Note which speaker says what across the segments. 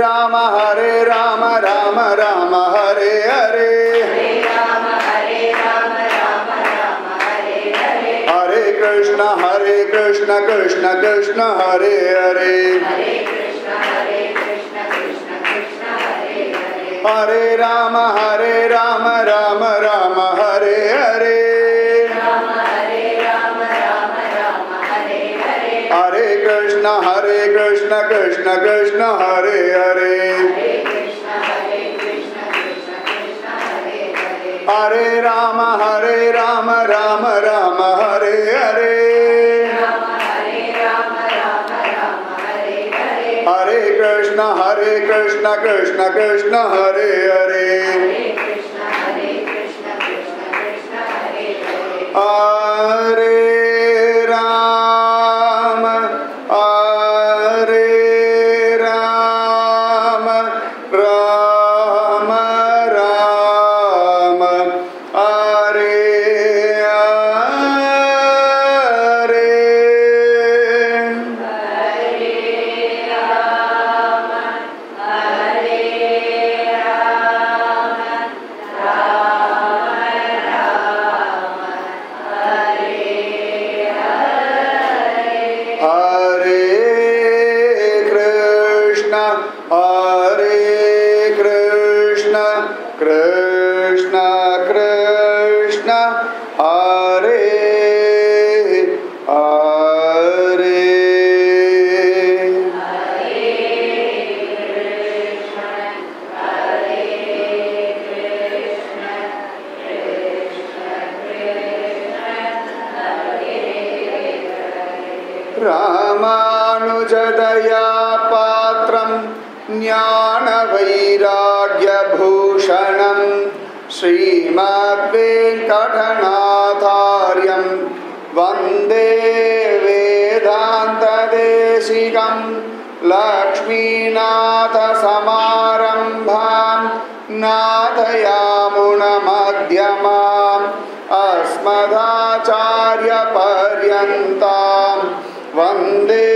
Speaker 1: Rama Hare Rama Rama Rama Hare Hare Hare Krishna Hare Krishna Krishna Krishna Hare Hare Hare Rama Hare Rama Rama Rama Hare Hare Hare Krishna Hare Krishna Krishna Krishna Hare Hare Hare Rama Hare Rama Rama Rama Hare Hare Hare Krishna Hare Krishna Krishna Krishna Hare Hare Hare Rama Hare Rama Rama Rama Hare Hare Hare Krishna, Hare Krishna, Krishna Krishna, Hare Hare. रामानुजदया पात्रं ज्ञानवैराग्यभूषणं श्रीमद्वेङ्कटनाथार्यं वन्दे वेदान्तदेशिकं लक्ष्मीनाथसमारम्भां नाथयामुनमध्यमाम् अस्मदाचार्यपर्यन्तां वन्दे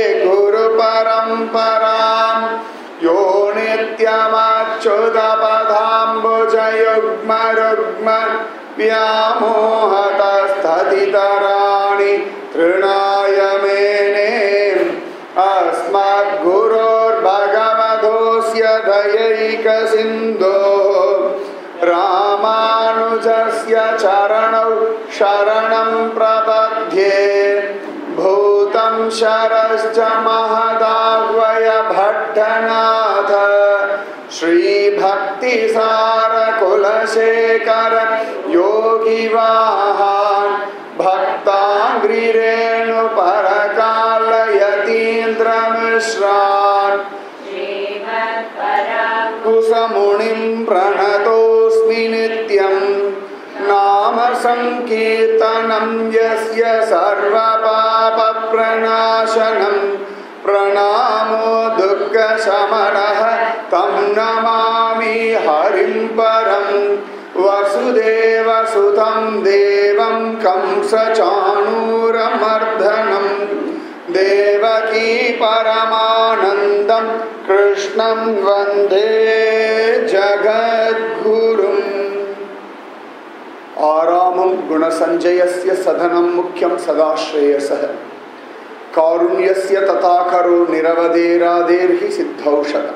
Speaker 1: गुरुपरम्परां यो नित्यमच्युतपदाम्बुजयुग्मरुग्म व्यामोहतस्थतितराणि तृणाय मेने अस्मद्गुरोर्भगवतोऽस्य दयैकसिन्धोः रामानुजस्य चरणौ शरणं प्रपद्ये भूतं शरश्च महदाह्वय भट्टनाथ श्रीभक्तिसारकुलशेखर योगिवाहान् भक्ताङ्घ्रिरेणुपरकालयतीन्द्रमिश्रान् कुसमुनिं प्रणतोऽस्मि नित्यं नाम सङ्कीर्तनं यस्य सर्वपापप्रणाशनं प्रणामो दुःखशमनः तं नमामि हरिं परं वसुदेवसुतं देवं कंसचाणूरमर्दनम् देवकी परमानन्दं कृष्णं वन्दे जगद्गुरुम् आरामं गुणसञ्जयस्य सधनं मुख्यं सदाश्रेयसः कारुण्यस्य तथा करो निरवधेरादेर्हि सिद्धौषध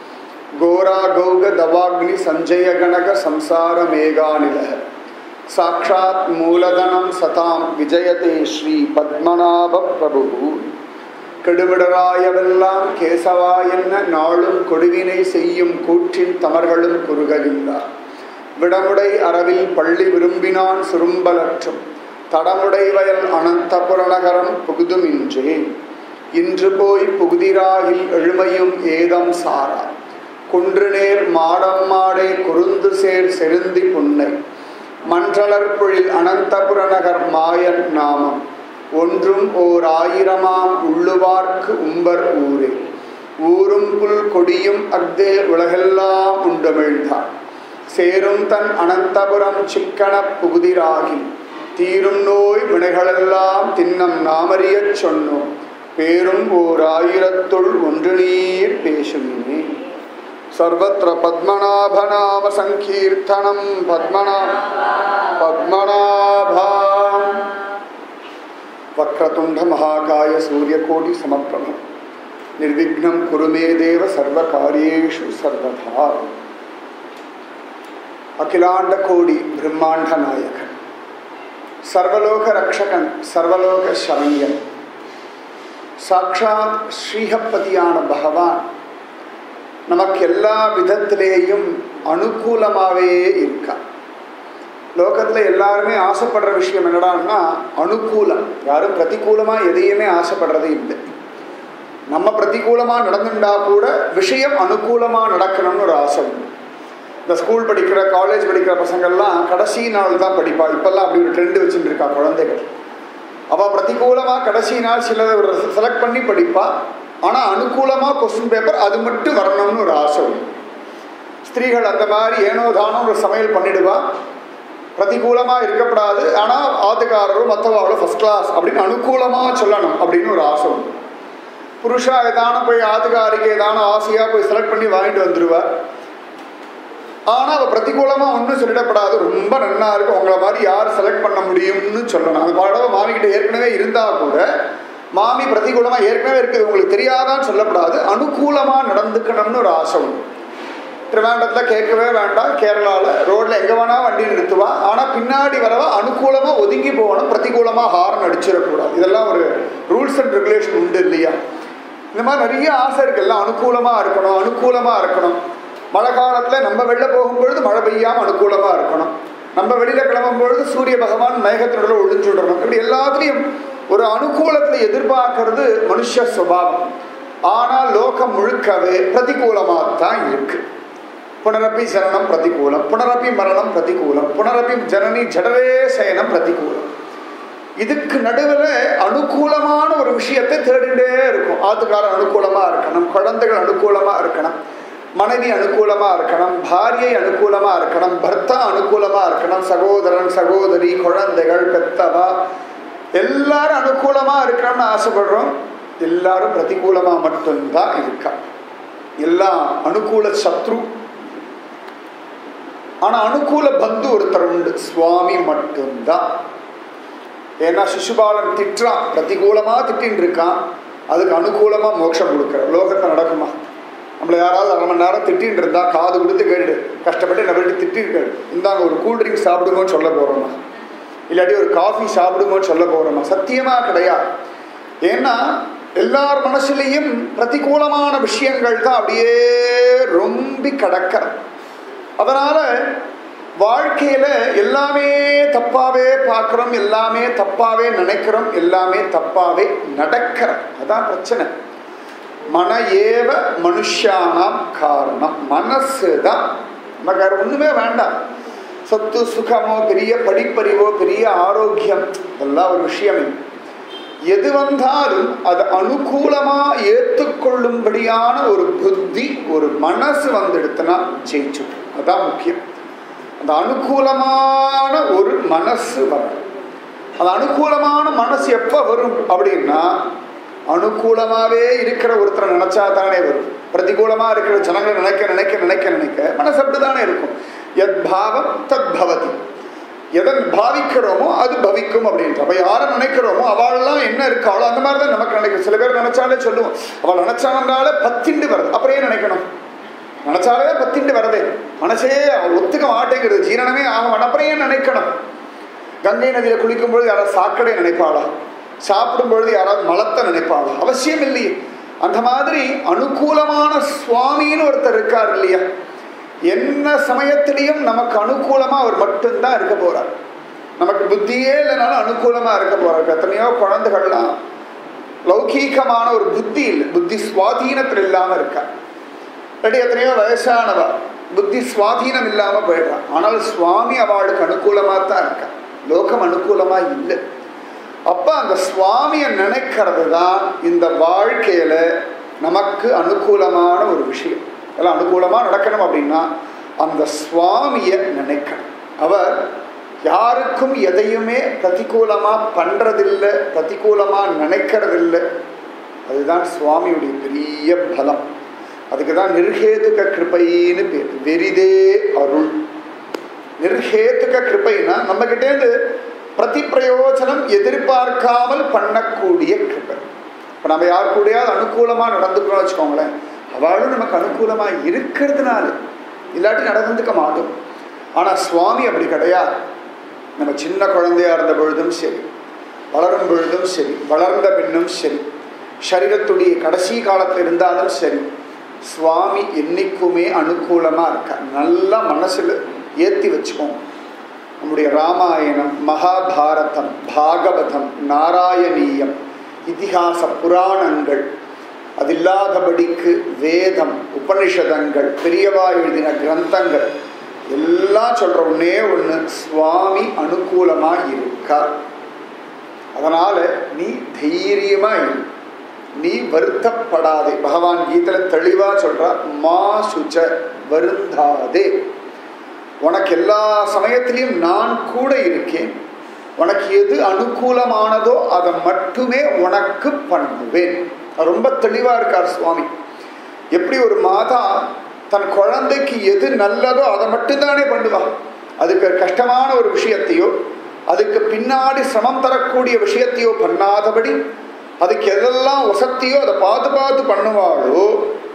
Speaker 1: घोरागौगदवाग्निसञ्जयगणकसंसारमेघानिलः साक्षात् मूलधनं सतां विजयते श्रीपद्मनाभप्रभुः கெடுவிடராயவெல்லாம் கேசவா என்ன நாளும் கொடுவினை செய்யும் கூற்றின் தமர்களும் குறுககின்றார் விடமுடை அரவில் பள்ளி விரும்பினான் சுரும்பலற்றும் தடமுடை வயல் அனந்தபுரநகரம் புகுதுமின்றே இன்று போய் புகுதிராகில் எழுமையும் ஏதம் சாரா குன்றுநேர் மாடம் மாடே குருந்து சேர் செருந்தி புன்னை மன்றலற்பொழில் அனந்தபுரநகர் மாயன் நாமம் ஒன்றும் ஓர் ஆயிரமாம் உள்ளுவார்க்கு உம்பர் ஊரே ஊரும் புல் கொடியும் அக்தே உலகெல்லாம் உண்டமிழ்ந்தான் சேரும் தன் அனந்தபுரம் சிக்கனப் புகுதிராகி தீரும் நோய் வினைகளெல்லாம் தின்னம் நாமறியச் சொன்னோம் பேரும் ஓர் ஆயிரத்துள் ஒன்று நீர் பேசுமே सर्वत्र पद्मनाभनाम सङ्कीर्तनं पद्मना पद्मनाभा वक्रतुण्डमहाकाय सूर्यकोटिसमप्रभ निर्विघ्नं कुरु मे देव सर्वकार्येषु सर्वथा अखिलाण्डकोटि ब्रह्माण्डनायकन् சர்வலோக சர்வலோக சரண்யன் சாட்சாத் ஸ்ரீஹப்பதியான பகவான் நமக்கு எல்லா விதத்திலேயும் அனுகூலமாகவே இருக்கா லோகத்தில் எல்லாருமே ஆசைப்படுற விஷயம் என்னடான்னா அனுகூலம் யாரும் பிரதிகூலமாக எதையுமே ஆசைப்படுறது இல்லை நம்ம பிரதிகூலமாக நடந்துட்டா கூட விஷயம் அனுகூலமாக நடக்கணும்னு ஒரு ஆசை உண்டு இந்த ஸ்கூல் படிக்கிற காலேஜ் படிக்கிற பசங்கள்லாம் கடைசி நாள் தான் படிப்பா இப்போல்லாம் அப்படி ஒரு ட்ரெண்டு வச்சுட்டு இருக்கா குழந்தைகள் அவள் பிரதிகூலமாக கடைசி நாள் சில ஒரு செலக்ட் பண்ணி படிப்பா ஆனால் அனுகூலமாக கொஸ்டின் பேப்பர் அது மட்டும் வரணும்னு ஒரு ஆசை உண்டு ஸ்திரீகள் அந்த மாதிரி ஏனோ தானோ ஒரு சமையல் பண்ணிடுவா பிரதிகூலமாக இருக்கப்படாது ஆனால் ஆத்துக்காரரும் மற்றவாளோ ஃபஸ்ட் கிளாஸ் அப்படின்னு அனுகூலமாக சொல்லணும் அப்படின்னு ஒரு ஆசை உண்டு புருஷா ஏதான போய் ஆத்துக்காரிக்கு ஏதான ஆசையாக போய் செலக்ட் பண்ணி வாங்கிட்டு வந்துடுவார் ஆனால் அவள் பிரதிகூலமாக ஒன்றும் சொல்லிடப்படாது ரொம்ப நன்னா இருக்கும் உங்களை மாதிரி யார் செலக்ட் பண்ண முடியும்னு சொல்லணும் அந்த பாடவை மாமிக்கிட்ட ஏற்கனவே இருந்தால் கூட மாமி பிரதிகூலமாக ஏற்கனவே இருக்குது உங்களுக்கு தெரியாதான்னு சொல்லப்படாது அனுகூலமாக நடந்துக்கணும்னு ஒரு ஆசை உண்டு திருவேண்டத்தில் கேட்கவே வேண்டாம் கேரளாவில் ரோட்டில் எங்கே வேணால் வண்டி நிறுத்துவா ஆனால் பின்னாடி வரவா அனுகூலமாக ஒதுங்கி போகணும் பிரதிகூலமாக ஹார்ன் அடிச்சிடக்கூடாது இதெல்லாம் ஒரு ரூல்ஸ் அண்ட் ரெகுலேஷன் உண்டு இல்லையா இந்த மாதிரி நிறைய ஆசை இருக்குது எல்லாம் அனுகூலமாக இருக்கணும் அனுகூலமாக இருக்கணும் மழை காலத்தில் நம்ம வெளில போகும்பொழுது மழை பெய்யாமல் அனுகூலமாக இருக்கணும் நம்ம வெளியில் கிளம்பும் பொழுது சூரிய பகவான் மேகத்தினுள்ள ஒழிஞ்சு விடணும் இப்படி எல்லாத்துலேயும் ஒரு அனுகூலத்தில் எதிர்பார்க்கறது மனுஷ சுபாவம் ஆனால் லோகம் முழுக்கவே பிரதிகூலமாக தான் இருக்கு புனரப்பி சரணம் பிரதிகூலம் புனரப்பி மரணம் பிரதிகூலம் புனரப்பி ஜனனி ஜடரே சயனம் பிரதிகூலம் இதுக்கு நடுவில் அனுகூலமான ஒரு விஷயத்தை தேடிண்டே இருக்கும் ஆத்துக்காரன் அனுகூலமாக இருக்கணும் குழந்தைகள் அனுகூலமாக இருக்கணும் மனைவி அனுகூலமாக இருக்கணும் பாரியை அனுகூலமாக இருக்கணும் பர்த்தா அனுகூலமாக இருக்கணும் சகோதரன் சகோதரி குழந்தைகள் பெத்தவா எல்லாரும் அனுகூலமாக இருக்கணும்னு ஆசைப்படுறோம் எல்லாரும் பிரதிகூலமாக மட்டும்தான் இருக்கா எல்லாம் அனுகூல சத்ரு ஆனால் அனுகூல பந்து ஒருத்தர் உண்டு சுவாமி மட்டும்தான் ஏன்னா சிசுபாலன் திட்டுறான் பிரதிகூலமாக திட்டின்னு இருக்கான் அதுக்கு அனுகூலமாக மோட்சம் கொடுக்குற லோகத்தை நடக்குமா நம்மளை யாராவது அரை மணி நேரம் திட்டின்னு இருந்தா காது கொடுத்து கேட்டு கஷ்டப்பட்டு என்ன வேண்டி திட்டிருக்காரு இந்தாங்க ஒரு கூல்ட்ரிங்க் சாப்பிடுங்கன்னு சொல்ல போகிறோமா இல்லாட்டி ஒரு காஃபி சாப்பிடுங்கன்னு சொல்ல போகிறோமா சத்தியமாக கிடையாது ஏன்னா எல்லார் மனசுலேயும் பிரதிகூலமான விஷயங்கள் தான் அப்படியே ரொம்ப கடக்கிற அதனால் வாழ்க்கையில் எல்லாமே தப்பாகவே பார்க்குறோம் எல்லாமே தப்பாகவே நினைக்கிறோம் எல்லாமே தப்பாகவே நடக்கிறோம் அதான் பிரச்சனை மன ஏவ மனுஷானாம் காரணம் மனசு தான் நமக்கு வேறு ஒன்றுமே வேண்டாம் சொத்து சுகமோ பெரிய படிப்பறிவோ பெரிய ஆரோக்கியம் இதெல்லாம் ஒரு விஷயம் எது வந்தாலும் அது அனுகூலமாக ஏற்றுக்கொள்ளும்படியான ஒரு புத்தி ஒரு மனசு வந்துடுத்துனா ஜெயிச்சு அதுதான் முக்கியம் அந்த அனுகூலமான ஒரு மனசு வரும் அந்த அனுகூலமான மனசு எப்போ வரும் அப்படின்னா அனுகூலமாகவே இருக்கிற ஒருத்தரை நினைச்சா தானே வரும் பிரதிகூலமாக இருக்கிற ஜனங்களை நினைக்க நினைக்க நினைக்க நினைக்க மனசு அப்படிதானே இருக்கும் எத் பாவம் தத் பவதி எதன் பாவிக்கிறோமோ அது பவிக்கும் அப்படின்ற அப்போ யாரை நினைக்கிறோமோ அவளெல்லாம் என்ன இருக்காளோ அந்த மாதிரி தான் நமக்கு நினைக்கும் சில பேர் நினைச்சாலே சொல்லுவோம் அவள் நினைச்சாங்கனால பத்திண்டு வருது அப்புறம் ஏன் நினைக்கணும் நினைச்சாலே பத்திண்டு வரதே மனசே ஒத்துக்க மாட்டேங்கிறது ஜீரணமே ஆக மாட்டேன் அப்புறம் ஏன் நினைக்கணும் கங்கை நதியில் குளிக்கும்பொழுது யாராவது சாக்கடை நினைப்பாளா சாப்பிடும் பொழுது யாராவது மலத்தை நினைப்பாளா அவசியம் இல்லையே அந்த மாதிரி அனுகூலமான சுவாமின்னு ஒருத்தர் இருக்கார் இல்லையா என்ன சமயத்திலையும் நமக்கு அனுகூலமாக அவர் மட்டும்தான் இருக்க போகிறார் நமக்கு புத்தியே இல்லைனாலும் அனுகூலமாக இருக்க போகிறார் எத்தனையோ குழந்தைகள்லாம் லௌகீகமான ஒரு புத்தி இல்லை புத்தி சுவாதீனத்தில் இல்லாமல் இருக்கா இல்லாட்டி எத்தனையோ வயசானவா புத்தி சுவாதீனம் இல்லாமல் போயிடுறான் ஆனால் சுவாமி அவளுக்கு அனுகூலமாக தான் இருக்கா லோகம் அனுகூலமாக இல்லை அப்போ அந்த சுவாமியை நினைக்கிறது தான் இந்த வாழ்க்கையில் நமக்கு அனுகூலமான ஒரு விஷயம் எல்லாம் அனுகூலமாக நடக்கணும் அப்படின்னா அந்த சுவாமியை நினைக்கணும் அவர் யாருக்கும் எதையுமே பிரதிகூலமாக பண்ணுறதில்லை பிரதிகூலமாக நினைக்கிறதில்லை அதுதான் சுவாமியுடைய பெரிய பலம் அதுக்கு தான் நிர்ஹேதுக கிருபைன்னு பேர் வெரிதே அருள் நிர்ஹேதுக கிருபைனா நம்ம கிட்டேருந்து பிரதி பிரயோஜனம் எதிர்பார்க்காமல் பண்ணக்கூடிய கிருபை இப்போ நம்ம யார் கூடயாவது அனுகூலமாக நடந்துக்கிறோம் வச்சுக்கோங்களேன் அவளும் நமக்கு அனுகூலமாக இருக்கிறதுனால இல்லாட்டி நடந்துக்க மாட்டோம் ஆனால் சுவாமி அப்படி கிடையாது நம்ம சின்ன குழந்தையா இருந்த பொழுதும் சரி வளரும் பொழுதும் சரி வளர்ந்த பின்னும் சரி சரீரத்துடைய கடைசி காலத்தில் இருந்தாலும் சரி சுவாமி என்னைக்குமே அனுகூலமாக இருக்கா நல்லா மனசில் ஏற்றி வச்சுக்கோங்க நம்முடைய ராமாயணம் மகாபாரதம் பாகவதம் நாராயணீயம் இதிகாச புராணங்கள் அது இல்லாதபடிக்கு வேதம் உபனிஷதங்கள் பெரியவா எழுதின கிரந்தங்கள் எல்லாம் சொல்ற ஒன்னே ஒன்று சுவாமி அனுகூலமாக இருக்கார் அதனால நீ தைரியமா இரு நீ வருத்தப்படாதே பகவான் கீதையில தெளிவா சொல்றா மா சுச்ச வருந்தாதே உனக்கு எல்லா சமயத்திலையும் நான் கூட இருக்கேன் உனக்கு எது அனுகூலமானதோ அதை மட்டுமே உனக்கு பண்ணுவேன் ரொம்ப தெளிவா இருக்கார் சுவாமி எப்படி ஒரு மாதா தன் குழந்தைக்கு எது நல்லதோ அதை மட்டும்தானே பண்ணுவா அதுக்கு கஷ்டமான ஒரு விஷயத்தையோ அதுக்கு பின்னாடி சிரமம் தரக்கூடிய விஷயத்தையோ பண்ணாதபடி அதுக்கு எதெல்லாம் வசத்தியோ அதை பார்த்து பார்த்து பண்ணுவாளோ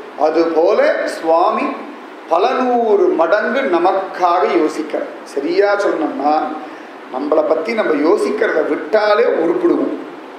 Speaker 1: அதுபோல சுவாமி பல நூறு மடங்கு நமக்காக யோசிக்கிற சரியா சொன்னோம்னா நம்மளை பற்றி நம்ம யோசிக்கிறத விட்டாலே உருப்பிடுவோம்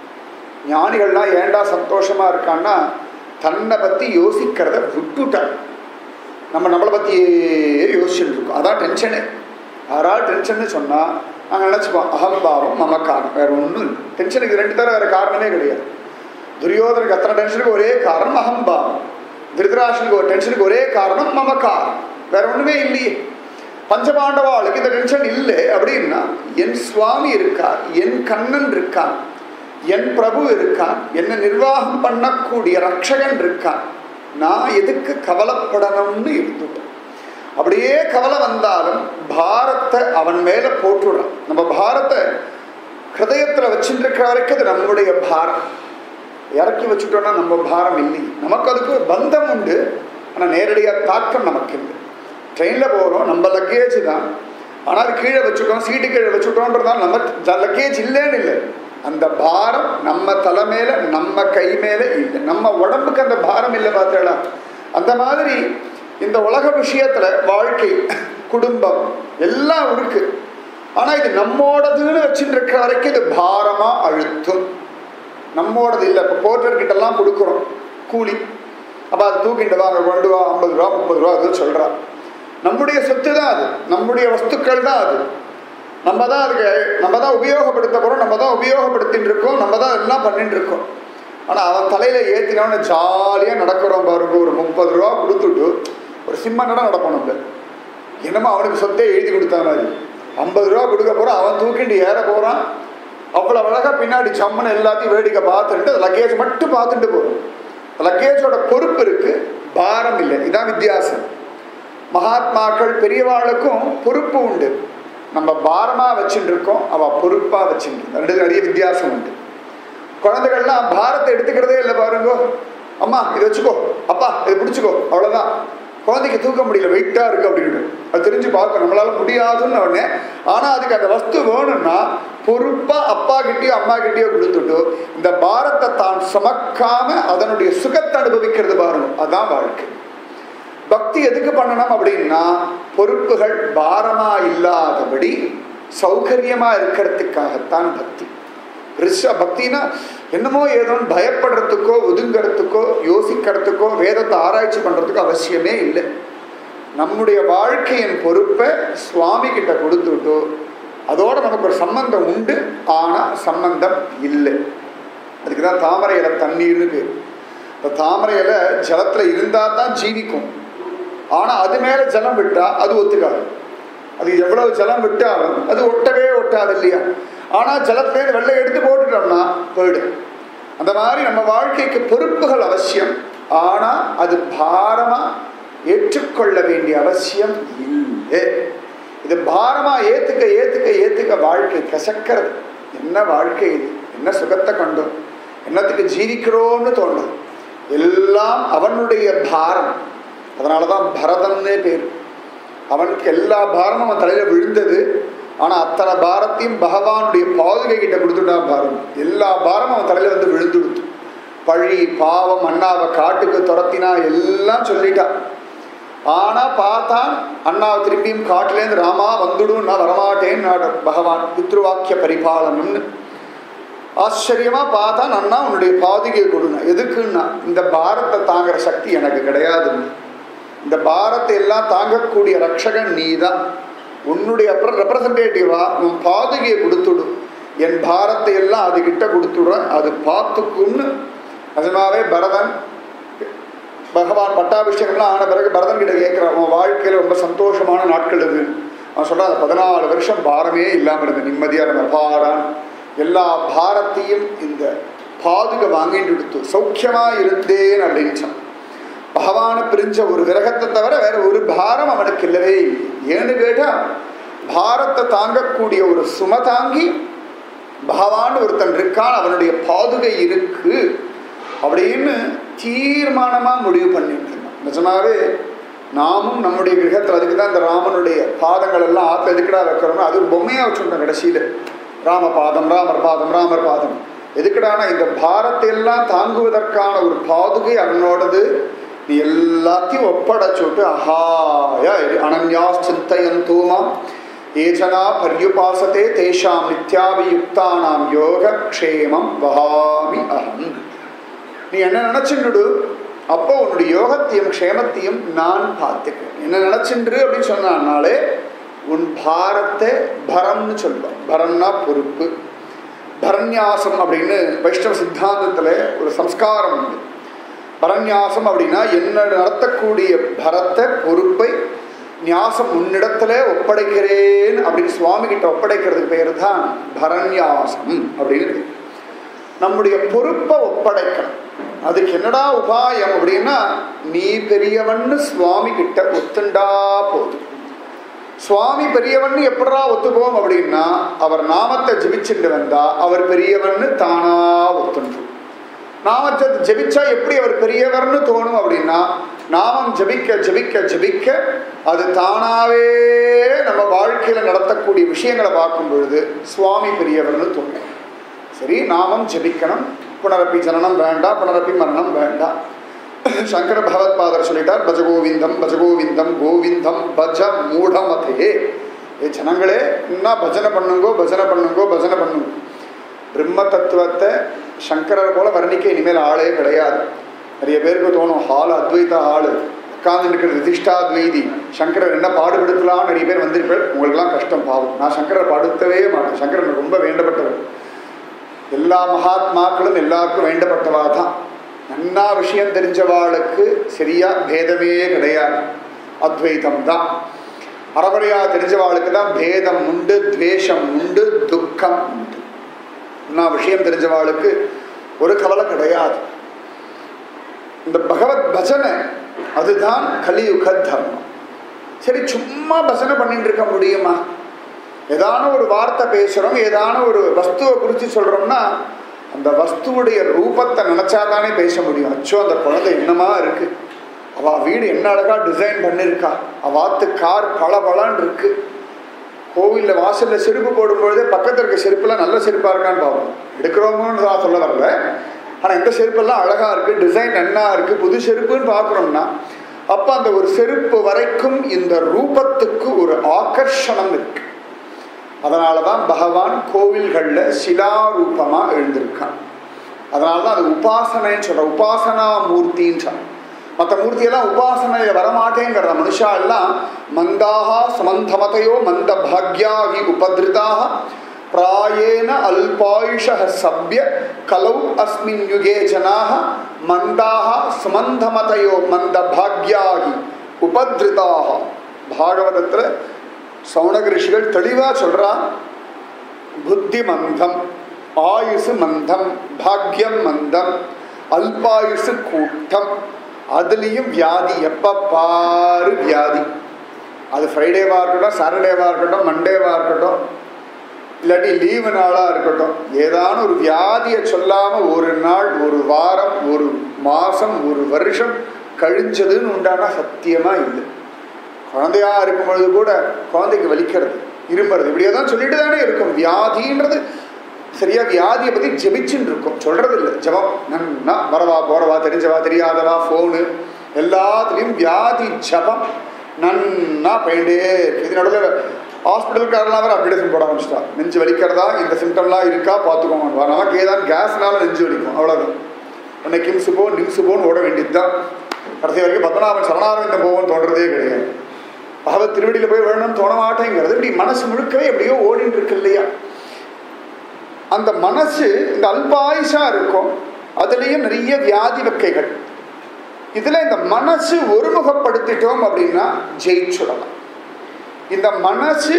Speaker 1: ஞானிகள்லாம் ஏண்டா சந்தோஷமா இருக்கான்னா தன்னை பற்றி யோசிக்கிறத விட்டுட்டார் நம்ம நம்மளை பற்றியே யோசிச்சுட்டு இருக்கோம் அதான் டென்ஷனு யாராவது டென்ஷன் சொன்னால் நாங்கள் நினச்சிப்போம் அகம்பாவம் மமக்காரம் வேறு ஒன்றும் இல்லை டென்ஷனுக்கு ரெண்டு தர வேறு காரணமே கிடையாது துரியோதனுக்கு அத்தனை டென்ஷனுக்கு ஒரே காரணம் அகம்பாவம் திருதராஷனுக்கு ஒரு டென்ஷனுக்கு ஒரே காரணம் மமக்காரம் வேற ஒன்றுமே இல்லையே பஞ்சபாண்டவாளுக்கு இந்த டென்ஷன் இல்லை அப்படின்னா என் சுவாமி இருக்கார் என் கண்ணன் இருக்கான் என் பிரபு இருக்கான் என்னை நிர்வாகம் பண்ணக்கூடிய ரட்சகன் இருக்கான் நான் எதுக்கு கவலைப்படணும்னு இருந்துட்டேன் அப்படியே கவலை வந்தாலும் பாரத்தை அவன் மேல போட்டுடுறான் நம்ம பாரத்தை ஹிருதயத்தில் வச்சுட்டு இருக்கிற வரைக்கும் அது நம்முடைய பாரம் இறக்கி வச்சுட்டோம்னா நம்ம பாரம் இல்லை நமக்கு அதுக்கு ஒரு பந்தம் உண்டு ஆனால் நேரடியாக தாக்கம் நமக்கு இல்லை ட்ரெயினில் போகிறோம் நம்ம லக்கேஜ் தான் ஆனால் அது கீழே வச்சுட்டோம் சீட்டு கீழே வச்சுட்டோன்றதால நம்ம லக்கேஜ் இல்லைன்னு இல்லை அந்த பாரம் நம்ம தலை மேல நம்ம கை மேல இல்லை நம்ம உடம்புக்கு அந்த பாரம் இல்லை பார்த்தேடா அந்த மாதிரி இந்த உலக விஷயத்துல வாழ்க்கை குடும்பம் எல்லாம் இருக்கு ஆனா இது நம்மோடதுன்னு வச்சுட்டு இருக்கிற வரைக்கும் இது பாரமா அழுத்தும் நம்மோடது இல்லை இப்போ போர்ட்டர்கிட்ட எல்லாம் கொடுக்குறோம் கூலி அப்போ அது தூக்கிட்டு வாங்க கொண்டு வா ஐம்பது ரூபா முப்பது ரூபா அது சொல்றா நம்முடைய சொத்து தான் அது நம்முடைய வஸ்துக்கள் தான் அது நம்ம தான் அதுக்கு நம்ம தான் உபயோகப்படுத்த போகிறோம் நம்ம தான் உபயோகப்படுத்தின்னு இருக்கோம் நம்ம தான் எல்லாம் பண்ணிட்டு இருக்கோம் ஆனால் அவன் தலையில் ஏற்றினவன ஜாலியாக நடக்கிறோம் பாருங்க ஒரு முப்பது ரூபா கொடுத்துட்டு ஒரு சிம்ம நடம் நடப்போம் நம்ம என்னமோ அவனுக்கு சொத்தே எழுதி கொடுத்தா மாதிரி ஐம்பது ரூபா கொடுக்க போகிறான் அவன் தூக்கிட்டு ஏற போகிறான் அவ்வளோ அழகாக பின்னாடி சம்மனை எல்லாத்தையும் வேடிக்கை பார்த்துட்டு லக்கேஜ் மட்டும் பார்த்துட்டு போகிறோம் லக்கேஜோட பொறுப்பு இருக்கு பாரம் இல்லை இதான் வித்தியாசம் மகாத்மாக்கள் பெரியவாளுக்கும் பொறுப்பு உண்டு நம்ம பாரமாக வச்சுட்டு இருக்கோம் அவள் பொறுப்பாக வச்சுட்டு ரெண்டு நிறைய வித்தியாசம் உண்டு குழந்தைகள்லாம் பாரத்தை எடுத்துக்கிறதே இல்லை பாருங்கோ அம்மா இதை வச்சுக்கோ அப்பா இதை பிடிச்சிக்கோ அவ்வளோதான் குழந்தைக்கு தூக்க முடியல வெயிட்டாக இருக்குது அப்படின்னு அது தெரிஞ்சு பார்க்க நம்மளால முடியாதுன்னு உடனே ஆனால் அதுக்கு அந்த வஸ்து வேணும்னா பொறுப்பாக அப்பா கிட்டேயோ அம்மா கிட்டேயோ கொடுத்துட்டு இந்த பாரத்தை தான் சுமக்காம அதனுடைய சுகத்தை அனுபவிக்கிறது பாருங்க அதான் வாழ்க்கை பக்தி எதுக்கு பண்ணணும் அப்படின்னா பொறுப்புகள் பாரமா இல்லாதபடி சௌகரியமா இருக்கிறதுக்காகத்தான் பக்தி ரிஷ பக்தினா என்னமோ ஏதோன்னு பயப்படுறதுக்கோ ஒதுங்கிறதுக்கோ யோசிக்கிறதுக்கோ வேதத்தை ஆராய்ச்சி பண்றதுக்கோ அவசியமே இல்லை நம்முடைய வாழ்க்கையின் பொறுப்பை சுவாமி கிட்ட கொடுத்துட்டோ அதோட நமக்கு ஒரு சம்பந்தம் உண்டு ஆனா சம்பந்தம் இல்லை அதுக்கு தான் தாமரை இலை தண்ணீர்னு பேர் இந்த தாமரை இலை ஜலத்துல இருந்தா தான் ஜீவிக்கும் ஆனா அது மேல ஜலம் விட்டா அது ஒத்துக்காது அது எவ்வளவு ஜலம் விட்டாலும் அது ஒட்டவே ஒட்டாது இல்லையா ஆனா ஜலத்திலேருந்து வெள்ளை எடுத்து போட்டுட்டோம்னா போயிடும் அந்த மாதிரி நம்ம வாழ்க்கைக்கு பொறுப்புகள் அவசியம் ஆனா அது பாரமா ஏற்றுக்கொள்ள வேண்டிய அவசியம் இல்லை இது பாரமா ஏத்துக்க ஏத்துக்க ஏத்துக்க வாழ்க்கை கசக்கிறது என்ன வாழ்க்கை இது என்ன சுகத்தை கண்டோம் என்னத்துக்கு ஜீவிக்கிறோம்னு தோணும் எல்லாம் அவனுடைய பாரம் அதனால தான் பரதன்னே பேர் அவனுக்கு எல்லா பாரமும் அவன் தலையில விழுந்தது ஆனா அத்தனை பாரத்தையும் பகவானுடைய பாதுகை கிட்ட கொடுத்துட்டான் பாரம் எல்லா பாரமும் அவன் தலையில வந்து விழுந்துடுத்து பழி பாவம் அண்ணாவை காட்டுக்கு துரத்தினா எல்லாம் சொல்லிட்டான் ஆனா பார்த்தான் அண்ணாவை திருப்பியும் காட்டுலேருந்து ராமா வந்துடும் நான் வரமாட்டேன்னு பகவான் பித்ருவாக்கிய பரிபாலனம்னு ஆச்சரியமா பார்த்தான் அண்ணா உன்னுடைய பாதுகையை கொடுங்க எதுக்குன்னா இந்த பாரத்தை தாங்குற சக்தி எனக்கு கிடையாதுன்னு இந்த பாரத்தை எல்லாம் தாங்கக்கூடிய ரட்சகன் நீ தான் உன்னுடைய ரெப்ரசன்டேட்டிவா உன் பாதுகையை கொடுத்துடு என் பாரத்தை எல்லாம் அது கிட்ட கொடுத்துடுறேன் அது பார்த்துக்கும்னு நிஜமாவே பரதன் பகவான் பட்டாபிஷேகம்லாம் ஆன பிறகு பரதன் கிட்ட கேட்குறான் உன் வாழ்க்கையில் ரொம்ப சந்தோஷமான நாட்கள் இது அவன் சொல்கிறான் அந்த பதினாலு வருஷம் பாரமே இல்லாமல் இருந்த நிம்மதியாக இருந்த பாரான் எல்லா பாரத்தையும் இந்த பாதுகை வாங்கிட்டு கொடுத்து சௌக்கியமாக இருந்தேன் அப்படின்னு சொன்னான் பகவானை பிரிஞ்ச ஒரு விரகத்தை தவிர வேற ஒரு பாரம் அவனுக்கு இல்லவே இல்லை ஏன்னு கேட்டா பாரத்தை தாங்கக்கூடிய ஒரு சும தாங்கி பகவான் ஒருத்தன் இருக்கான் அவனுடைய பாதுகை இருக்கு அப்படின்னு தீர்மானமா முடிவு பண்ணிட்டு இருந்தான் நிஜமாவே நாமும் நம்முடைய கிரகத்தில் அதுக்கு தான் இந்த ராமனுடைய பாதங்கள் எல்லாம் ஆற்றுல எதுக்கடா வைக்கிறோம்னா அது பொம்மையா வச்சுருந்தோம் கடைசியில் ராம பாதம் ராமர் பாதம் ராமர் பாதம் எதுக்கடானா இந்த பாரத்தை எல்லாம் தாங்குவதற்கான ஒரு பாதுகை அவனோடது நீ எல்லாத்தையும் ஒப்படைச்சுட்டு அஹாயா அனன்யா சிந்தையன் தூமாம் ஏஜனா பர்யுபாசத்தே தேஷாம் நித்யாபியுக்தானாம் யோக க்ஷேமம் வகாமி அகம் நீ என்ன நினைச்சுடு அப்போ உன்னுடைய யோகத்தையும் க்ஷேமத்தையும் நான் பார்த்துக்கிறேன் என்ன நினைச்சுன்று அப்படின்னு சொன்னாலே உன் பாரத்தை பரம்னு சொல்லுவோம் பரம்னா பொறுப்பு பரநியாசம் அப்படின்னு வைஷ்ணவ சித்தாந்தத்தில் ஒரு சம்ஸ்காரம் உண்டு பரநியாசம் அப்படின்னா என்ன நடத்தக்கூடிய பரத்தை பொறுப்பை நியாசம் உன்னிடத்துல ஒப்படைக்கிறேன் அப்படின்னு சுவாமி கிட்ட ஒப்படைக்கிறதுக்கு பேர் தான் பரநியாசம் அப்படின்னு நம்முடைய பொறுப்பை ஒப்படைக்கணும் அதுக்கு என்னடா உபாயம் அப்படின்னா நீ பெரியவன்னு சுவாமி கிட்ட ஒத்துண்டா போதும் சுவாமி பெரியவன் எப்படா ஒத்துப்போம் அப்படின்னா அவர் நாமத்தை ஜெபிச்சுட்டு வந்தா அவர் பெரியவன்னு தானா ஒத்துண்டு நாமத்தை ஜெபிச்சா எப்படி அவர் பெரியவர்னு தோணும் அப்படின்னா நாமம் ஜபிக்க ஜபிக்க ஜபிக்க அது தானாவே நம்ம வாழ்க்கையில நடத்தக்கூடிய விஷயங்களை பார்க்கும் பொழுது சுவாமி பெரியவர்னு தோணும் சரி நாமம் ஜபிக்கணும் புனரப்பி ஜனனம் வேண்டாம் புனரப்பி மரணம் வேண்டாம் சங்கர பகவத்பாதர் சொல்லிட்டார் பஜ கோவிந்தம் பஜ கோவிந்தம் கோவிந்தம் பஜ மூடமதே ஏ ஜனங்களே இன்னும் பஜனை பண்ணுங்கோ பஜனை பண்ணுங்கோ பஜனை பண்ணுங்க பிரம்ம தத்துவத்தை சங்கரர் போல வர்ணிக்க இனிமேல் ஆளே கிடையாது நிறைய பேருக்கு தோணும் ஹால் அத்வைத ஆளு உட்கார்ந்து இருக்கிற ரிதிஷ்டாத்வைதி சங்கரர் என்ன பாடுபடுத்தலாம் நிறைய பேர் வந்திருப்பார் உங்களுக்குலாம் கஷ்டம் பாவம் நான் சங்கரர் பாடுத்தவே மாட்டேன் சங்கரன் ரொம்ப வேண்டப்பட்டவர் எல்லா மகாத்மாக்களும் எல்லாருக்கும் வேண்டப்பட்டவா தான் நன்னா விஷயம் தெரிஞ்சவாளுக்கு சரியா பேதமே கிடையாது அத்வைதம் தான் அறவரையா தெரிஞ்சவாளுக்கு தான் பேதம் உண்டு துவேஷம் உண்டு துக்கம் உண்டு நான் விஷயம் தெரிஞ்சவாளுக்கு ஒரு கவலை கிடையாது இந்த பகவத் பஜனை அதுதான் கலியுக தர்மம் சரி சும்மா பஜனை பண்ணிட்டு இருக்க முடியுமா ஏதான ஒரு வார்த்தை பேசுகிறோம் ஏதான ஒரு வஸ்துவை குறித்து சொல்கிறோம்னா அந்த வஸ்துவுடைய ரூபத்தை நினச்சா தானே பேச முடியும் அச்சோ அந்த குழந்தை என்னமா இருக்கு அவள் வீடு என்ன அழகா டிசைன் பண்ணியிருக்கா அவாத்து கார் பல பலன்னு இருக்கு கோவிலில் வாசலில் செருப்பு போடும்பொழுதே பக்கத்தில் இருக்க செருப்புலாம் நல்ல செருப்பாக இருக்கான்னு பார்ப்போம் எடுக்கிறோமோன்னு தான் சொல்ல வரல ஆனால் இந்த செருப்பெல்லாம் அழகாக இருக்குது டிசைன் நன்னா இருக்குது புது செருப்புன்னு பார்க்குறோம்னா அப்போ அந்த ஒரு செருப்பு வரைக்கும் இந்த ரூபத்துக்கு ஒரு ஆகர்ஷணம் இருக்கு அதனால தான் பகவான் கோவில்களில் சிலாரூபமாக எழுந்திருக்கான் அதனால தான் அது உபாசனைன்னு சொல்ற உபாசனா மூர்த்தின்னு சொல்ற மற்ற மூர்த்தியெல்லாம் உபாசனையில் வரமாட்டேங்கிற மனுஷா எல்லாம் மந்தாக சமந்தமதையோ மந்த பாக்யாகி உபதிருதாக பிராயேன அல்பாயுஷ சப்ய கலௌ அஸ்மின் யுகே ஜனாக மந்தாக சுமந்தமதையோ மந்த பாக்யாகி உபதிருதாக பாகவதத்தில் சௌனக ரிஷிகள் தெளிவாக சொல்றா புத்தி மந்தம் ஆயுசு மந்தம் பாக்யம் மந்தம் அல்பாயுசு கூட்டம் அதுலேயும் வியாதி எப்போ பாரு வியாதி அது ஃப்ரைடேவாக இருக்கட்டும் சாட்டர்டேவாக இருக்கட்டும் மண்டேவாக இருக்கட்டும் இல்லாட்டி லீவு நாளா இருக்கட்டும் ஏதான ஒரு வியாதியை சொல்லாம ஒரு நாள் ஒரு வாரம் ஒரு மாசம் ஒரு வருஷம் கழிஞ்சதுன்னு உண்டானா சத்தியமா இல்லை குழந்தையா இருக்கும் பொழுது கூட குழந்தைக்கு வலிக்கிறது இரும்புறது இப்படியே தான் சொல்லிட்டு தானே இருக்கும் வியாதின்றது சரியா வியாதியை பத்தி ஜெபிச்சுன்னு இருக்கும் சொல்றது இல்லை ஜபம் நன்னா வரவா போறவா தெரிஞ்சவா தெரியாதவா ஃபோனு எல்லாத்துலேயும் வியாதி ஜபம் நன்னா போயிட்டே இருக்கு இது நடுவில் ஹாஸ்பிட்டல்காரெல்லாம் வேறு அப்டேஷன் போட ஆரம்பிச்சிட்டா நெஞ்சு வலிக்கிறதா இந்த சிம்டம்லாம் இருக்கா பார்த்துக்கோங்க நமக்கு ஏதாவது கேஸ்னால நெஞ்சு வலிக்கும் அவ்வளோதான் உன்னை கிம்ஸு போ நிம்ஸு போன்னு ஓட வேண்டியது தான் கடைசி வரைக்கும் பத்மநாபன் சரணாரவிந்தம் போவோம்னு தோன்றதே கிடையாது பகவத் திருவடியில் போய் வேணும்னு தோண மாட்டேங்கிறது இப்படி மனசு முழுக்கவே எப்படியோ ஓடிட்டு இருக்கு இல்லையா அந்த மனசு இந்த அல்பாயுஷா இருக்கும் அதுலேயும் நிறைய வியாதி வக்கைகள் இதில் இந்த மனசு ஒருமுகப்படுத்திட்டோம் அப்படின்னா ஜெயிச்சுடலாம் இந்த மனசு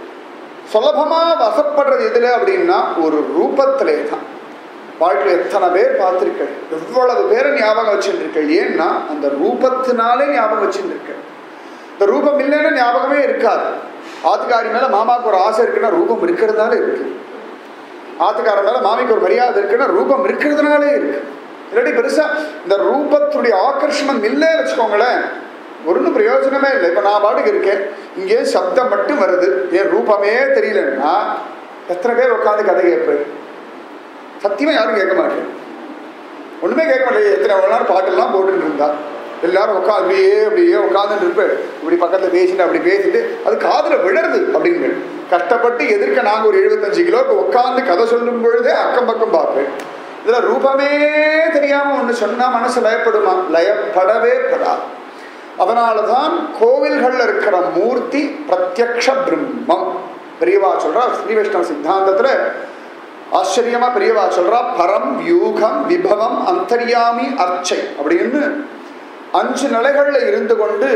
Speaker 1: சுலபமாக வசப்படுறது எதில் அப்படின்னா ஒரு ரூபத்திலே தான் வாழ்க்கையில் எத்தனை பேர் பார்த்துருக்கள் எவ்வளவு பேரை ஞாபகம் வச்சுருக்கேன் ஏன்னா அந்த ரூபத்தினாலே ஞாபகம் வச்சுருக்கேன் இந்த ரூபம் இல்லைன்னா ஞாபகமே இருக்காது ஆத்துக்காரி மேலே மாமாவுக்கு ஒரு ஆசை இருக்குன்னா ரூபம் இருக்கிறதுனால இருக்கு ஆத்துக்காரன் மேலே மாமிக்கு ஒரு மரியாதை இருக்குன்னா ரூபம் இருக்கிறதுனாலே இருக்கு இல்லாட்டி பெருசா இந்த ரூபத்துடைய ஆக்கர்ஷணம் இல்லை வச்சுக்கோங்களேன் ஒன்றும் பிரயோஜனமே இல்லை இப்போ நான் பாட்டுக்கு இருக்கேன் இங்கே சப்தம் மட்டும் வருது என் ரூபமே தெரியலன்னா எத்தனை பேர் உட்காந்து கதை கேட்பேன் சத்தியமாக யாரும் கேட்க மாட்டேன் ஒன்றுமே கேட்க மாட்டேன் எத்தனை எவ்வளோ நேரம் பாட்டெல்லாம் போட்டுட்டு இருந்தா எல்லாரும் உட்காந்து அப்படியே அப்படியே உட்காந்துட்டு இருப்பேன் இப்படி பக்கத்தில் பேசிட்டு அப்படி பேசிட்டு அது காதில் விழருது அப்படின்னு கஷ்டப்பட்டு எதிர்க்க நாங்கள் ஒரு எழுபத்தஞ்சு கிலோக்கு உட்காந்து கதை சொல்லும் பொழுதே அக்கம் பக்கம் பார்ப்பேன் இதில் ரூபமே தெரியாமல் ஒன்று சொன்னால் மனசு லயப்படுமா லயப்படவே படாது அதனால தான் கோவில்களில் இருக்கிற மூர்த்தி பிரத்யக்ஷ பிரம்மம் பெரியவா சொல்றா ஸ்ரீ வைஷ்ணவ சித்தாந்தத்தில் ஆச்சரியமா பெரியவா சொல்றா பரம் யூகம் விபவம் அந்தர்யாமி அர்ச்சை அப்படின்னு அஞ்சு நிலைகள்ல இருந்து கொண்டு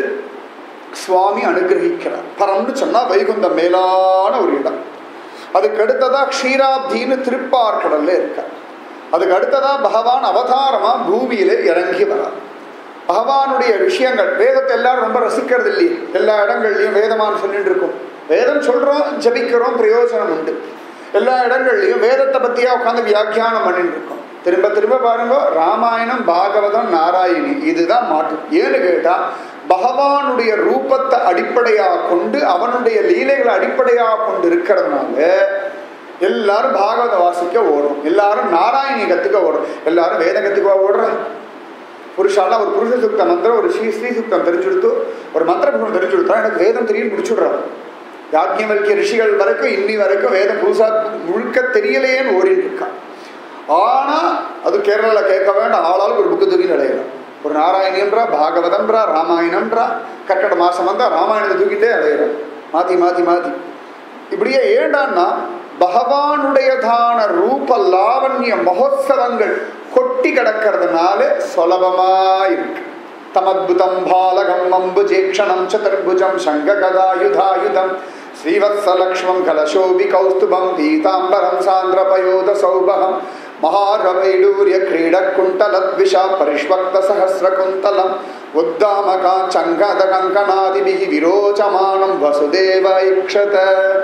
Speaker 1: சுவாமி அனுகிரகிக்கிறார் பரம்னு சொன்னா வைகுந்தம் மேலான ஒரு இடம் அதுக்கு அடுத்ததா க்ஷீராப்தின்னு திருப்பார்கடல்ல இருக்கார் அதுக்கு அடுத்ததா பகவான் அவதாரமா பூமியில இறங்கி வரார் பகவானுடைய விஷயங்கள் வேதத்தை எல்லாரும் ரொம்ப ரசிக்கிறது இல்லையே எல்லா இடங்கள்லையும் வேதமான்னு சொல்லிட்டு இருக்கும் வேதம் சொல்றோம் ஜபிக்கிறோம் பிரயோஜனம் உண்டு எல்லா இடங்கள்லையும் வேதத்தை பத்தியா உட்காந்து வியாக்கியானம் பண்ணிட்டு இருக்கோம் திரும்ப திரும்ப பாருங்க ராமாயணம் பாகவதம் நாராயணி இதுதான் மாற்றம் ஏன்னு கேட்டா பகவானுடைய ரூபத்தை அடிப்படையாக கொண்டு அவனுடைய லீலைகளை அடிப்படையாக கொண்டு இருக்கிறதுனால எல்லாரும் பாகவத வாசிக்க ஓடும் எல்லாரும் நாராயணி கத்துக்க ஓடும் எல்லாரும் வேத கத்துக்க ஓடுற புருஷாலாம் ஒரு புருஷ சுக்த மந்திரம் ஒரு ஸ்ரீ ஸ்ரீ சுக்தம் தெரிஞ்சு கொடுத்து ஒரு மந்திர புருஷம் தெரிஞ்சு கொடுத்தா எனக்கு வேதம் தெரியும் முடிச்சுடுறாரு யாக்கியவல்கிய ரிஷிகள் வரைக்கும் இன்னி வரைக்கும் வேதம் புதுசா முழுக்க தெரியலையேன்னு ஓடிட்டு இருக்கான் ஆனா அது கேரளாவில் கேட்க வேண்டாம் ஆளாளுக்கு ஒரு புக்கு தூக்கி அடையலாம் ஒரு நாராயணியன்றா பாகவதம்ன்றா ராமாயணம்ன்றா கட்டட மாசம் வந்தா ராமாயணத்தை தூக்கிட்டே அடையிறான் மாத்தி மாத்தி மாத்தி இப்படியே ஏண்டான்னா பகவானுடையதான ரூப லாவண்ய மகோத்சவங்கள் கொட்டி கிடக்கிறதுனால சுலபமா இருக்கு தமத்புதம் பாலகம் அம்புஜேக்ஷணம் சதுர்புஜம் சங்ககதாயுதாயுதம் ஸ்ரீவத்சலக்ஷ்மம் கலசோபி கௌஸ்துபம் பீதாம்பரம் சாந்திரபயோத சௌபகம் மகாரவைடூரிய क्रीडकुण्टलद्विषा परिष्वक्तसहस्रकुन्तलम् உத்தாமகாச்சங்கதகங்கனாதிபிகி விரோச்சமானம் வசுதேவ இக்ஷத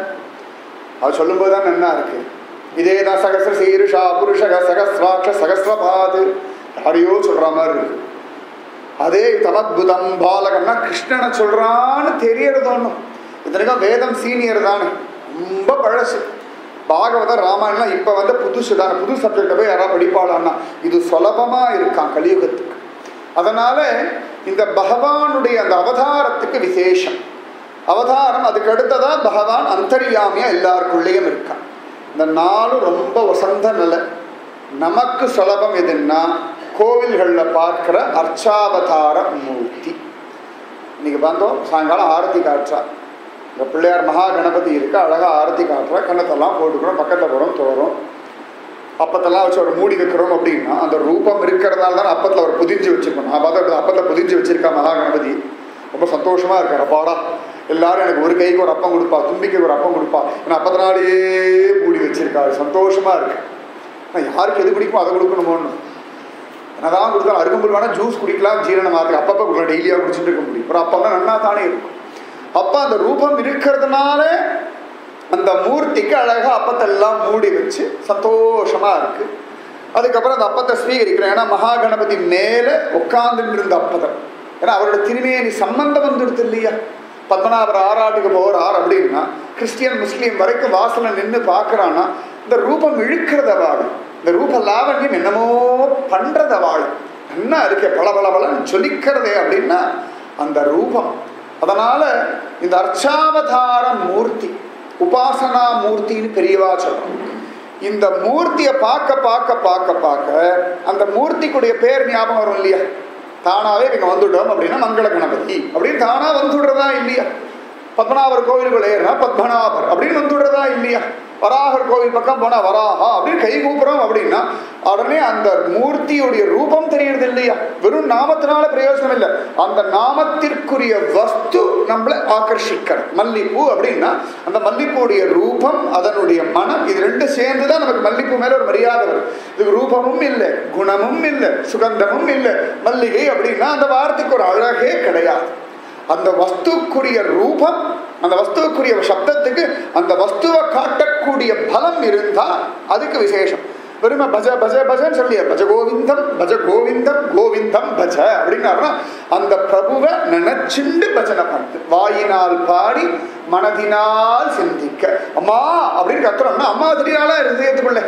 Speaker 1: அது சொல்லும்போது தான் நல்லா இருக்கு இதேதான் சகசிர சீருஷா புருஷக சகசிராட்ச சகசிரபாது யாரையோ சொல்ற மாதிரி இருக்கு அதே தமத்புதம் பாலகம்னா கிருஷ்ணனை சொல்றான்னு தெரியறது ஒன்றும் இத்தனைக்கும் வேதம் சீனியர் தானே ரொம்ப பழசு பாகவத ராமாயணம் இப்போ வந்து புதுசு தானே புது சப்ஜெக்டை போய் யாராவது படிப்பாளான்னா இது சுலபமாக இருக்கான் கலியுகத்துக்கு அதனால இந்த பகவானுடைய அந்த அவதாரத்துக்கு விசேஷம் அவதாரம் அதுக்கு அடுத்ததா பகவான் அந்தரியாமியா எல்லாருக்குள்ளேயும் இருக்கான் இந்த நாளும் ரொம்ப வசந்த நிலை நமக்கு சுலபம் எதுன்னா கோவில்களில் பார்க்கிற அர்ச்சாவதார மூர்த்தி இன்னைக்கு வந்தோம் சாயங்காலம் ஆரத்தி காட்டுறா இந்த பிள்ளையார் மகா கணபதி இருக்கு அழகாக ஆரத்தி காட்டுறா கண்ணத்தெல்லாம் போட்டுக்கிறோம் பக்கத்தில் போகிறோம் தோறும் அப்பத்தெல்லாம் வச்சு ஒரு மூடி வைக்கிறோம் அப்படின்னா அந்த ரூபம் இருக்கிறதால தான் அப்பத்தில் அவர் புதிஞ்சு வச்சிருக்கோம் நான் பார்த்தா அப்பத்தில் புதிஞ்சு வச்சிருக்கா மகா கணபதி ரொம்ப சந்தோஷமா இருக்கார் அப்பாடா எல்லாரும் எனக்கு ஒரு கைக்கு ஒரு அப்பம் கொடுப்பா தும்பிக்கு ஒரு அப்பம் கொடுப்பா ஏன்னா அப்பத்தினாலேயே மூடி வச்சிருக்காரு சந்தோஷமா இருக்கு ஆனால் யாருக்கு எது பிடிக்குமோ அதை கொடுக்கணுமோன்னு என்னதான் கொடுத்தாலும் அருகம்புல் வேணா ஜூஸ் குடிக்கலாம் ஜீரணமாக இருக்கு அப்பப்போ குடிக்கலாம் டெய்லியாக குடிச்சிட்டு இருக்க முடியும் ஒரு அப்பம்லாம் நன்னா தானே இருக்கும் அப்போ அந்த ரூபம் இருக்கிறதுனால அந்த மூர்த்திக்கு அழகா அப்பத்தெல்லாம் மூடி வச்சு சந்தோஷமா இருக்கு அதுக்கப்புறம் அந்த அப்பத்தை ஸ்வீகரிக்கிறேன் ஏன்னா மகா கணபதி மேல உட்கார்ந்துட்டு இருந்த அப்பதம் ஏன்னா அவரோட திருமேனி சம்பந்தம் வந்துடுது இல்லையா பத்மநாபர் ஆறாட்டுக்கு போகிறார் அப்படின்னா கிறிஸ்டியன் முஸ்லீம் வரைக்கும் வாசலை நின்று பார்க்கறான்னா இந்த ரூபம் இழுக்கிறத வாழ இந்த ரூப லாவண்யம் என்னமோ பண்றத வாழ என்ன இருக்கே பல பல பலன்னு சொல்லிக்கிறதே அப்படின்னா அந்த ரூபம் அதனால இந்த அர்ச்சாவதார மூர்த்தி உபாசனா மூர்த்தின்னு பெரியவா சொல்றோம் இந்த மூர்த்தியை பார்க்க பார்க்க பார்க்க பார்க்க அந்த மூர்த்திக்குடைய பேர் ஞாபகம் வரும் இல்லையா தானாவே இவங்க வந்துட்டோம் அப்படின்னா மங்கள கணபதி அப்படின்னு தானா வந்துடுறதா இல்லையா பத்மநாபர் கோவிலுக்குள்ள ஏறினா பத்மநாபர் அப்படின்னு வந்துடுறதா இல்லையா வராகர் கோவில் பக்கம் போனா வராஹா அப்படின்னு கை கூப்புறோம் அப்படின்னா உடனே அந்த மூர்த்தியுடைய ரூபம் தெரியறது இல்லையா வெறும் நாமத்தினால பிரயோஜனம் இல்லை அந்த நாமத்திற்குரிய வஸ்து நம்மளை ஆக்கர்ஷிக்கணும் மல்லிப்பூ அப்படின்னா அந்த மல்லிப்பூடைய ரூபம் அதனுடைய மனம் இது ரெண்டும் சேர்ந்து தான் நமக்கு மல்லிப்பூ மேல ஒரு மரியாதை வரும் இதுக்கு ரூபமும் இல்லை குணமும் இல்லை சுகந்தமும் இல்லை மல்லிகை அப்படின்னா அந்த வார்த்தைக்கு ஒரு அழகே கிடையாது அந்த வஸ்துக்குரிய ரூபம் அந்த வஸ்துவுக்குரிய சப்தத்துக்கு அந்த வஸ்துவை காட்டக்கூடிய பலம் இருந்தா அதுக்கு விசேஷம் வெறுமை பஜ பஜ பஜன்னு சொல்லிய பஜ கோவிந்தம் பஜ கோவிந்தம் கோவிந்தம் பஜ அப்படின்னாருன்னா அந்த பிரபுவை நினைச்சுண்டு பஜனை பண்ணு வாயினால் பாடி மனதினால் சிந்திக்க அம்மா அப்படின்னு கத்துறோம்னா அம்மா தெரியாளா இருதயத்துக்குள்ள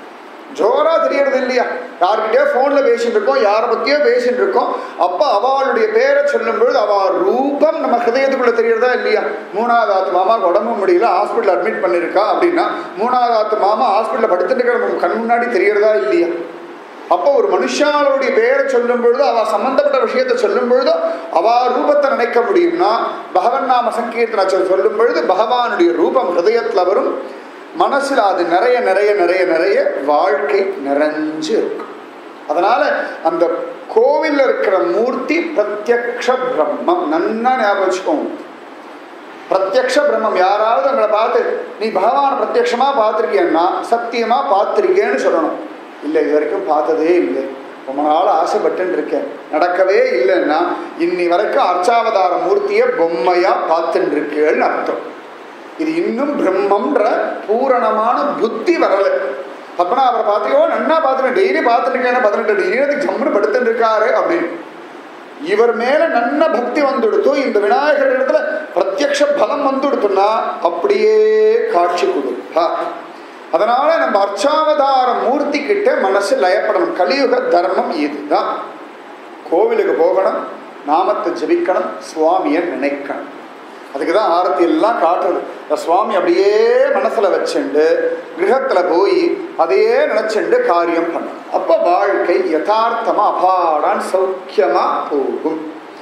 Speaker 1: ஜோரா தெரியறது இல்லையா யார்கிட்டயோ ஃபோன்ல பேசிட்டு இருக்கோம் யாரை பத்தியோ பேசிட்டு இருக்கோம் அப்ப அவளுடைய பேரை சொல்லும் பொழுது அவ ரூபம் நம்ம ஹிருதயத்துக்குள்ள தெரியறதா இல்லையா மூணாவது ஆத்து மாமாவுக்கு உடம்பு முடியல ஹாஸ்பிட்டல் அட்மிட் பண்ணிருக்கா அப்படின்னா மூணாவது ஆத்து மாமா ஹாஸ்பிட்டல் படுத்துட்டு இருக்கிற நம்ம கண் முன்னாடி தெரியறதா இல்லையா அப்போ ஒரு மனுஷாளுடைய பேரை சொல்லும் பொழுதோ அவ சம்பந்தப்பட்ட விஷயத்தை சொல்லும் பொழுதோ அவ ரூபத்தை நினைக்க முடியும்னா பகவன் நாம சங்கீர்த்தனை சொல் சொல்லும் பொழுது பகவானுடைய ரூபம் ஹிருதயத்துல வரும் மனசுல அது நிறைய நிறைய நிறைய நிறைய வாழ்க்கை நிறைஞ்சு இருக்கும் அதனால அந்த கோவில்ல இருக்கிற மூர்த்தி பிரத்யக்ஷ பிரம்மம் நன்னா ஞாபகம் வச்சுக்கோங்க பிரத்யக்ஷ பிரம்மம் யாராவது உங்களை பார்த்து நீ பகவான் பிரத்யக்ஷமா பார்த்துருக்கியன்னா சத்தியமா பார்த்துருக்கேன்னு சொல்லணும் இல்லை இது வரைக்கும் பார்த்ததே இல்லை ரொம்ப நாள் ஆசைப்பட்டுன்னு இருக்கேன் நடக்கவே இல்லைன்னா இன்னி வரைக்கும் அர்ச்சாவதார மூர்த்தியை பொம்மையா பார்த்துட்டு இருக்கேன்னு அர்த்தம் இது இன்னும் பிரம்மன்ற பூரணமான புத்தி வரல பத்மநாபரை பார்த்தியோ நன்னா பார்த்துட்டு டெய்லி பார்த்துட்டு இருக்கேன் பதினெட்டு டிகிரி அதுக்கு ஜம்முன்னு படுத்துட்டு இருக்காரு அப்படின்னு இவர் மேல நன்ன பக்தி வந்துடுத்தோ இந்த விநாயகர் இடத்துல பிரத்யக்ஷ பலம் வந்துடுத்துன்னா அப்படியே காட்சி கொடுப்பா அதனால நம்ம அர்ச்சாவதார மூர்த்தி கிட்ட மனசு லயப்படணும் கலியுக தர்மம் இதுதான் கோவிலுக்கு போகணும் நாமத்தை ஜபிக்கணும் சுவாமியை நினைக்கணும் அதுக்கு தான் ஆரத்தி எல்லாம் காட்டுறது இந்த சுவாமி அப்படியே மனசுல வச்சுண்டு கிரகத்துல போய் அதையே நினைச்சுண்டு காரியம் பண்ணணும் அப்ப வாழ்க்கை யதார்த்தமா அபாடான் சௌக்கியமா போகும்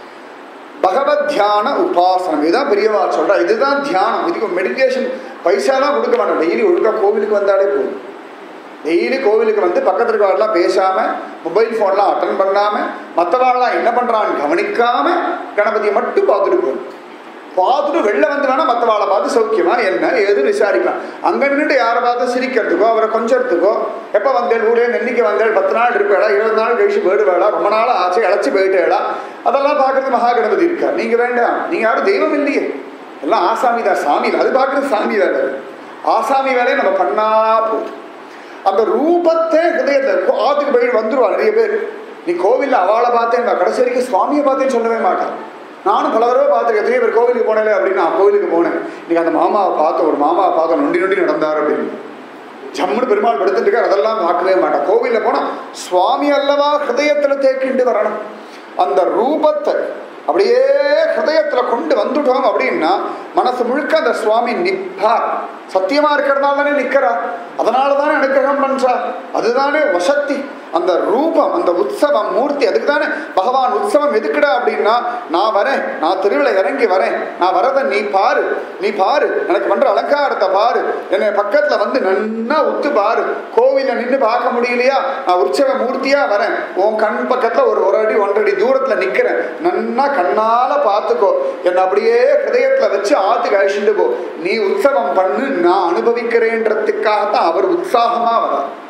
Speaker 1: பகவத் தியான உபாசனம் இதுதான் பெரியவா சொல்றா இதுதான் தியானம் இதுக்கு மெடிடேஷன் பைசாலாம் கொடுக்க மாட்டோம் டெய்லி ஒழுங்கா கோவிலுக்கு வந்தாலே போதும் டெய்லி கோவிலுக்கு வந்து பக்கத்து இருக்கவாடெல்லாம் பேசாம மொபைல் ஃபோன்லாம் அட்டன் பண்ணாம மற்றவாள்லாம் என்ன பண்றான்னு கவனிக்காம கணபதியை மட்டும் பார்த்துட்டு போகணும் பார்த்துட்டு வெளில வந்து வேணா மற்றவாளை பார்த்து சௌக்கியமா என்ன ஏதுன்னு விசாரிக்கலாம் அங்க நின்றுட்டு யாரை பார்த்து சிரிக்கிறதுக்கோ அவரை கொஞ்சத்துக்கோ எப்போ வந்தேன் ஊரே நெல்லிக்கு வந்தேன் பத்து நாள் இருப்பேடா இருபது நாள் கழிச்சு போயிடு வேடா ரொம்ப நாள் ஆச்சு இழைச்சி போயிட்டேடா அதெல்லாம் பார்க்கறது மகா கணபதி இருக்கா நீங்க வேண்டாம் நீங்க யாரும் தெய்வம் இல்லையே எல்லாம் ஆசாமி தான் சாமி தான் அது பார்க்கறது சாமி வேலை ஆசாமி வேலையை நம்ம பண்ணா போதும் அந்த ரூபத்தை ஹிருதயத்தில் ஆத்துக்கு போயிட்டு வந்துருவா நிறைய பேர் நீ கோவிலில் அவளை பார்த்தேன் கடைசி வரைக்கும் சுவாமியை பார்த்தேன்னு சொல்லவே மாட்டான் நானும் பல தடவை பார்த்துருக்கேன் எத்தனையோ பேர் கோவிலுக்கு போனேன் அப்படின்னு நான் கோவிலுக்கு போனேன் இன்னைக்கு அந்த மாமாவை பார்த்த ஒரு மாமாவை பார்க்க நொண்டி நொண்டி நடந்தார் அப்படின்னு ஜம்முன்னு பெருமாள் படுத்துட்டு இருக்கார் அதெல்லாம் பார்க்கவே மாட்டான் கோவிலில் போனால் சுவாமி அல்லவா ஹிருதயத்தில் தேக்கிண்டு வரணும் அந்த ரூபத்தை அப்படியே ஹிருதயத்தில் கொண்டு வந்துட்டோம் அப்படின்னா மனசு முழுக்க அந்த சுவாமி நிற்பார் சத்தியமா இருக்கிறதுனால தானே நிற்கிறா அதனால தானே அனுக்கிரகம் பண்றா அதுதானே வசத்தி அந்த ரூபம் அந்த உற்சவம் மூர்த்தி அதுக்கு தானே பகவான் உற்சவம் எதுக்குடா அப்படின்னா நான் வரேன் நான் திருவிழா இறங்கி வரேன் நான் வரதை நீ பாரு நீ பாரு எனக்கு பண்ற அலங்காரத்தை பாரு என்னை பக்கத்துல வந்து நன்னா உத்து பாரு கோவில நின்று பார்க்க முடியலையா நான் உற்சவ மூர்த்தியா வரேன் உன் கண் பக்கத்துல ஒரு ஒரு அடி ஒன்றரை அடி தூரத்துல நிக்கிறேன் நன்னா கண்ணால பார்த்துக்கோ என்னை அப்படியே ஹிருதயத்துல வச்சு ஆத்துக்கு அழிச்சுட்டு போ நீ உற்சவம் பண்ணு நான் அனுபவிக்கிறேன்றதுக்காகத்தான் அவர் உற்சாகமா வரார்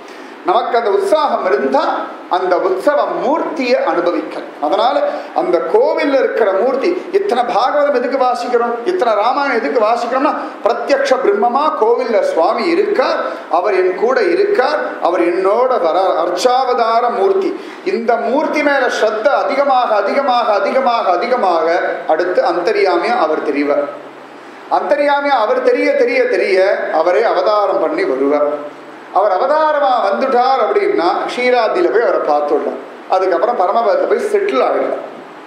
Speaker 1: நமக்கு அந்த உற்சாகம் இருந்தா அந்த உற்சவ மூர்த்தியை அனுபவிக்கணும் அதனால அந்த கோவில்ல இருக்கிற மூர்த்தி இத்தனை பாகவதம் எதுக்கு வாசிக்கிறோம் இத்தனை ராமாயணம் எதுக்கு வாசிக்கிறோம்னா பிரத்யக்ஷ பிரம்மமா கோவில்ல சுவாமி இருக்கார் அவர் என் கூட இருக்கார் அவர் என்னோட வர அர்ச்சாவதார மூர்த்தி இந்த மூர்த்தி மேல ஸ்ரத்த அதிகமாக அதிகமாக அதிகமாக அதிகமாக அடுத்து அந்தரியாமியா அவர் தெரிவார் அந்தரியாமியா அவர் தெரிய தெரிய தெரிய அவரே அவதாரம் பண்ணி வருவார் அவர் அவதாரமா வந்துட்டார் அப்படின்னா க்ஷீராத்தியில போய் அவரை பார்த்துடலாம் அதுக்கப்புறம் பரமபதத்தில் போய் செட்டில் ஆகிடலாம்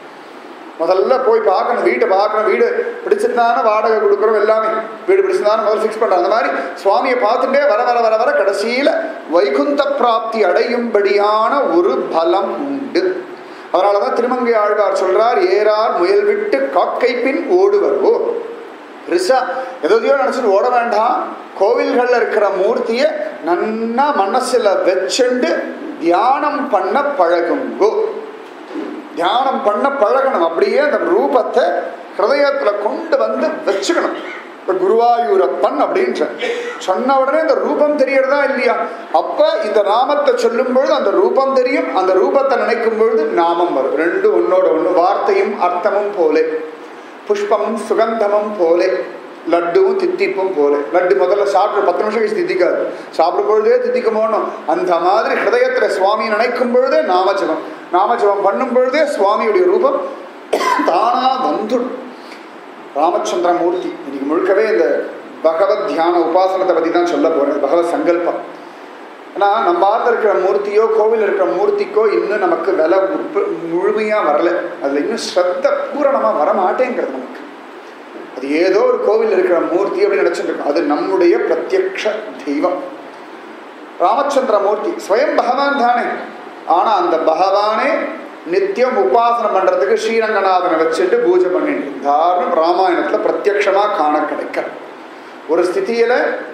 Speaker 1: முதல்ல போய் பார்க்கணும் வீட்டை பார்க்கணும் வீடு பிடிச்சிருந்தானே வாடகை கொடுக்குறோம் எல்லாமே வீடு பிடிச்சிருந்தானே முதல்ல ஃபிக்ஸ் பண்ணுறோம் அந்த மாதிரி சுவாமியை பார்த்துட்டே வர வர வர வர கடைசியில் வைகுந்த பிராப்தி அடையும்படியான ஒரு பலம் உண்டு அதனால தான் திருமங்கை ஆழ்வார் சொல்றார் ஏறார் முயல் விட்டு காக்கை பின் ஓடுவரோ பெருசா எதையோ நினச்சிட்டு ஓட வேண்டாம் கோவில்களில் இருக்கிற மூர்த்தியை நன்னா மனசில் வச்சுண்டு தியானம் பண்ண பழகுங்கோ தியானம் பண்ண பழகணும் அப்படியே அந்த ரூபத்தை ஹிருதயத்தில் கொண்டு வந்து வச்சுக்கணும் இப்போ குருவாயூரப்பன் அப்படின்ற சொன்ன உடனே இந்த ரூபம் தெரியறதா இல்லையா அப்ப இந்த நாமத்தை சொல்லும் பொழுது அந்த ரூபம் தெரியும் அந்த ரூபத்தை நினைக்கும் பொழுது நாமம் வரும் ரெண்டு ஒன்னோட ஒன்று வார்த்தையும் அர்த்தமும் போலே புஷ்பமும் சுகந்தமும் போலே லட்டுவும் தித்திப்பும் போல லட்டு முதல்ல சாப்பிட்டு பத்து நிமிஷம் கழிச்சு தித்திக்காது சாப்பிடும் பொழுதே தித்திக்குமோனும் அந்த மாதிரி ஹிருதயத்துல சுவாமி நினைக்கும் பொழுதே நாமஜபம் நாமஜபம் பண்ணும் பொழுதே சுவாமியுடைய ரூபம் தானா வந்துடும் ராமச்சந்திர மூர்த்தி இன்னைக்கு முழுக்கவே இந்த பகவத் தியான உபாசனத்தை பற்றி தான் சொல்ல போறேன் பகவத் சங்கல்பம் ஏன்னா நம்ம ஆத்துல இருக்கிற மூர்த்தியோ கோவில் இருக்கிற மூர்த்திக்கோ இன்னும் நமக்கு விலை உற்ப முழுமையாக வரல அதில் இன்னும் ஸ்ரத்த பூரணமாக வர மாட்டேங்கிறது நமக்கு அது ஏதோ ஒரு கோவில் இருக்கிற மூர்த்தி அப்படின்னு நினைச்சிட்டு இருக்கோம் அது நம்முடைய பிரத்யக்ஷ தெய்வம் ராமச்சந்திர மூர்த்தி ஸ்வயம் பகவான் தானே ஆனா அந்த பகவானே நித்தியம் உபாசனம் பண்றதுக்கு ஸ்ரீரங்கநாதனை வச்சுட்டு பூஜை பண்ணிட்டு இருந்தாருன்னு ராமாயணத்துல பிரத்யக்ஷமா காண கிடைக்க ஒரு ஸ்திதியில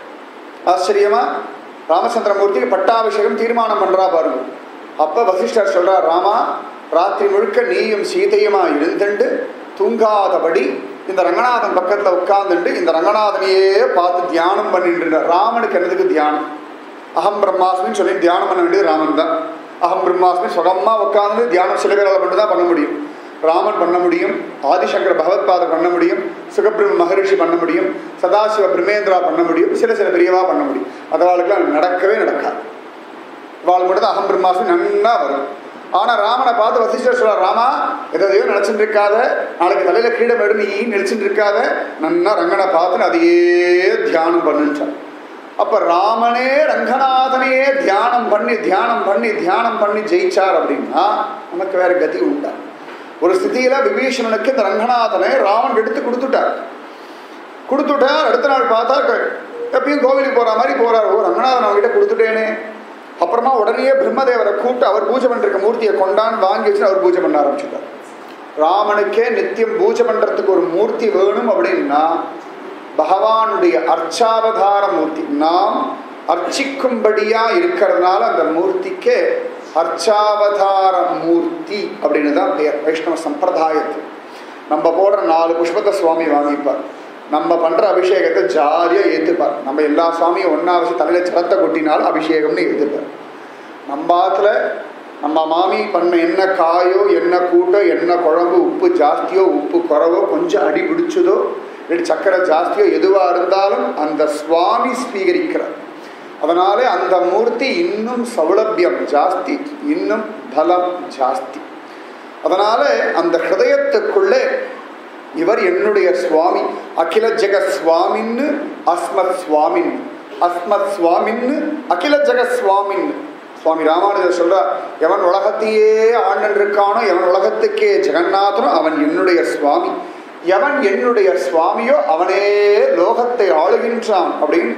Speaker 1: ஆச்சரியமா ராமச்சந்திரமூர்த்திக்கு பட்டாபிஷேகம் தீர்மானம் பண்றா பாருங்க அப்ப வசிஷ்டர் சொல்றார் ராமா ராத்திரி முழுக்க நீயும் சீதையுமா இருந்துண்டு தூங்காதபடி இந்த ரங்கநாதன் பக்கத்துல உட்கார்ந்துட்டு இந்த ரங்கநாதனையே பார்த்து தியானம் பண்ணிட்டு இருந்தார். ராமனுக்கு என்னதுக்கு தியானம் அகம் பிரம்மாஸ்மின்னு சொல்லி தியானம் பண்ண வேண்டியது ராமன் தான் அகம் பிரம்மாஸ்மி சுகமா உட்கார்ந்து தியானம் சில பேரால் மட்டும் தான் பண்ண முடியும் ராமன் பண்ண முடியும் ஆதிசங்கர பகவத்பாதர் பண்ண முடியும் சுகபிரம மகரிஷி பண்ண முடியும் சதாசிவ பிரமேந்திரா பண்ண முடியும் சில சில பெரியவா பண்ண முடியும் அதவாளுக்கெல்லாம் நடக்கவே நடக்காது வாழ் மட்டும் தான் அகம் பிரம்மாஸ்மி நன்னா வரும் ஆனா ராமனை பார்த்து வசிஷ்டர் சொல்றார் ராமா எதையோ நினைச்சுட்டு இருக்காத நாளைக்கு தலையில கீழே மேடு நீ நினைச்சுட்டு இருக்காத நன்னா ரங்கனை பார்த்து அதையே தியானம் பண்ணுச்சான் அப்ப ராமனே ரங்கநாதனையே தியானம் பண்ணி தியானம் பண்ணி தியானம் பண்ணி ஜெயிச்சார் அப்படின்னா நமக்கு வேற கதி உண்டா ஒரு ஸ்திதியில விபீஷணனுக்கு இந்த ரங்கநாதனை ராமன் எடுத்து கொடுத்துட்டார் கொடுத்துட்டார் அடுத்த நாள் பார்த்தா க- எப்பயும் கோவிலுக்கு போற மாதிரி போறார் ஓ ரங்கநாதன் அவங்ககிட்ட கொடுத்துட்டேனே அப்புறமா உடனே பிரம்மதேவரை கூப்பிட்டு அவர் பூஜை பண்ணிருக்க மூர்த்தியை கொண்டான்னு வாங்கி வச்சு அவர் பூஜை பண்ண ஆரம்பிச்சுட்டார் ராமனுக்கே நித்தியம் பூஜை பண்றதுக்கு ஒரு மூர்த்தி வேணும் அப்படின்னா பகவானுடைய அர்ச்சாவதார மூர்த்தி நாம் அர்ச்சிக்கும்படியா இருக்கிறதுனால அந்த மூர்த்திக்கு அர்ச்சாவதார மூர்த்தி அப்படின்னு தான் பெயர் வைஷ்ணவ சம்பிரதாயத்தில் நம்ம போடுற நாலு புஷ்பத்தை சுவாமி வாங்கிப்பார் நம்ம பண்ற அபிஷேகத்தை ஜாலியா ஏத்துப்பார் நம்ம எல்லா சுவாமியும் ஒன்னா வச்சு தலையில ஜலத்தை கொட்டினாலும் அபிஷேகம்னு ஏத்துப்பார் நம்ம ஆத்துல நம்ம மாமி பண்ண என்ன காயோ என்ன கூட்டோ என்ன குழம்பு உப்பு ஜாஸ்தியோ உப்பு குறவோ கொஞ்சம் அடி பிடிச்சதோ இல்லை சக்கரை ஜாஸ்தியோ எதுவா இருந்தாலும் அந்த சுவாமி ஸ்வீகரிக்கிறார் அதனாலே அந்த மூர்த்தி இன்னும் சௌலபியம் ஜாஸ்தி இன்னும் பலம் ஜாஸ்தி அதனால அந்த ஹிருதயத்துக்குள்ளே இவர் என்னுடைய சுவாமி அகில ஜெக சுவாமின்னு அஸ்மத் சுவாமின் அஸ்மத் சுவாமின்னு அகில ஜெக சுவாமின் சுவாமி ராமானுஜர் சொல்றார் எவன் உலகத்தையே ஆண்டு இருக்கானோ எவன் உலகத்துக்கே ஜெகநாதனோ அவன் என்னுடைய சுவாமி எவன் என்னுடைய சுவாமியோ அவனே லோகத்தை ஆளுகின்றான் அப்படின்னு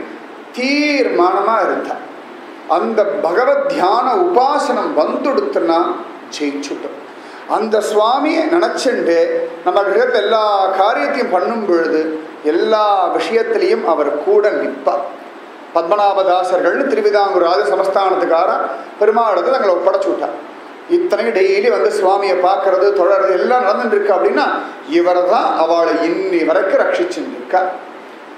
Speaker 1: தீர்மானமா இருந்தான் அந்த பகவத் தியான உபாசனம் வந்துடுத்துனா ஜெயிச்சுட்டோம் அந்த சுவாமியை நினச்சிண்டு நம்ம கிரகத்தில் எல்லா காரியத்தையும் பண்ணும் பொழுது எல்லா விஷயத்திலையும் அவர் கூட நிற்பார் பத்மநாபதாசர்கள்னு திருவிதாங்கூர் ராஜ சமஸ்தானத்துக்கார பெருமாளத்தை தங்களை ஒப்படைச்சு விட்டார் இத்தனையும் டெய்லி வந்து சுவாமியை பார்க்கறது தொடர்றது எல்லாம் நடந்துட்டு இருக்கு அப்படின்னா இவர் தான் அவளை இன்னி வரைக்கும் ரட்சிச்சுட்டு இருக்கா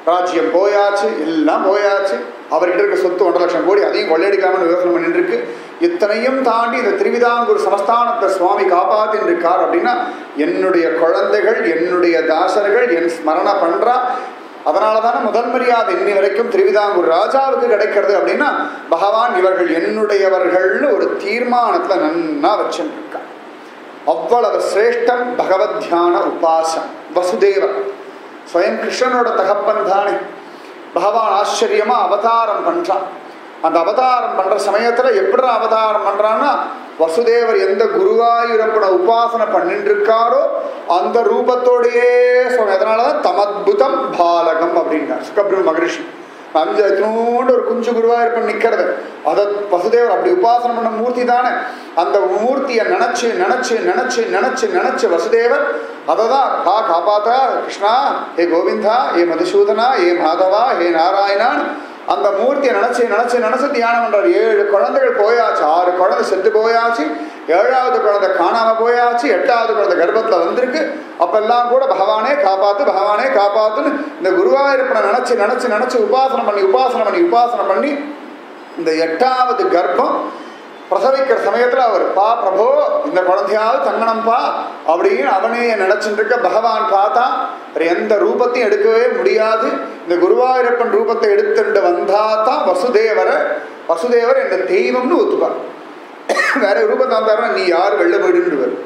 Speaker 1: ராஜ்யம் போயாச்சு எல்லாம் போயாச்சு அவர்கிட்ட இருக்க சொத்து ஒன்றரை லட்சம் கோடி அதையும் கொள்ளையடிக்காமல் யோசனை பண்ணிட்டு இருக்கு இத்தனையும் தாண்டி இந்த திருவிதாங்கூர் சமஸ்தானத்தை சுவாமி காப்பாத்தின்னு இருக்கார் அப்படின்னா என்னுடைய குழந்தைகள் என்னுடைய தாசர்கள் என் ஸ்மரண பண்றா அதனால தானே முதல் மரியாதை இன்னி வரைக்கும் திருவிதாங்கூர் ராஜாவுக்கு கிடைக்கிறது அப்படின்னா பகவான் இவர்கள் என்னுடையவர்கள்னு ஒரு தீர்மானத்துல நன்னா வச்சுருக்கான் அவ்வளவு சிரேஷ்டம் பகவத் தியான உபாசம் வசுதேவன் ஸ்வயம் கிருஷ்ணனோட தகப்பன் தானே பகவான் ஆச்சரியமா அவதாரம் பண்றான் அந்த அவதாரம் பண்ற சமயத்துல எப்படி அவதாரம் பண்றான்னா வசுதேவர் எந்த குருவாயூரப்பட உபாசனை பண்ணிட்டு இருக்காரோ அந்த ரூபத்தோடையே சொல்ல அதனாலதான் தமத்புதம் பாலகம் அப்படின்னார் சுகபிரம மகரிஷி அஞ்சு இத்தினோண்டு ஒரு குஞ்சு குருவாயிருப்பன் நிக்கிறது அதை வசுதேவர் அப்படி உபாசனை பண்ண மூர்த்தி தானே அந்த மூர்த்தியை நினைச்சு நினைச்சு நினைச்சு நினைச்சு நினைச்சு வசுதேவர் அதை தான் கா காப்பாத்தா கிருஷ்ணா ஹே கோவிந்தா ஹே மதுசூதனா ஹே மாதவா ஹே நாராயணான் அந்த மூர்த்தியை நினைச்சு நினைச்சு நினைச்சு தியானம் பண்றாரு ஏழு குழந்தைகள் போயாச்சு ஆறு குழந்தை செத்து போயாச்சு ஏழாவது குழந்தை காணாம போயாச்சு எட்டாவது குழந்தை கர்ப்பத்துல வந்திருக்கு அப்பெல்லாம் கூட பகவானே காப்பாத்து பகவானே காப்பாத்துன்னு இந்த குருவாயூரப்பனை நினைச்சு நினைச்சு நினைச்சு உபாசனை பண்ணி உபாசனை பண்ணி உபாசனை பண்ணி இந்த எட்டாவது கர்ப்பம் பிரசவிக்கிற சமயத்துல அவர் பா பிரபோ இந்த குழந்தையாவது தங்கணம்பா அப்படின்னு அவனே நினைச்சுட்டு இருக்க பகவான் பார்த்தா வேற எந்த ரூபத்தையும் எடுக்கவே முடியாது இந்த குருவாயூரப்பன் ரூபத்தை எடுத்துட்டு வந்தா தான் வசுதேவரை வசுதேவர் இந்த தெய்வம்னு ஒத்துப்பார் வேற ரூபத்தை வந்தாருன்னா நீ யார் வெள்ள போயிடுன்னு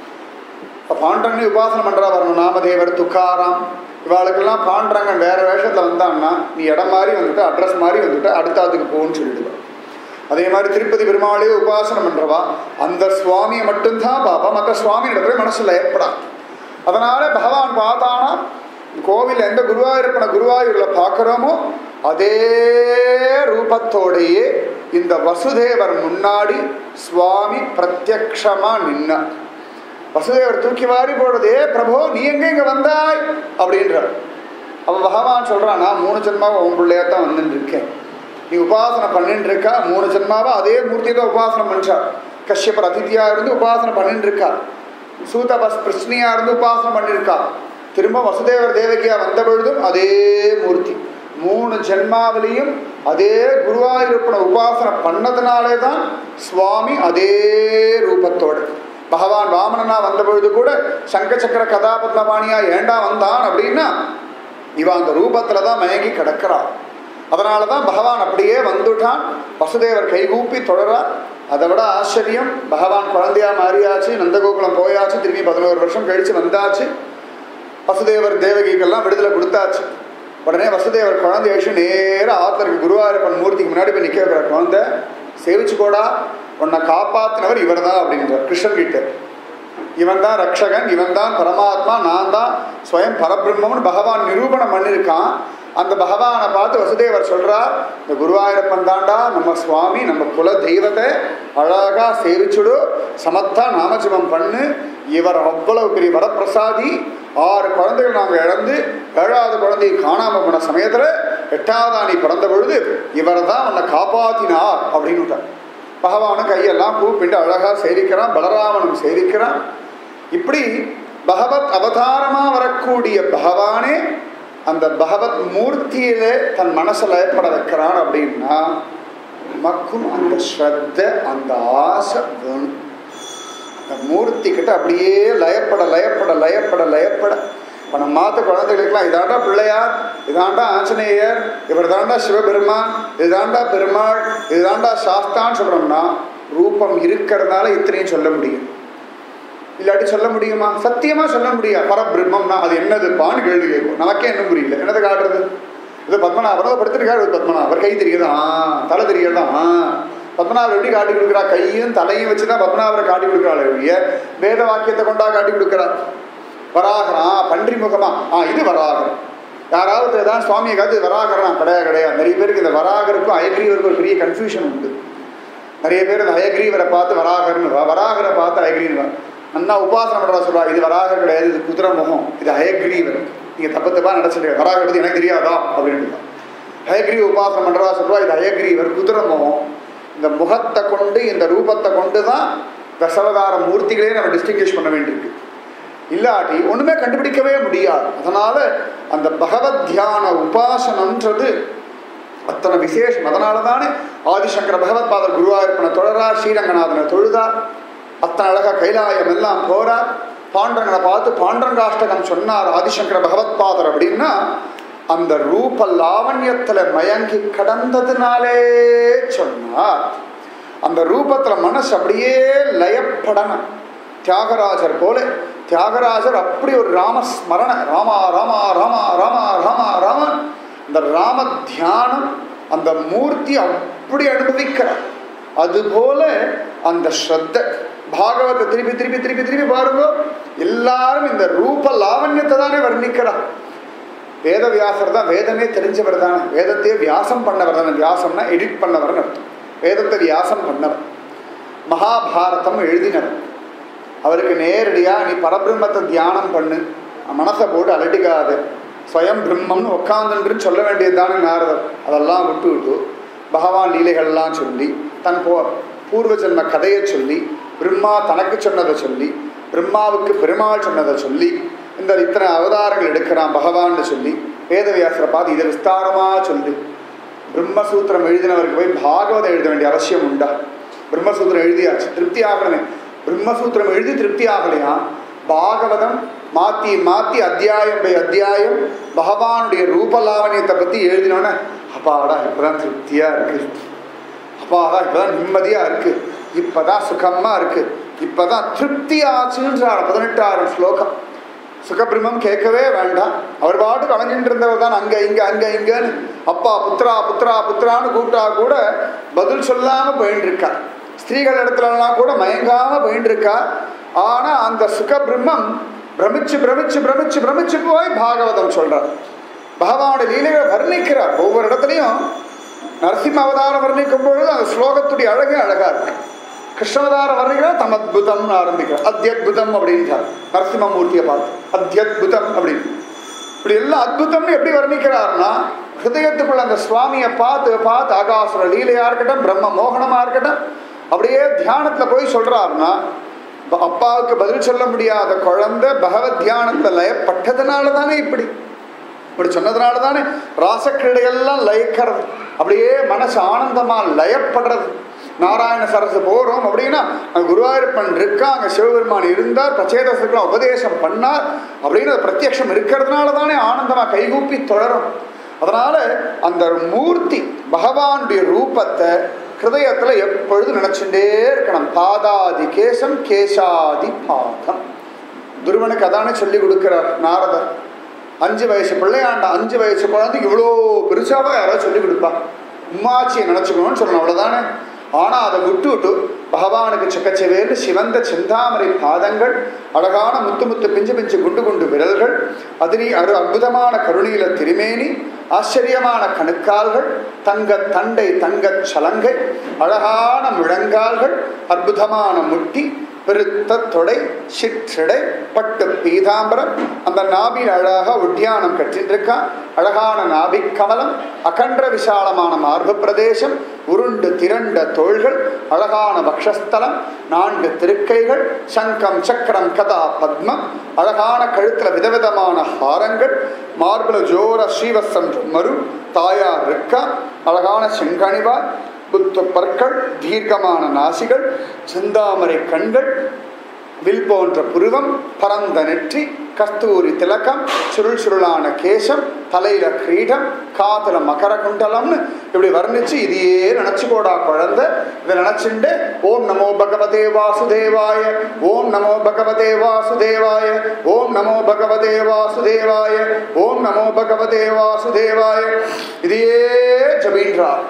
Speaker 1: பாண்டங்கனை உபாசனை பண்றா வரணும் நாமதேவர் துக்காராம் இவாளுக்கெல்லாம் பாண்டரங்கன் வேற வேஷத்துல வந்தான்னா நீ இடம் மாதிரி வந்துட்டு அட்ரஸ் மாதிரி வந்துட்டு அடுத்தாத்துக்கு போன்னு சொல்லிடுவார் அதே மாதிரி திருப்பதி பெருமாளே உபாசனம் பண்றவா அந்த சுவாமியை மட்டும்தான் பாப்பா மற்ற சுவாமி இடத்துல மனசுல ஏற்படா அதனால பகவான் பார்த்தானா கோவில் எந்த குருவாயூரப்பன குருவாயூர்ல பார்க்கிறோமோ அதே ரூபத்தோடையே இந்த வசுதேவர் முன்னாடி சுவாமி பிரத்யக்ஷமா நின்னார் வசுதேவர் தூக்கி வாரி போடுறதே பிரபு நீ எங்க இங்க வந்தாய் அப்படின்றார் அப்ப பகவான் சொல்றான் நான் மூணு ஜென்மாவை உன் பிள்ளையா தான் வந்துட்டு இருக்கேன் நீ உபாசனை பண்ணிட்டு இருக்கா மூணு ஜென்மாவை அதே மூர்த்தியை தான் உபாசனை பண்ணிச்சார் கஷ்யப்பர் அதித்தியா இருந்து உபாசனை பண்ணிட்டு இருக்கா சூதபஸ் பிரச்சனையா இருந்து உபாசனை பண்ணிருக்கா திரும்ப வசுதேவர் தேவகியா வந்த பொழுதும் அதே மூர்த்தி மூணு ஜென்மாவிலையும் அதே குருவாயூரப்பனை உபாசனை பண்ணதுனாலே தான் சுவாமி அதே ரூபத்தோடு பகவான் வாமனனா வந்த பொழுது கூட சங்க சக்கர கதாபத்மபாணியா ஏண்டா வந்தான் அப்படின்னா இவன் அந்த ரூபத்துல தான் மயங்கி கிடக்கிறான் அதனால தான் பகவான் அப்படியே வந்துட்டான் வசுதேவர் கைகூப்பி தொடரார் அதை விட ஆச்சரியம் பகவான் குழந்தையா மாறியாச்சு நந்தகோகுலம் போயாச்சு திரும்பி பதினோரு வருஷம் கழிச்சு வந்தாச்சு வசுதேவர் தேவகிக்கெல்லாம் விடுதலை கொடுத்தாச்சு உடனே வசுதேவர் குழந்தை அழிச்சு நேராக ஆத்தருக்கு குருவாயூரப்பன் மூர்த்திக்கு முன்னாடி போய் நிற்க வைக்கிற குழந்தை சேவிச்சுக்கோடா உன்னை காப்பாத்தினவர் இவர் தான் அப்படின்றார் கிருஷ்ணன் கிட்ட இவன் தான் ரக்ஷகன் இவன் தான் பரமாத்மா நான் தான் ஸ்வயம் பரபிரம்மம்னு பகவான் நிரூபணம் பண்ணியிருக்கான் அந்த பகவானை பார்த்து வசுதேவர் சொல்றார் இந்த குருவாயூரப்பன் தாண்டா நம்ம சுவாமி நம்ம குல தெய்வத்தை அழகா சேவிச்சுடு சமத்தா நாமஜபம் பண்ணு இவர் அவ்வளவு பெரிய வரப்பிரசாதி ஆறு குழந்தைகள் நாங்கள் இழந்து ஏழாவது குழந்தையை காணாம போன சமயத்துல எட்டாவது அணி பிறந்த பொழுது இவர் தான் உன்னை காப்பாத்தினார் அப்படின்னு விட்டார் பகவானும் கையெல்லாம் கூப்பிட்டு அழகா சேவிக்கிறான் பலராமனும் சேவிக்கிறான் இப்படி பகவத் அவதாரமா வரக்கூடிய பகவானே அந்த பகவத் மூர்த்தியில தன் மனசுல ஏற்பட வைக்கிறான் அப்படின்னா நமக்கும் அந்த ஸ்ரத்த அந்த ஆசை வேணும் அந்த மூர்த்தி கிட்ட அப்படியே லயப்பட லயப்பட லயப்பட லயப்பட இப்போ நம்ம மாத்த குழந்தைகளுக்கெல்லாம் இதாண்டா பிள்ளையார் இதாண்டா ஆஞ்சநேயர் இவர் தாண்டா சிவபெருமான் இதுதாண்டா பெருமாள் இதுதாண்டா சாஸ்தான்னு சொல்கிறோம்னா ரூபம் இருக்கிறதுனால இத்தனையும் சொல்ல முடியும் இல்லாட்டி சொல்ல முடியுமா சத்தியமா சொல்ல முடியாது பரபிரம்மம்னா அது என்னதுப்பான்னு கேள்வி கேட்கும் நமக்கே என்ன புரியல என்னதை காட்டுறது இது பத்மநாபனோ படுத்திருக்காரு ஒரு பத்மநாபர் கை தெரியுதா ஆ தலை தெரியுதா ஆ பத்மநாபர் எப்படி காட்டி கொடுக்குறா கையும் தலையும் வச்சு தான் பத்மநாபரை காட்டி கொடுக்குறாள் ஒழிய வேத வாக்கியத்தை கொண்டா காட்டி கொடுக்குறார் வராகரா பன்றி முகமா ஆ இது வராகர் யாராவது ஏதாவது சுவாமியை காத்து வராகரா கிடையாது கிடையாது நிறைய பேருக்கு இந்த வராகருக்கும் அயக்ரீவருக்கும் ஒரு பெரிய கன்ஃபியூஷன் உண்டு நிறைய பேர் இந்த அயக்ரீவரை பார்த்து வராகர்னு வா- வராகரை பார்த்து அயக்ரீவன் நன்னா உபாசனை பண்றா சொல்றா இது வராகர் கிடையாது இது குதிரை முகம் இது அயக்ரீவர் நீங்க தப்பு தப்பா நினைச்சிட்டு வராகர் பத்தி எனக்கு தெரியாதா அப்படின்னு ஹயக்ரீவ உபாசனை பண்றா சொல்றா இது ஹயக்ரீவர் குதிரை முகம் இந்த முகத்தை கொண்டு இந்த ரூபத்தை கொண்டு தான் தசவதார மூர்த்திகளே நம்ம டிஸ்டிங்விஷ் பண்ண வேண்டியிருக்கு இல்லாட்டி ஒண்ணுமே கண்டுபிடிக்கவே முடியாது அதனால அந்த பகவத் தியான உபாசனம்ன்றது அத்தனை விசேஷம் அதனால தானே ஆதிசங்கர பகவத் பாதர் குருவாயூர்ப்பனை தொடரார் ஸ்ரீரங்கநாதனை தொழுதார் அத்தனை அழகா கைலாயம் எல்லாம் போறார் பாண்டரங்கனை பார்த்து பாண்டரங்காஷ்டகம் சொன்னார் ஆதிசங்கர பகவத் பாதர் அப்படின்னா அந்த ரூப லாவண்யத்துல மயங்கி கடந்ததுனாலே சொன்னார் அந்த ரூபத்துல மனசு அப்படியே லயப்படணும் தியாகராஜர் போல தியாகராஜர் அப்படி ஒரு ராமஸ்மரண ராமா ராமா ராமா ராமா ராமா ராமா அந்த ராம தியானம் அந்த மூர்த்தி அப்படி அனுபவிக்கிறார் அதுபோல அந்த ஸ்ரத்த பாகவத்தை திருப்பி திருப்பி திருப்பி திருப்பி பாருங்க எல்லாரும் இந்த ரூப லாவண்யத்தை தானே வர்ணிக்கிறார் வேத வியாசர் தான் வேதமே தெரிஞ்சவர் தானே வேதத்தையே வியாசம் பண்ணவர் தானே வியாசம்னா எடிட் பண்ணவர்னு அர்த்தம் வேதத்தை வியாசம் பண்ணவர் மகாபாரதம் எழுதினவர் அவருக்கு நேரடியா நீ பரபிரம்மத்தை தியானம் பண்ணு மனசை போட்டு அலட்டிக்காது ஸ்வயம் பிரம்மம்னு உட்காந்துன்னு சொல்ல வேண்டியதுதானே நாரதர் அதெல்லாம் விட்டு விட்டு பகவான் லீலைகள்லாம் சொல்லி தன் போ பூர்வ ஜென்ம கதையை சொல்லி பிரம்மா தனக்கு சொன்னதை சொல்லி பிரம்மாவுக்கு பெருமாள் சொன்னதை சொல்லி இந்த இத்தனை அவதாரங்கள் எடுக்கிறான் பகவான்னு சொல்லி வேதவியாசரை பார்த்து இதை விஸ்தாரமா சொல்லி பிரம்மசூத்திரம் எழுதினவருக்கு போய் பாகவதம் எழுத வேண்டிய அவசியம் உண்டா பிரம்மசூத்திரம் எழுதியாச்சு திருப்தி ஆகணுமே பிரம்மசூத்திரம் எழுதி திருப்தி ஆகலையா பாகவதம் மாத்தி மாத்தி அத்தியாயம் பை அத்தியாயம் பகவானுடைய ரூபலாவணியத்தை பத்தி எழுதினோன்னே அப்பாடா இப்பதான் திருப்தியா இருக்கு அப்பாடா இப்பதான் நிம்மதியா இருக்கு இப்பதான் சுகமா இருக்கு இப்பதான் திருப்தி ஆச்சுன்றார் பதினெட்டாயிரம் ஸ்லோகம் சுகபிரம்மம் கேட்கவே வேண்டாம் அவர் பாட்டுக்கு அலைஞ்சிட்டு இருந்தவர் தான் அங்க இங்க அங்க இங்கன்னு அப்பா புத்ரா புத்ரா புத்ரான்னு கூப்பிட்டா கூட பதில் சொல்லாம போயிட்டு இருக்கார் ஸ்திரீகள் இடத்துலலாம் கூட மயங்காம போயிட்டு இருக்கா ஆனா அந்த சுகபிரம்மம் பிரமிச்சு பிரமிச்சு பிரமிச்சு பிரமிச்சு போய் பாகவதம் சொல்றார் பகவானுடைய லீலைகளை வர்ணிக்கிறார் ஒவ்வொரு இடத்துலையும் நரசிம்ம அவதாரம் வர்ணிக்கும் பொழுது அந்த ஸ்லோகத்துடைய அழகே அழகா இருக்கு கிருஷ்ணவதாரம் வர்ணிக்கிறார் தம் அத்புதம்னு ஆரம்பிக்கிறார் அத்தியத்புதம் அப்படின்றார் நரசிம்மமூர்த்தியை பார்த்து அத்தியத்புதம் அப்படின்னு இப்படி எல்லாம் அத்புதம்னு எப்படி வர்ணிக்கிறார்னா ஹிருதயத்துக்குள்ள அந்த சுவாமியை பார்த்து பார்த்து ஆகாசுர லீலையா இருக்கட்டும் பிரம்ம மோகனமா இருக்கட்டும் அப்படியே தியானத்துல போய் சொல்றாருன்னா ப- அப்பாவுக்கு பதில் சொல்ல முடியாத குழந்தை பகவத் தியானத்துல லயப்பட்டதுனால தானே இப்படி இப்படி சொன்னதுனால தானே ராசக்கிரீடையெல்லாம் லயிக்கிறது அப்படியே மனசு ஆனந்தமா லயப்படுறது நாராயண சரசு போறோம் அப்படின்னா அங்க குருவாயூரப்பன் இருக்கா அங்க சிவபெருமான் இருந்தார் பிரச்சேதசுக்கெல்லாம் உபதேசம் பண்ணார் அப்படின்னு அது பிரத்யக்ஷம் இருக்கிறதுனால தானே ஆனந்தமா கைகூப்பி தொடரும் அதனால அந்த மூர்த்தி பகவானுடைய ரூபத்தை ஹிருதயத்துல எப்பொழுதும் நினைச்சுட்டே இருக்கணும் பாதாதி கேசம் கேசாதி பாதம் துருவனுக்கு அதானே சொல்லி கொடுக்கிறார் நாரதர் அஞ்சு வயசு பிள்ளையாண்டா அஞ்சு வயசு குழந்தைக்கு இவ்வளோ பெருசாவா யாராவது சொல்லி கொடுப்பா உம்மாச்சியை நினச்சிக்கணும்னு சொல்லணும் அவ்வளோதானே ஆனால் அதை விட்டு விட்டு பகவானுக்கு செக்கச்செவேன்னு சிவந்த செந்தாமரை பாதங்கள் அழகான முத்து முத்து பிஞ்சு பிஞ்சு குண்டு குண்டு விரல்கள் அதிரி அரு அற்புதமான கருணீல திருமேனி ஆச்சரியமான கணுக்கால்கள் தங்க தண்டை தங்கச் சலங்கை அழகான முழங்கால்கள் அற்புதமான முட்டி பெருத்த தொடை சிற்றடை பட்டு பீதாம்பரம் அந்த நாபில் அழகா உத்தியானம் கற்றிருக்கான் அழகான நாபிக் கமலம் அகன்ற விசாலமான மார்பு பிரதேசம் உருண்டு திரண்ட தோள்கள் அழகான பக்ஷஸ்தலம் நான்கு திருக்கைகள் சங்கம் சக்கரம் கதா பத்மம் அழகான கழுத்துல விதவிதமான ஹாரங்கள் மார்புல ஜோர ஸ்ரீவசம் மரு தாயார் இருக்கா அழகான செங்கணிவார் புத்த பற்கள் தீர்க்கமான நாசிகள் செந்தாமரை கண்கள் வில் போன்ற புருவம் பரந்த நெற்றி கஸ்தூரி திலக்கம் சுருள் சுருளான கேசம் தலையில கிரீடம் காதுல மகர குண்டலம்னு இப்படி வர்ணிச்சு இதையே நினைச்சுக்கோடா குழந்தை இதை நினைச்சுண்டு ஓம் நமோ பகவதே வாசுதேவாய ஓம் நமோ பகவதே வாசுதேவாய ஓம் நமோ பகவதே வாசுதேவாய ஓம் நமோ பகவதே வாசுதேவாய இதையே ஜபீன்றார்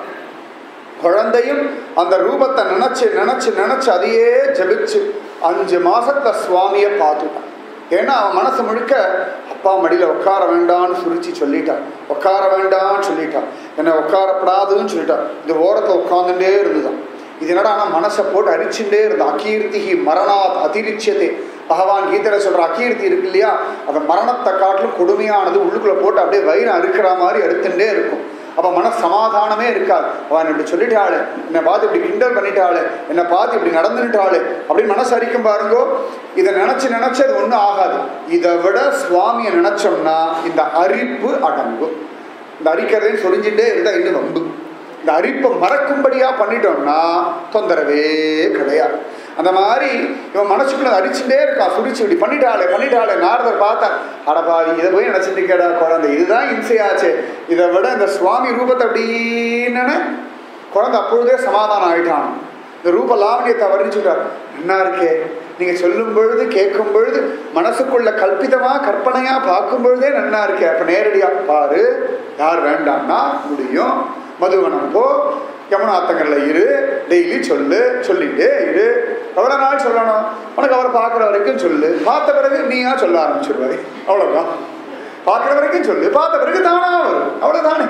Speaker 1: குழந்தையும் அந்த ரூபத்தை நினைச்சு நினைச்சு நினைச்சு அதையே ஜபிச்சு அஞ்சு மாசத்துல சுவாமியை பார்த்துட்டான் ஏன்னா அவன் மனசு முழுக்க அப்பா மடியில உட்கார வேண்டாம்னு சுரிச்சு சொல்லிட்டான் உட்கார வேண்டாம்னு சொல்லிட்டான் என்னை உட்காரப்படாதுன்னு சொல்லிட்டான் இந்த ஓரத்தை உட்காந்துட்டே இருந்துதான் இது என்னடா ஆனா மனசை போட்டு அரிச்சுட்டே இருந்தா அகீர்த்திகி மரணாத் அதிரிச்சதே பகவான் கீதையில சொல்ற அகீர்த்தி இருக்கு இல்லையா அந்த மரணத்தை காட்டிலும் கொடுமையானது உள்ளுக்குள்ள போட்டு அப்படியே வயிறு அறுக்கிற மாதிரி எடுத்துட்டே இருக்கும் அப்போ மன சமாதானமே இருக்காது அவன் இப்படி சொல்லிட்டாளு என்னை பார்த்து இப்படி கிண்டல் பண்ணிட்டாளு என்னை பார்த்து இப்படி நடந்துட்டாளு அப்படின்னு மனசு அரிக்கும் பாருங்கோ இதை நினைச்சு நினைச்சு அது ஒன்றும் ஆகாது இதை விட சுவாமியை நினைச்சோம்னா இந்த அரிப்பு அடங்கும் இந்த அரிக்கிறதையும் சொரிஞ்சுட்டே இருந்தால் இன்னும் வம்பு இந்த அரிப்பை மறக்கும்படியா பண்ணிட்டோம்னா தொந்தரவே கிடையாது அந்த மாதிரி இவன் மனசுக்குள்ள அடிச்சுட்டே இருக்கான் சுடிச்சு இப்படி பண்ணிட்டாளே பண்ணிட்டாளே நாரதர் பார்த்தா அடபாவி இதை போய் நினச்சிட்டு கேடா குழந்தை இதுதான் இம்சையாச்சு இதை விட இந்த சுவாமி ரூபத்தை அப்படின்னு குழந்தை அப்பொழுதே சமாதானம் ஆயிட்டான் இந்த ரூப லாவணியத்தை வர்ணிச்சுட்டார் என்ன இருக்கே நீங்க சொல்லும் பொழுது கேட்கும் பொழுது மனசுக்குள்ள கல்பிதமா கற்பனையா பார்க்கும் பொழுதே நன்னா இருக்கே அப்ப நேரடியா பாரு யார் வேண்டாம்னா முடியும் மதுவனம் போ யமுனாத்தங்கள்ல இரு டெய்லி சொல்லு சொல்லிட்டே இரு எவ்வளோ நாள் சொல்லணும் உனக்கு அவரை பார்க்குற வரைக்கும் சொல்லு பார்த்த பிறகு நீயா சொல்ல ஆரம்பிச்சிருவாரு அவ்வளோதான் பார்க்குற வரைக்கும் சொல்லு பார்த்த பிறகு தானா வரும் அவ்வளோதானே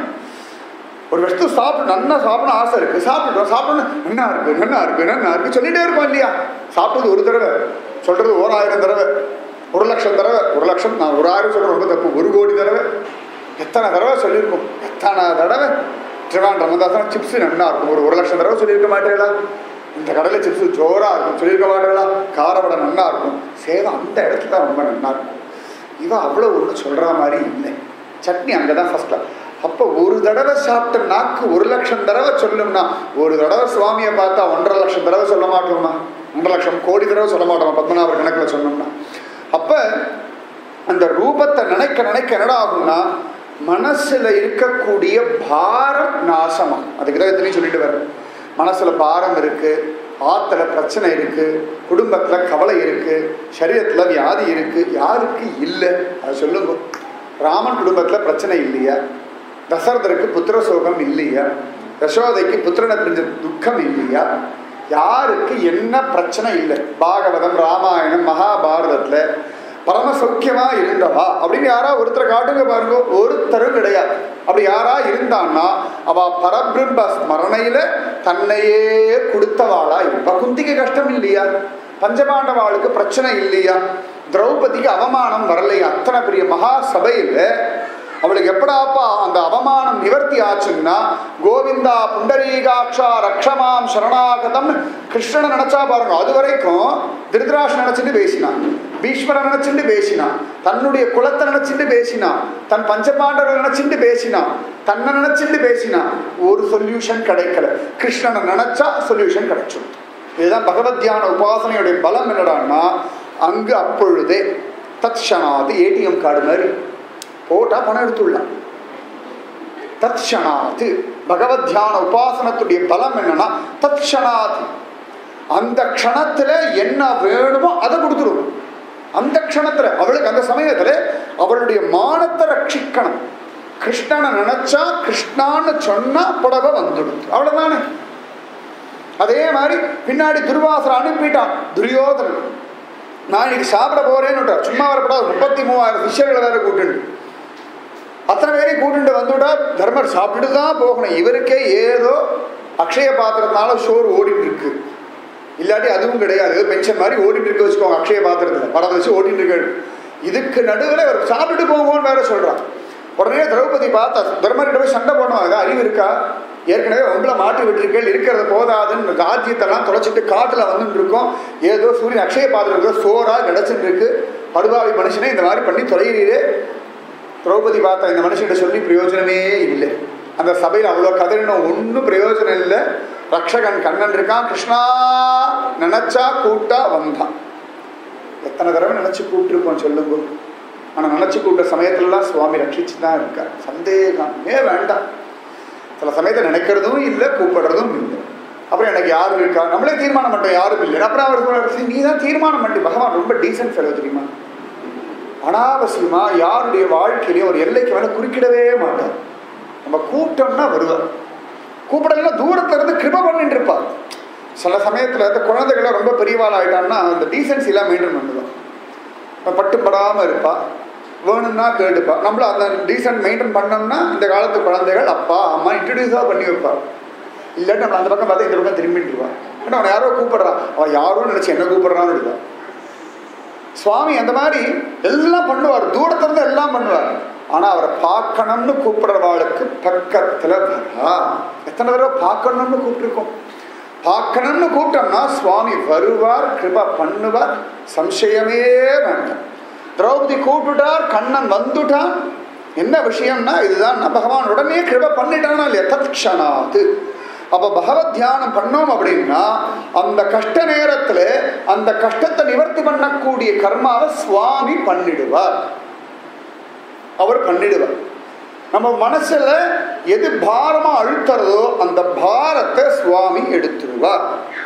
Speaker 1: ஒரு வஸ்து சாப்பிட நல்லா சாப்பிடணும் ஆசை இருக்கு சாப்பிட்டோம் சாப்பிடணும் என்ன இருக்கு என்ன இருக்கு என்ன இருக்கு சொல்லிட்டே இருப்போம் இல்லையா சாப்பிட்டது ஒரு தடவை சொல்றது ஓராயிரம் தடவை ஒரு லட்சம் தடவை ஒரு லட்சம் நான் ஒரு ஆயிரம் சொல்றேன் ரொம்ப தப்பு ஒரு கோடி தடவை எத்தனை தடவை சொல்லியிருக்கோம் எத்தனை தடவை ட்ரிவான் ரமதாசன் சிப்ஸ் நல்லா இருக்கும் ஒரு ஒரு லட்சம் தடவை சொல்லியிருக்க மாட்டேங்களா இந்த கடையில் சிப்ஸ் ஜோரா இருக்கும் சொல்லியிருக்க மாட்டேங்களா காரவடை நல்லா இருக்கும் சேதம் அந்த இடத்துல தான் ரொம்ப நல்லா இருக்கும் இவன் அவ்வளோ ஒன்றும் சொல்கிற மாதிரி இல்லை சட்னி அங்கே தான் ஃபஸ்ட்டில் அப்போ ஒரு தடவை சாப்பிட்ட நாக்கு ஒரு லட்சம் தடவை சொல்லும்னா ஒரு தடவை சுவாமியை பார்த்தா ஒன்றரை லட்சம் தடவை சொல்ல மாட்டோமா ஒன்றரை லட்சம் கோடி தடவை சொல்ல மாட்டோமா பத்மநாபர் கணக்கில் சொன்னோம்னா அப்போ அந்த ரூபத்தை நினைக்க நினைக்க என்னடா ஆகும்னா மனசுல இருக்கக்கூடிய பாரம் நாசமா அதுக்கு தான் எத்தனையும் சொல்லிட்டு வர்றேன் மனசுல பாரம் இருக்கு ஆத்துல பிரச்சனை இருக்கு குடும்பத்துல கவலை இருக்கு சரீரத்துல வியாதி இருக்கு யாருக்கு இல்லை அது சொல்லுங்க ராமன் குடும்பத்துல பிரச்சனை இல்லையா தசரதருக்கு புத்திர சோகம் இல்லையா யசோதைக்கு புத்திரனை பிரிஞ்ச துக்கம் இல்லையா யாருக்கு என்ன பிரச்சனை இல்லை பாகவதம் ராமாயணம் மகாபாரதத்துல பரம சௌக்கியமா இருந்தவா அப்படின்னு யாரா ஒருத்தரை காட்டுங்க பாருங்க ஒருத்தரும் கிடையாது அப்படி யாரா இருந்தான்னா அவ பரபிரம்ம ஸ்மரணையில தன்னையே கொடுத்தவாளா இருப்பா குந்திக்கு கஷ்டம் இல்லையா பஞ்சபாண்டவாளுக்கு பிரச்சனை இல்லையா திரௌபதிக்கு அவமானம் வரலையா அத்தனை பெரிய மகா சபையில அவளுக்கு எப்படாப்பா அந்த அவமானம் நிவர்த்தி ஆச்சுன்னா கோவிந்தா புண்டரீகாட்சா ரக்ஷமாம் சரணாகதம் கிருஷ்ணனை நினைச்சா பாருங்க அது வரைக்கும் திருதராஷ் நினைச்சிட்டு பேசினான் பீஷ்மரை நினைச்சிட்டு பேசினான் தன்னுடைய குலத்தை நினைச்சிட்டு பேசினான் தன் பஞ்சபாண்டவரை நினைச்சிட்டு பேசினான் தன்னை நினைச்சிட்டு பேசினான் ஒரு சொல்யூஷன் கிடைக்கல கிருஷ்ணனை நினைச்சா சொல்யூஷன் கிடைச்சும் இதுதான் பகவத்யான உபாசனையுடைய பலம் என்னடான்னா அங்கு அப்பொழுதே தத்ஷனாது ஏடிஎம் கார்டு மாதிரி போட்டா பணம் எடுத்துடலாம் தத்ஷனாத்து பகவத் தியான உபாசனத்துடைய பலம் என்னன்னா தத்ஷனாத்து அந்த க்ஷணத்துல என்ன வேணுமோ அதை கொடுத்துடும் அந்த க்ஷணத்துல அவளுக்கு அந்த சமயத்துல அவளுடைய மானத்தை ரட்சிக்கணும் கிருஷ்ணனை நினைச்சா கிருஷ்ணான்னு சொன்னா புடவை வந்துடும் அவ்வளவுதானே அதே மாதிரி பின்னாடி துர்வாசரை அனுப்பிட்டான் துரியோதனன் நான் இன்னைக்கு சாப்பிட போறேன்னு சும்மா வரப்படாது முப்பத்தி மூவாயிரம் சிஷ்யர்களை வேற கூட்டுண்டு அத்தனை பேரையும் கூட்டிட்டு வந்துவிட்டா தர்மர் சாப்பிட்டுட்டு தான் போகணும் இவருக்கே ஏதோ அக்ஷய பாத்திரத்தினால ஷோர் ஓடிட்டு இருக்கு இல்லாட்டி அதுவும் கிடையாது ஏதோ பென்ஷன் மாதிரி ஓடிட்டு இருக்க வச்சுக்கோங்க அக்ஷய பாத்திரத்தில் படம் வச்சு ஓடிட்டு இருக்க இதுக்கு நடுவில் இவர் சாப்பிட்டுட்டு போங்கன்னு வேற சொல்றான் உடனே திரௌபதி பார்த்தா தர்மர்கிட்ட போய் சண்டை போடுவாங்க அறிவு இருக்கா ஏற்கனவே உங்களை மாட்டி விட்டுருக்கேள் இருக்கிறது போதாதுன்னு ராஜ்யத்தெல்லாம் தொலைச்சிட்டு காட்டில் வந்துட்டு இருக்கோம் ஏதோ சூரியன் அக்ஷய பாத்திரம் சோறா கிடச்சிட்டு இருக்கு படுபாவி மனுஷனே இந்த மாதிரி பண்ணி தொலைகிறீரே திரௌபதி பார்த்தா இந்த மனுஷன்கிட்ட சொல்லி பிரயோஜனமே இல்லை அந்த சபையில் அவ்வளோ கதறினோம் ஒன்றும் பிரயோஜனம் இல்லை ரக்ஷகன் கண்ணன் இருக்கான் கிருஷ்ணா நினைச்சா கூட்டா வந்தான் எத்தனை தடவை நினைச்சு கூப்பிட்டுருக்கோம் சொல்லுங்க ஆனால் நினைச்சு கூப்பிட்ட சமயத்துலலாம் சுவாமி ரட்சிச்சு தான் இருக்கார் சந்தேகமே வேண்டாம் சில சமயத்தை நினைக்கிறதும் இல்லை கூப்பிடுறதும் இல்லை அப்புறம் எனக்கு யாரும் இருக்கா நம்மளே தீர்மானம் பண்ணிட்டோம் யாரும் இல்லை அப்புறம் அவர் சொல்றாரு, நீ தான் தீர்மானம் பண்ணி பகவான் ரொம்ப டீசென்ட் ஃபெலோ தெரியுமா அனாவசியமா யாருடைய வாழ்க்கையிலையும் ஒரு எல்லைக்கு வேணா குறுக்கிடவே மாட்டார் நம்ம கூப்பிட்டோம்னா வருவார் கூப்பிடலாம் தூரத்துல இருந்து கிருப பண்ணிட்டு இருப்பார் சில சமயத்துல இந்த குழந்தைகளை ரொம்ப பெரியவாள் ஆயிட்டான்னா அந்த டீசென்சி எல்லாம் மெயின்டைன் பண்ணுவோம் பட்டுப்படாம இருப்பா வேணும்னா கேட்டுப்பா நம்மள அந்த டீசென்ட் மெயின்டைன் பண்ணோம்னா இந்த காலத்து குழந்தைகள் அப்பா அம்மா இன்ட்ரடியூஸாக பண்ணி வைப்பா இல்லாட்டி நம்ம அந்த பக்கம் பார்த்தா இந்த பக்கம் திரும்பிட்டு இருப்பா ஆனால் அவனை யாரோ கூப்பிடுறான் அவன் யாரோ நினைச்சு என்ன கூப்பிடுறான்னு இருக்கா சுவாமி அந்த மாதிரி எல்லாம் பண்ணுவார் தூரத்துல இருந்து எல்லாம் பண்ணுவார் ஆனா அவரை பார்க்கணும்னு கூப்பிடுறவாளுக்கு பக்கத்துல வரா எத்தனை தடவை பார்க்கணும்னு கூப்பிட்டுருக்கோம் பார்க்கணும்னு கூப்பிட்டோம்னா சுவாமி வருவார் கிருபா பண்ணுவார் சம்சயமே வேண்டாம் திரௌபதி கூப்பிட்டுட்டார் கண்ணன் வந்துட்டான் என்ன விஷயம்னா இதுதான் பகவான் உடனே கிருப பண்ணிட்டானா இல்லையா தத்க்ஷணாத்து அப்ப பகவத் தியானம் பண்ணோம் அப்படின்னா அந்த கஷ்ட நேரத்துல அந்த கஷ்டத்தை நிவர்த்தி பண்ணக்கூடிய கர்மாவை சுவாமி பண்ணிடுவார் அவர் பண்ணிடுவார் நம்ம மனசுல எது பாரமா அழுத்துறதோ அந்த பாரத்தை சுவாமி எடுத்துருவார்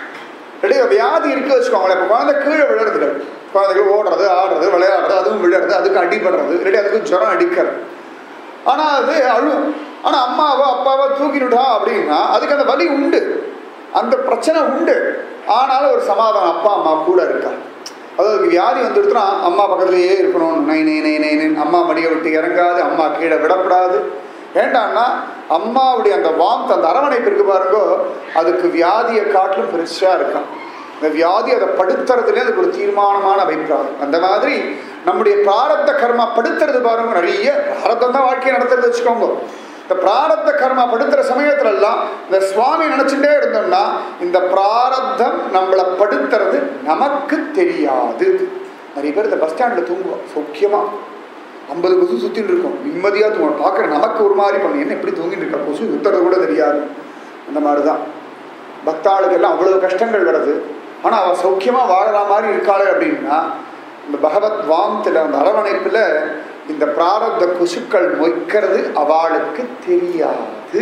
Speaker 1: ரெடி வியாதி இருக்கு வச்சுக்கோங்களேன் இப்போ குழந்தை கீழே விழுறது குழந்தைகள் ஓடுறது ஆடுறது விளையாடுறது அதுவும் விழுறது அதுக்கு அடிபடுறது ரெடி அதுக்கு ஜுரம் அடிக்கிறது ஆனால் அது அழும் ஆனால் அம்மாவோ அப்பாவோ தூக்கினுட்டா அப்படின்னா அதுக்கு அந்த வலி உண்டு அந்த பிரச்சனை உண்டு ஆனாலும் ஒரு சமாதானம் அப்பா அம்மா கூட இருக்கா அதாவது வியாதி வந்துடுச்சுன்னா அம்மா பக்கத்துலேயே இருக்கணும் நை நை நை நை நை அம்மா மடியை விட்டு இறங்காது அம்மா கீழே விடப்படாது ஏண்டான்னா அம்மாவுடைய அந்த வாம்த் அந்த அரவணைப்பு இருக்கு பாருங்கோ அதுக்கு வியாதியை காட்டிலும் பெருசாக இருக்கான் இந்த வியாதி அதை படுத்துறதுலே அதுக்கு ஒரு தீர்மானமான அபிப்பிராயம் அந்த மாதிரி நம்முடைய பிராரப்த கர்மா படுத்துறது பாருங்க நிறைய பிராரப்தம் தான் வாழ்க்கையை நடத்துறது வச்சுக்கோங்க இந்த பிராரப்த கர்மா படுத்துற சமயத்துல எல்லாம் இந்த சுவாமி நினைச்சுட்டே இருந்தோம்னா இந்த பிராரப்தம் நம்மளை படுத்துறது நமக்கு தெரியாது நிறைய பேர் இந்த பஸ் ஸ்டாண்டில் தூங்குவோம் சௌக்கியமா ஐம்பது கொசு சுத்தின்னு இருக்கும் நிம்மதியாக தூங்கணும் பார்க்குற நமக்கு ஒரு மாதிரி பண்ணும் என்ன எப்படி தூங்கிட்டு இருக்கா கொசு சுத்துறது கூட தெரியாது அந்த மாதிரி தான் பக்தாளுக்கு எல்லாம் அவ்வளவு கஷ்டங்கள் வருது ஆனால் அவள் சௌக்கியமாக வாழற மாதிரி இருக்காளே அப்படின்னா இந்த பகவத் வாமத்தில் அந்த அரவணைப்பில் இந்த பிராரப்த கொசுக்கள் மொய்க்கிறது அவளுக்கு தெரியாது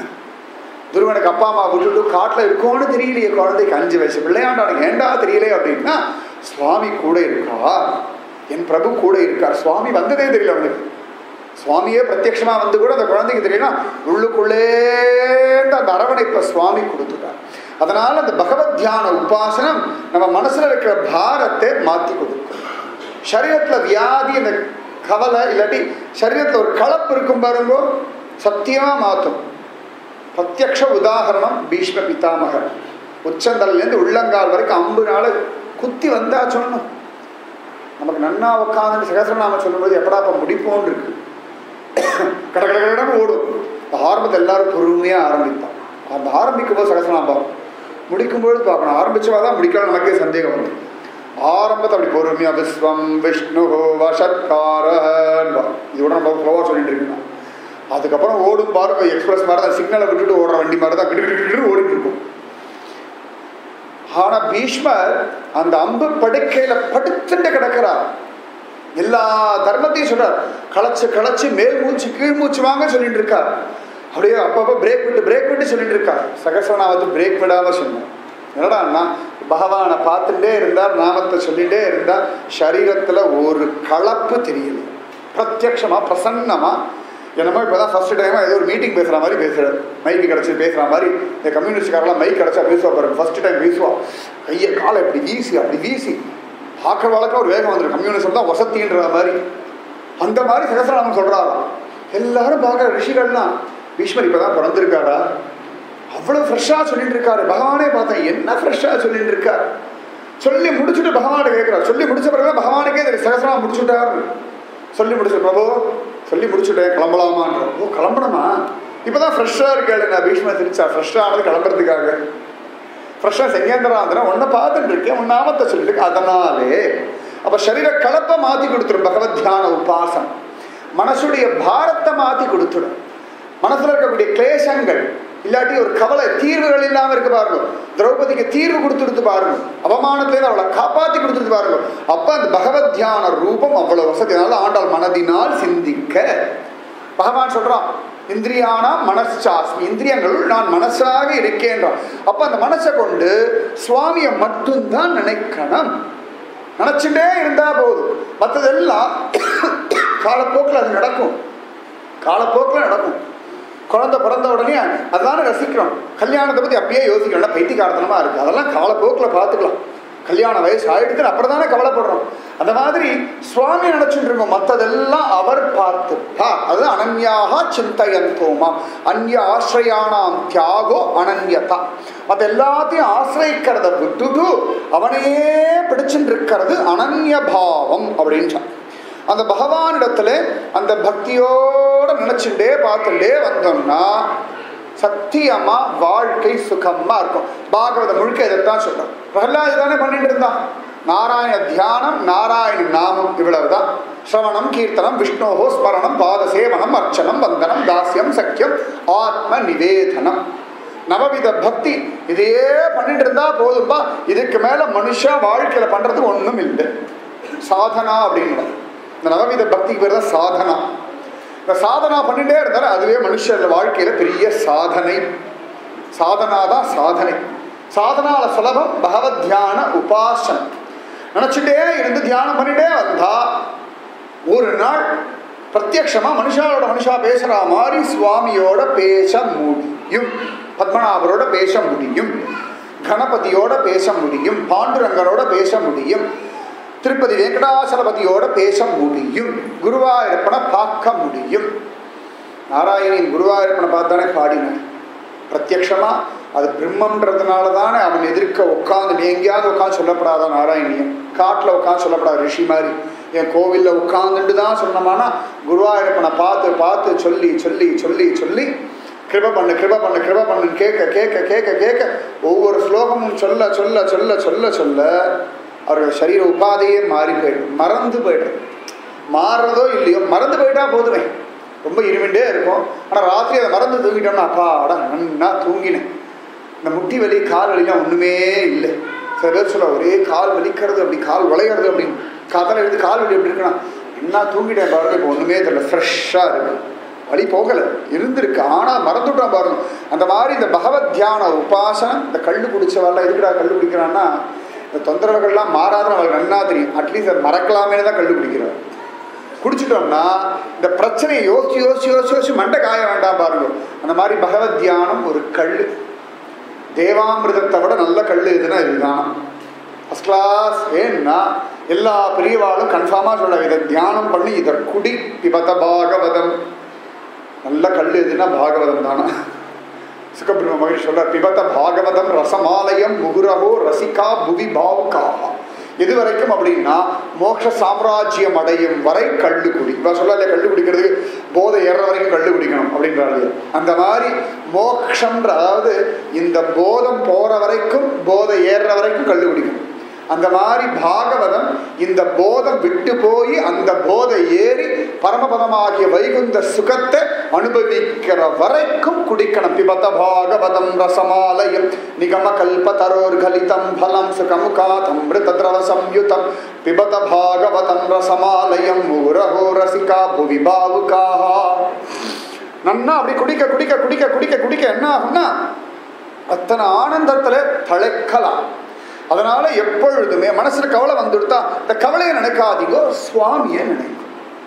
Speaker 1: துருவனுக்கு அப்பா அம்மா விட்டுட்டு காட்டில் இருக்கோன்னு தெரியலையே குழந்தைக்கு அஞ்சு வயசு பிள்ளையாண்டானுக்கு ஏண்டா தெரியலையே அப்படின்னா சுவாமி கூட இருக்கா என் பிரபு கூட இருக்கார் சுவாமி வந்ததே தெரியல அவனுக்கு சுவாமியே பிரத்யட்சமா வந்து கூட அந்த குழந்தைக்கு தெரியல உள்ளுக்குள்ளே அந்த அரவணைப்பை சுவாமி கொடுத்துட்டார் அதனால அந்த பகவத் தியான உபாசனம் நம்ம மனசுல இருக்கிற பாரத்தை மாத்தி கொடுக்கும் சரீரத்துல வியாதி அந்த கவலை இல்லாட்டி சரீரத்துல ஒரு கலப்பு இருக்கும் பாருங்கோ சத்தியமா மாற்றும் பிரத்யக்ஷ உதாகரணம் பீஷ்ம பிதாமகர் உச்சந்தல்லேருந்து உள்ளங்கால் வரைக்கும் அம்பு நாள் குத்தி வந்தா சொல்லணும் நமக்கு நன்னா உட்காந்து சகசரநாம சொல்லும்போது எப்படாப்ப முடிப்போன்னு இருக்கு கட கட கடன்னு ஓடும் ஆரம்பத்தை எல்லாரும் பொறுமையாக ஆரம்பிப்பான் அந்த ஆரம்பிக்கும் போது சகசரநாமம் முடிக்கும்பொழுது பார்க்கணும் ஆரம்பிச்சவா தான் முடிக்கலாம் நமக்கே சந்தேகம் வரும் ஆரம்பத்தை அப்படி பொறுமையா விஸ்வம் விஷ்ணு வஷத்காரன் இதோட நம்ம ஃப்ளோவாக சொல்லிட்டு இருக்கணும் அதுக்கப்புறம் ஓடும் பாருங்க எக்ஸ்பிரஸ் மாதிரி தான் சிக்னலை விட்டுட்டு ஓடுற வண்டி மாதிரி தான் கிட்டு ஓடிட்டு இருக்கும் ஆனா பீஷ்மர் அந்த அம்பு படுக்கையில படுத்துட்டு கிடக்கிறார் எல்லா தர்மத்தையும் சொல்றார் களைச்சு களைச்சு மேல் மூச்சு கீழ் மூச்சு வாங்க சொல்லிட்டு இருக்கார் அப்படியே அப்பப்போ பிரேக் விட்டு பிரேக் விட்டு சொல்லிட்டு இருக்கார் சகசனாவது பிரேக் விடாம சொன்னார் என்னடான்னா பகவானை பார்த்துட்டே இருந்தார் நாமத்தை சொல்லிட்டே இருந்தார் சரீரத்துல ஒரு கலப்பு தெரியல பிரத்யக்ஷமா பிரசன்னமா என்னமோ இப்போ தான் ஃபஸ்ட்டு டைமாக ஏதோ ஒரு மீட்டிங் பேசுகிற மாதிரி பேசுகிறார் மைக்கு கிடச்சி பேசுகிற மாதிரி இந்த கம்யூனிஸ்ட்காரெல்லாம் மைக் கிடச்சா பேசுவா பாருங்க ஃபஸ்ட்டு டைம் பேசுவா கையை காலை இப்படி வீசி அப்படி வீசி பார்க்குற வழக்கம் ஒரு வேகம் வந்துடும் கம்யூனிஸ்டம் தான் வசத்தின்ற மாதிரி அந்த மாதிரி சகசரநாமம் சொல்கிறாராம் எல்லாரும் பார்க்குற ரிஷிகள்லாம் பீஷ்மர் இப்போ தான் பிறந்திருக்காரா அவ்வளோ ஃப்ரெஷ்ஷாக சொல்லிட்டு இருக்காரு பகவானே பார்த்தேன் என்ன ஃப்ரெஷ்ஷாக சொல்லிட்டு இருக்கார் சொல்லி முடிச்சுட்டு பகவானை கேட்குறாரு சொல்லி முடிச்ச பிறகு பகவானுக்கே தெரியும் சகசரநாமம் முடிச்சுட்டாரு சொல்லி முடிச்ச பிரபு சொல்லி முடிச்சுட்டேன் கிளம்பலாமான்ற ஓ கிளம்பணுமா இப்போதான் ஃப்ரெஷ்ஷாக இருக்கேன் நான் பீஷ்ம சிரிச்சா ஃப்ரெஷ்ஷாக ஆனது கிளம்புறதுக்காக ஃப்ரெஷ்ஷாக செங்கேந்திராந்திரன் உன்னை பார்த்துட்டு இருக்கேன் உன் நாமத்தை சொல்லிட்டு இருக்கேன் அதனாலே அப்போ சரீர கலப்பை மாற்றி கொடுத்துரும் பகவத் தியான உபாசம் மனசுடைய பாரத்தை மாற்றி கொடுத்துடும் மனசுல இருக்கக்கூடிய கிளேசங்கள் இல்லாட்டி ஒரு கவலை தீர்வுகள் இல்லாம இருக்கு பாருங்க திரௌபதிக்கு தீர்வு கொடுத்துடுத்து பாருங்க அவமானத்திலேருந்து அவளை காப்பாத்தி கொடுத்துட்டு பாருங்க அப்ப அந்த பகவத் தியான ரூபம் அவ்வளவு வசதினால ஆண்டாள் மனதினால் சிந்திக்க பகவான் சொல்றான் இந்திரியானா மனசாஸ்மி இந்திரியங்களுள் நான் மனசாக இருக்கேன்றான் அப்ப அந்த மனசை கொண்டு சுவாமியை மட்டும்தான் நினைக்கணும் நினைச்சுட்டே இருந்தா போதும் மற்றதெல்லாம் காலப்போக்கில் அது நடக்கும் காலப்போக்கில் நடக்கும் குழந்தை பிறந்த உடனே அதான ரசிக்கிறோம் கல்யாணத்தை பற்றி அப்படியே யோசிக்கிறோம் பைத்தியகாரத்தனமாக இருக்குது அதெல்லாம் காலப்போக்கில் பார்த்துக்கலாம் கல்யாண வயசு ஆயிடுத்து அப்புறம் தானே கவலைப்படுறோம் அந்த மாதிரி சுவாமி நினைச்சுட்டு இருக்கோம் மற்றதெல்லாம் அவர் பார்த்துப்பா அது அனன்யாக சிந்தையந்தோமா அந்நிய ஆசிரியானாம் தியாகோ அனன்யதா மற்ற எல்லாத்தையும் ஆசிரியிக்கிறத விட்டுட்டு அவனையே பிடிச்சுட்டு இருக்கிறது அனன்ய பாவம் அப்படின்றான் அந்த பகவானிடத்துல அந்த பக்தியோட நினைச்சுட்டே பார்த்துட்டே வந்தோம்னா சத்தியமா வாழ்க்கை சுகமா இருக்கும் பாகவத முழுக்க இதைத்தான் சொல்றோம் பிரகலாத் தானே பண்ணிட்டு இருந்தான் நாராயண தியானம் நாராயண நாமம் இவ்வளவுதான் ஸ்ரவணம் கீர்த்தனம் விஷ்ணோஹோ ஸ்மரணம் பாத சேவனம் அர்ச்சனம் வந்தனம் தாஸ்யம் சக்கியம் ஆத்ம நிவேதனம் நவவித பக்தி இதையே பண்ணிட்டு இருந்தா போதும்பா இதுக்கு மேல மனுஷா வாழ்க்கையில பண்றதுக்கு ஒண்ணும் இல்லை சாதனா அப்படின்னு இந்த நவவித பக்திக்கு பேர் தான் சாதனா இந்த சாதனா பண்ணிட்டே இருந்தாலும் அதுவே மனுஷ வாழ்க்கையில பெரிய சாதனை சாதனா தான் சாதனை சாதனால சுலபம் பகவத் தியான உபாசனம் நினைச்சுட்டே இருந்து தியானம் பண்ணிட்டே வந்தா ஒரு நாள் பிரத்யக்ஷமா மனுஷாவோட மனுஷா பேசுற மாதிரி சுவாமியோட பேச முடியும் பத்மநாபரோட பேச முடியும் கணபதியோட பேச முடியும் பாண்டுரங்கரோட பேச முடியும் திருப்பதி வெங்கடாசலபதியோட பேச முடியும் குருவாயூரப்பனை பார்க்க முடியும் நாராயணியின் குருவாயூரப்பனை பார்த்தானே பாடினார் பிரத்யக்ஷமா அது பிரம்மன்றதுனால தானே அவன் எதிர்க்க உட்காந்து நீ எங்கேயாவது உட்காந்து சொல்லப்படாத நாராயணியம் காட்டில் உட்காந்து சொல்லப்படாத ரிஷி மாதிரி என் கோவிலில் உட்காந்துட்டு தான் சொன்னோமானா குருவாயூரப்பனை பார்த்து பார்த்து சொல்லி சொல்லி சொல்லி சொல்லி கிருப பண்ணு கிருப பண்ணு கிருப பண்ணுன்னு கேட்க கேட்க கேட்க கேட்க ஒவ்வொரு ஸ்லோகமும் சொல்ல சொல்ல சொல்ல சொல்ல சொல்ல அவர்கள் சரீர உபாதையே மாறி போயிடும் மறந்து போயிடும் மாறுறதோ இல்லையோ மறந்து போயிட்டா போதுமே ரொம்ப இருமிண்டே இருக்கும் ஆனால் ராத்திரி அதை மறந்து தூங்கிட்டோம்னா அப்பா அடா நன்னா தூங்கினேன் இந்த முட்டி வலி கால் வலிலாம் ஒன்றுமே இல்லை சில பேர் சொல்ல ஒரே கால் வலிக்கிறது அப்படி கால் வளையிறது அப்படின்னு காத்தால எழுந்து கால் வலி எப்படி இருக்குன்னா என்ன தூங்கிட்டேன் பாருங்க இப்போ ஒன்றுமே தெரியல ஃப்ரெஷ்ஷாக இருக்கு வழி போகலை இருந்திருக்கு ஆனால் மறந்துட்டோம் பாருங்க அந்த மாதிரி இந்த பகவத் தியான உபாசனம் இந்த கள்ளு குடிச்சவாள் எதுக்குடா கள்ளு குடிக்கிறான்னா இந்த தொந்தரவுகள்லாம் மாறாத அவளுக்கு நன்னா தெரியும் அட்லீஸ்ட் அதை மறக்கலாமே தான் கள்ளு குடிக்கிறார் குடிச்சிட்டோம்னா இந்த பிரச்சனையை யோசிச்சு யோசிச்சு யோசிச்சு யோசிச்சு மண்டை காய வேண்டாம் பாருங்க அந்த மாதிரி பகவத் தியானம் ஒரு கல் தேவாமிர்தத்தை விட நல்ல கல் எதுனா இதுதான் ஃபஸ்ட் கிளாஸ் ஏன்னா எல்லா பெரியவாளும் கன்ஃபார்மாக சொல்ல இதை தியானம் பண்ணி இதை குடி பிபத பாகவதம் நல்ல கல் எதுனா பாகவதம் தானா சுகபிரம்ம மகிழ்ச்சி சொல்ற பிபத பாகவதம் ரசமாலயம் முகுரகோ ரசிகா புவி பாவுகாக எது வரைக்கும் அப்படின்னா மோட்ச சாம்ராஜ்யம் அடையும் வரை கள்ளு குடி இவன் சொல்லல கள்ளு குடிக்கிறதுக்கு போதை ஏற வரைக்கும் கள்ளு குடிக்கணும் அப்படின்றாரு அந்த மாதிரி மோக்ஷன்ற அதாவது இந்த போதம் போற வரைக்கும் போதை ஏறுற வரைக்கும் கள்ளு குடிக்கணும் அந்த மாதிரி பாகவதம் இந்த போதம் விட்டு போய் அந்த போதை ஏறி பரமபதமாகிய வைகுந்த சுகத்தை அனுபவிக்கிற வரைக்கும் குடிக்கணும் பிபத பாகவதம் ரசமாலயம் நிகம கல்ப தரோர்கலிதம் பலம் சுகமுகாதம் மிருதத்ரவ சம்யுதம் பிபத பாகவதம் ரசமாலயம் ஊரகோ ரசிகா புவி பாவுகாஹா நன்னா அப்படி குடிக்க குடிக்க குடிக்க குடிக்க குடிக்க என்ன ஆகும்னா அத்தனை ஆனந்தத்துல தழைக்கலாம் அதனால எப்பொழுதுமே மனசுல கவலை வந்துடுத்தா இந்த கவலையை நினைக்காதீங்கோ சுவாமியை நினைக்கும்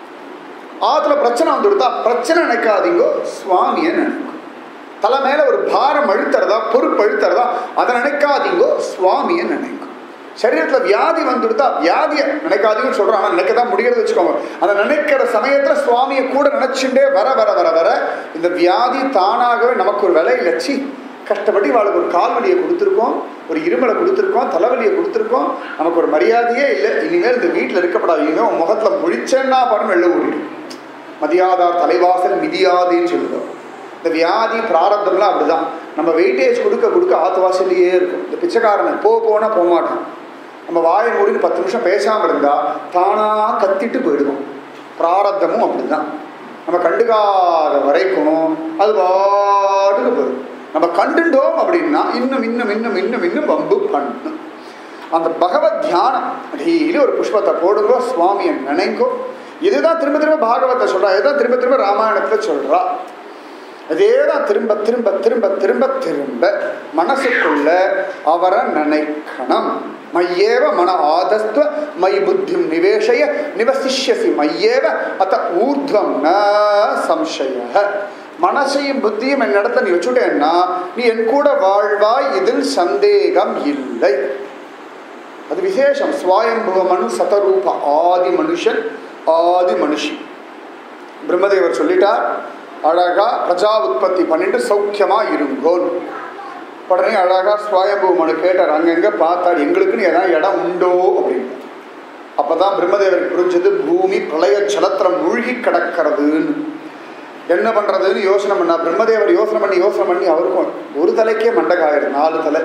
Speaker 1: ஆத்துல பிரச்சனை வந்துடுத்தா பிரச்சனை நினைக்காதீங்கோ சுவாமியை நினைக்கும் தலை மேல ஒரு பாரம் அழுத்துறதா பொறுப்பு அழுத்துறதா அதை நினைக்காதீங்கோ சுவாமியை நினைக்கும் சரீரத்துல வியாதி வந்துடுதா வியாதியை நினைக்காதீங்கன்னு சொல்றோம் ஆனா நினைக்க தான் முடியறது வச்சுக்கோங்க அதை நினைக்கிற சமயத்துல சுவாமியை கூட நினைச்சுட்டே வர வர வர வர இந்த வியாதி தானாகவே நமக்கு ஒரு விலை லட்சி கஷ்டப்பட்டு இவாளுக்கு ஒரு கால் வலியை கொடுத்துருக்கோம் ஒரு இருமலை கொடுத்துருக்கோம் தலைவலியை கொடுத்துருக்கோம் நமக்கு ஒரு மரியாதையே இல்லை இனிமேல் இந்த வீட்டில் இருக்கப்படாது இனிமேல் உன் முகத்தில் முழிச்சேன்னா பாருங்க வெளில ஓடிடும் மதியாதார் தலைவாசல் மிதியாதுன்னு சொல்லுவோம் இந்த வியாதி பிராரப்தம்லாம் அப்படிதான் நம்ம வெயிட்டேஜ் கொடுக்க கொடுக்க ஆத்து வாசல்லையே இருக்கும் இந்த பிச்சைக்காரனை போ போனால் போக மாட்டான் நம்ம வாயை மூடின்னு பத்து நிமிஷம் பேசாமல் இருந்தால் தானாக கத்திட்டு போயிடுவோம் பிராரப்தமும் அப்படிதான் நம்ம கண்டுக்காத வரைக்கும் அது பாட்டுக்கு போயிடும் நம்ம கண்டுட்டோம் அப்படின்னா இன்னும் இன்னும் இன்னும் இன்னும் இன்னும் வம்பு பண்ணும் அந்த பகவத் தியானம் டெய்லி ஒரு புஷ்பத்தை போடுங்கோ சுவாமியை நினைங்கோ இதுதான் திரும்ப திரும்ப பாகவத்தை சொல்றா இதுதான் திரும்ப திரும்ப ராமாயணத்தை சொல்றா அதே தான் திரும்ப திரும்ப திரும்ப திரும்ப திரும்ப மனசுக்குள்ள அவரை நினைக்கணும் மையேவ மன ஆதஸ்துவ மை புத்திம் நிவேஷய நிவசிஷ்யசி மையேவ அத்த ஊர்துவம் ந சம்சய மனசையும் புத்தியும் என் இடத்த நீ வச்சுட்டேன்னா நீ என் கூட வாழ்வாய் இதில் சந்தேகம் இல்லை அது விசேஷம் சுவாயம்புவ மனு சதரூப ஆதி மனுஷன் ஆதி மனுஷி பிரம்மதேவர் சொல்லிட்டார் அழகா பிரஜா உற்பத்தி பண்ணிட்டு சௌக்கியமா இருங்கோன் உடனே அழகா சுவாயம்பு மனு கேட்டார் அங்கங்க பார்த்தார் எங்களுக்குன்னு ஏதாவது இடம் உண்டோ அப்படின்னு அப்பதான் பிரம்மதேவருக்கு புரிஞ்சது பூமி பிரளய ஜலத்திரம் மூழ்கி கிடக்கிறதுன்னு என்ன பண்றதுன்னு யோசனை பண்ணா பிரம்மதேவர் யோசனை பண்ணி யோசனை பண்ணி அவருக்கும் ஒரு தலைக்கே மண்டகாயிரு நாலு தலை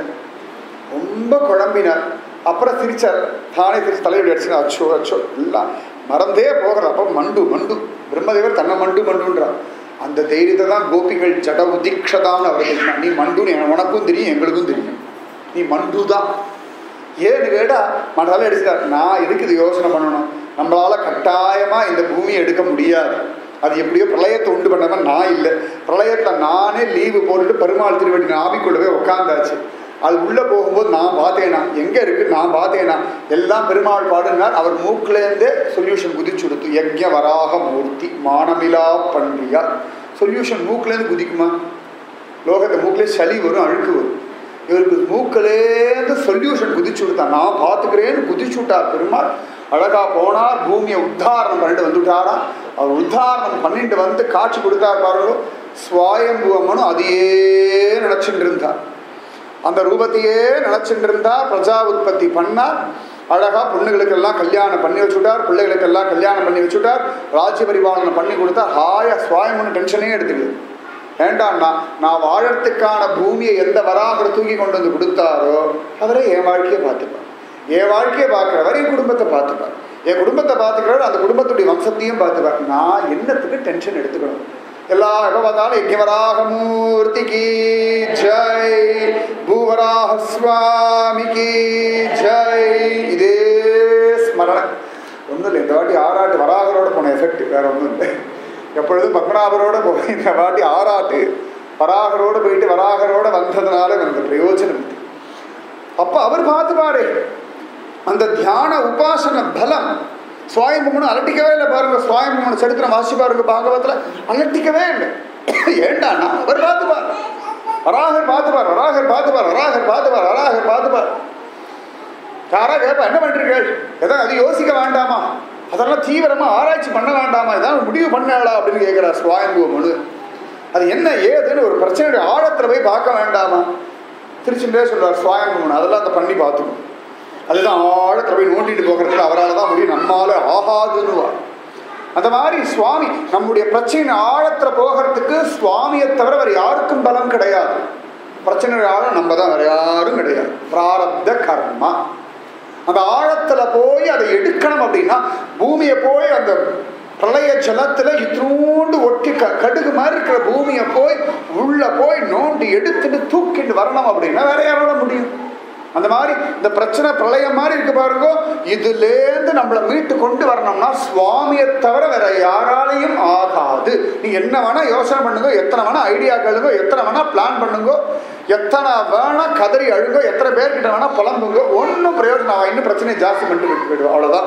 Speaker 1: ரொம்ப குழம்பினார் அப்புறம் சிரிச்சார் தானே சிரிச்சு தலையோட அடிச்சு அச்சோ அச்சோ எல்லாம் மறந்தே போகிறது அப்போ மண்டு மண்டு பிரம்மதேவர் தன்னை மண்டு மண்டுன்றார் அந்த தைரியத்தை தான் கோபிகள் ஜட உதிக்ஷதான்னு அவர் தெரியும் நீ மண்டுன்னு என- உனக்கும் தெரியும் எங்களுக்கும் தெரியும் நீ மண்டு தான் ஏன்னு கேட்டா மனதால அடிச்சுட்டார் நான் எதுக்கு இது யோசனை பண்ணணும் நம்மளால கட்டாயமா இந்த பூமியை எடுக்க முடியாது அது எப்படியோ பிரளயத்தை உண்டு பண்ணாம நான் இல்லை பிரளயத்துல நானே லீவு போட்டுட்டு பெருமாள் திருவடி நாபிக்குள்ள போய் உட்காந்தாச்சு அது உள்ள போகும்போது நான் பார்த்தேனா எங்க இருக்கு நான் பார்த்தேனா எல்லாம் பெருமாள் பாடுனார் அவர் மூக்குலேருந்தே சொல்யூஷன் குதிச்சு கொடுத்து யஜ்ய வராக மூர்த்தி மானமிலா பன்றியா சொல்யூஷன் மூக்குலேருந்து குதிக்குமா லோகத்தை மூக்கிலே சளி வரும் அழுக்கு வரும் இவருக்கு மூக்கிலேருந்து சொல்யூஷன் குதிச்சு விட்டார் நான் பார்த்துக்கிறேன்னு குதிச்சு விட்டார் பெருமாள் அழகா போனார் பூமியை உத்தாரணம் பண்ணிட்டு வந்துட்டாரா அவர் உத்தாரணம் பண்ணிட்டு வந்து காட்சி கொடுத்தார் பாருங்க சுவாயம்புவமனும் அதையே நினைச்சுட்டு இருந்தார் அந்த ரூபத்தையே நினைச்சுட்டு இருந்தா பிரஜா உற்பத்தி பண்ணார் அழகா பொண்ணுகளுக்கெல்லாம் கல்யாணம் பண்ணி வச்சுட்டார் பிள்ளைகளுக்கெல்லாம் கல்யாணம் பண்ணி வச்சுட்டார் ராஜ்ய பரிபாலனை பண்ணி கொடுத்தா ஹாயா சுவாயம்னு டென்ஷனே எடுத்துக்குது வேண்டாம்னா நான் வாழறதுக்கான பூமியை எந்த வராகர் தூக்கி கொண்டு வந்து கொடுத்தாரோ அவரே என் வாழ்க்கையை பார்த்துப்பார் என் வாழ்க்கையை பார்க்குறவர் என் குடும்பத்தை பார்த்துப்பார் என் குடும்பத்தை பார்த்துக்கிறவர் அந்த குடும்பத்துடைய வம்சத்தையும் பார்த்துப்பார் நான் என்னத்துக்கு டென்ஷன் எடுத்துக்கணும் எல்லா எப்போ பார்த்தாலும் யஜ்யவராக மூர்த்திக்கு ஜெய் பூவராக சுவாமிக்கு ஜெய் இதே ஸ்மரணை ஒன்றும் இல்லை இந்த வாட்டி ஆறாட்டு வராகரோட போன எஃபெக்ட் வேற ஒன்றும் இல்லை எப்பொழுதும் பத்மநாபரோட போய் இந்த வாட்டி ஆறாட்டு வராகரோட போயிட்டு வராகரோட வந்ததுனால எனக்கு பிரயோஜனம் இல்லை அப்ப அவர் பார்த்துப்பாரு அந்த தியான உபாசன பலம் சுவாயம்புமனு அலட்டிக்கவே இல்லை பாருங்க சுவாயம்புமனு சரித்திரம் வாசி பாருங்க பாகவத்துல அலட்டிக்கவே இல்லை ஏண்டானா அவர் பார்த்துப்பார் வராகர் பார்த்துப்பார் வராகர் பார்த்துப்பார் வராகர் பார்த்துப்பார் வராகர் பார்த்துப்பார் யாரா கேட்பா என்ன பண்றீர்கள் எதாவது அது யோசிக்க வேண்டாமா அதெல்லாம் தீவிரமா ஆராய்ச்சி பண்ண வேண்டாமா ஏதாவது முடிவு பண்ணாளா அப்படின்னு கேட்கிறார் சுவாயம்புவ மனு அது என்ன ஏதுன்னு ஒரு பிரச்சனையுடைய ஆழத்துல போய் பார்க்க வேண்டாமா திருச்சிண்டே சொல்றார் சுவாயம்புவ மனு அதெல்லாம் அந்த பண்ணி பார்த்துக்கணும் அதுதான் ஆழத்துல போய் நோண்டிட்டு போகிறதுக்கு அவரால் தான் முடியும் நம்மால ஆகாதுன்னுவார் அந்த மாதிரி சுவாமி நம்முடைய பிரச்சனை ஆழத்துல போகிறதுக்கு சுவாமியை தவிர வேற யாருக்கும் பலம் கிடையாது பிரச்சனை ஆழம் நம்ம தான் வேற யாரும் கிடையாது பிராரப்த கர்மா அந்த ஆழத்துல போய் அதை எடுக்கணும் அப்படின்னா பூமியை போய் அந்த பிரளய ஜலத்துல இத்தினூண்டு ஒட்டி க கடுகு மாதிரி இருக்கிற பூமியை போய் உள்ள போய் நோண்டி எடுத்துட்டு தூக்கிட்டு வரணும் அப்படின்னா வேற யாரால முடியும் அந்த மாதிரி இந்த பிரச்சனை பிரளயம் மாதிரி இருக்கு பாருங்க இதுலேருந்து நம்மளை மீட்டு கொண்டு வரணும்னா சுவாமியை தவிர வேற யாராலையும் ஆகாது நீ என்ன வேணா யோசனை பண்ணுங்க எத்தனை வேணா ஐடியா கேளுங்க எத்தனை வேணா பிளான் பண்ணுங்க எத்தனை வேணா கதறி அழுங்க எத்தனை பேர்கிட்ட வேணா புலம்புங்க ஒன்றும் பிரயோஜனம் அவன் இன்னும் பிரச்சனையை ஜாஸ்தி பண்ணிட்டு விட்டு போயிடுவோம் அவ்வளோதான்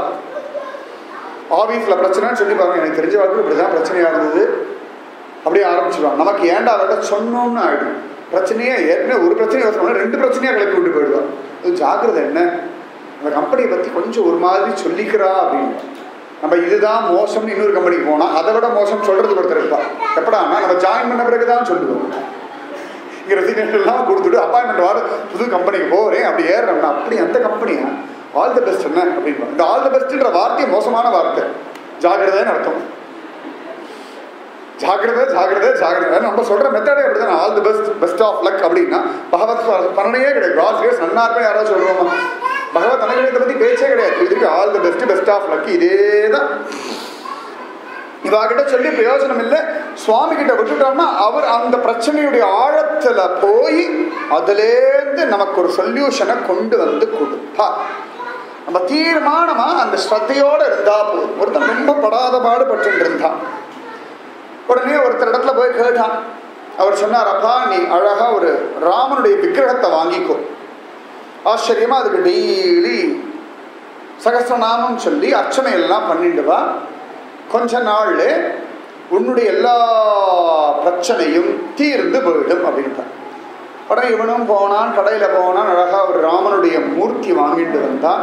Speaker 1: ஆஃபீஸில் பிரச்சனைன்னு சொல்லி பாருங்க எனக்கு தெரிஞ்ச வாழ்க்கை இப்படி தான் பிரச்சனையாக இருந்தது அப்படியே ஆரம்பிச்சிடுவான் நமக்கு ஏன்டா அவர்கிட்ட சொன்னோம்னு ஆகிடும் பிரச்சனையே ஏற்கனவே ஒரு பிரச்சனை யோசனை பண்ணா ரெண்டு பிரச்சனையாக கிளப்பி விட்டு போயிடுவான் இது ஜாக்கிரதை என்ன அந்த கம்பெனியை பற்றி கொஞ்சம் ஒரு மாதிரி சொல்லிக்கிறா அப்படின்னு நம்ம இதுதான் மோசம்னு இன்னொரு கம்பெனிக்கு போனால் அதை விட மோசம் சொல்றது ஒருத்தர் இருப்பான் எப்படான்னா நம்ம ஜாயின் பண்ண பிறகு தான் சொல்லுவோம் இங்கே ரெசிடென்ட் எல்லாம் கொடுத்துட்டு அப்பாயின்மெண்ட் வார புது கம்பெனிக்கு போகிறேன் அப்படி ஏறுறோம்னா அப்படி அந்த கம்பெனியா ஆல் தி பெஸ்ட் என்ன அப்படின்னு இந்த ஆல் தி பெஸ்ட்ன்ற வார்த்தை மோசமான வார்த்தை ஜாகிரதைன்னு அர்த்தம் ஜாகிரதை ஜாகிரதை ஜாகிரதை நம்ம சொல்ற மெத்தடே அப்படிதான் all the best best of luck அப்படின்னா பகவத் பலனையே கிடையாது காஸ் கிரேஸ் நன்னாருமே யாராவது சொல்லுவோமா பகவத் அனுகிரகத்தை பத்தி பேச்சே கிடையாது இதுக்கு all the best best of luck இதே தான் இவாகிட்ட சொல்லி பிரயோஜனம் இல்லை சுவாமி கிட்ட விட்டுட்டோம்னா அவர் அந்த பிரச்சனையுடைய ஆழத்துல போய் அதுலேருந்து நமக்கு ஒரு சொல்யூஷனை கொண்டு வந்து கொடுப்பார் நம்ம தீர்மானமா அந்த ஸ்ரத்தையோட இருந்தா போதும் ஒருத்தன் ரொம்ப படாத பாடுபட்டு இருந்தான் உடனே ஒருத்தர் இடத்துல போய் கேட்டான் அவர் சொன்னார் அப்பா நீ அழகா ஒரு ராமனுடைய விக்கிரகத்தை வாங்கிக்கோ ஆச்சரியமா அதுக்கு டெய்லி சகசிரநாமம் சொல்லி அர்ச்சனை எல்லாம் பண்ணிட்டு வா கொஞ்ச நாள்ல உன்னுடைய எல்லா பிரச்சனையும் தீர்ந்து போயிடும் அப்படின்ட்டார் உடனே இவனும் போனான் கடையில் போனான் அழகா ஒரு ராமனுடைய மூர்த்தி வாங்கிட்டு வந்தான்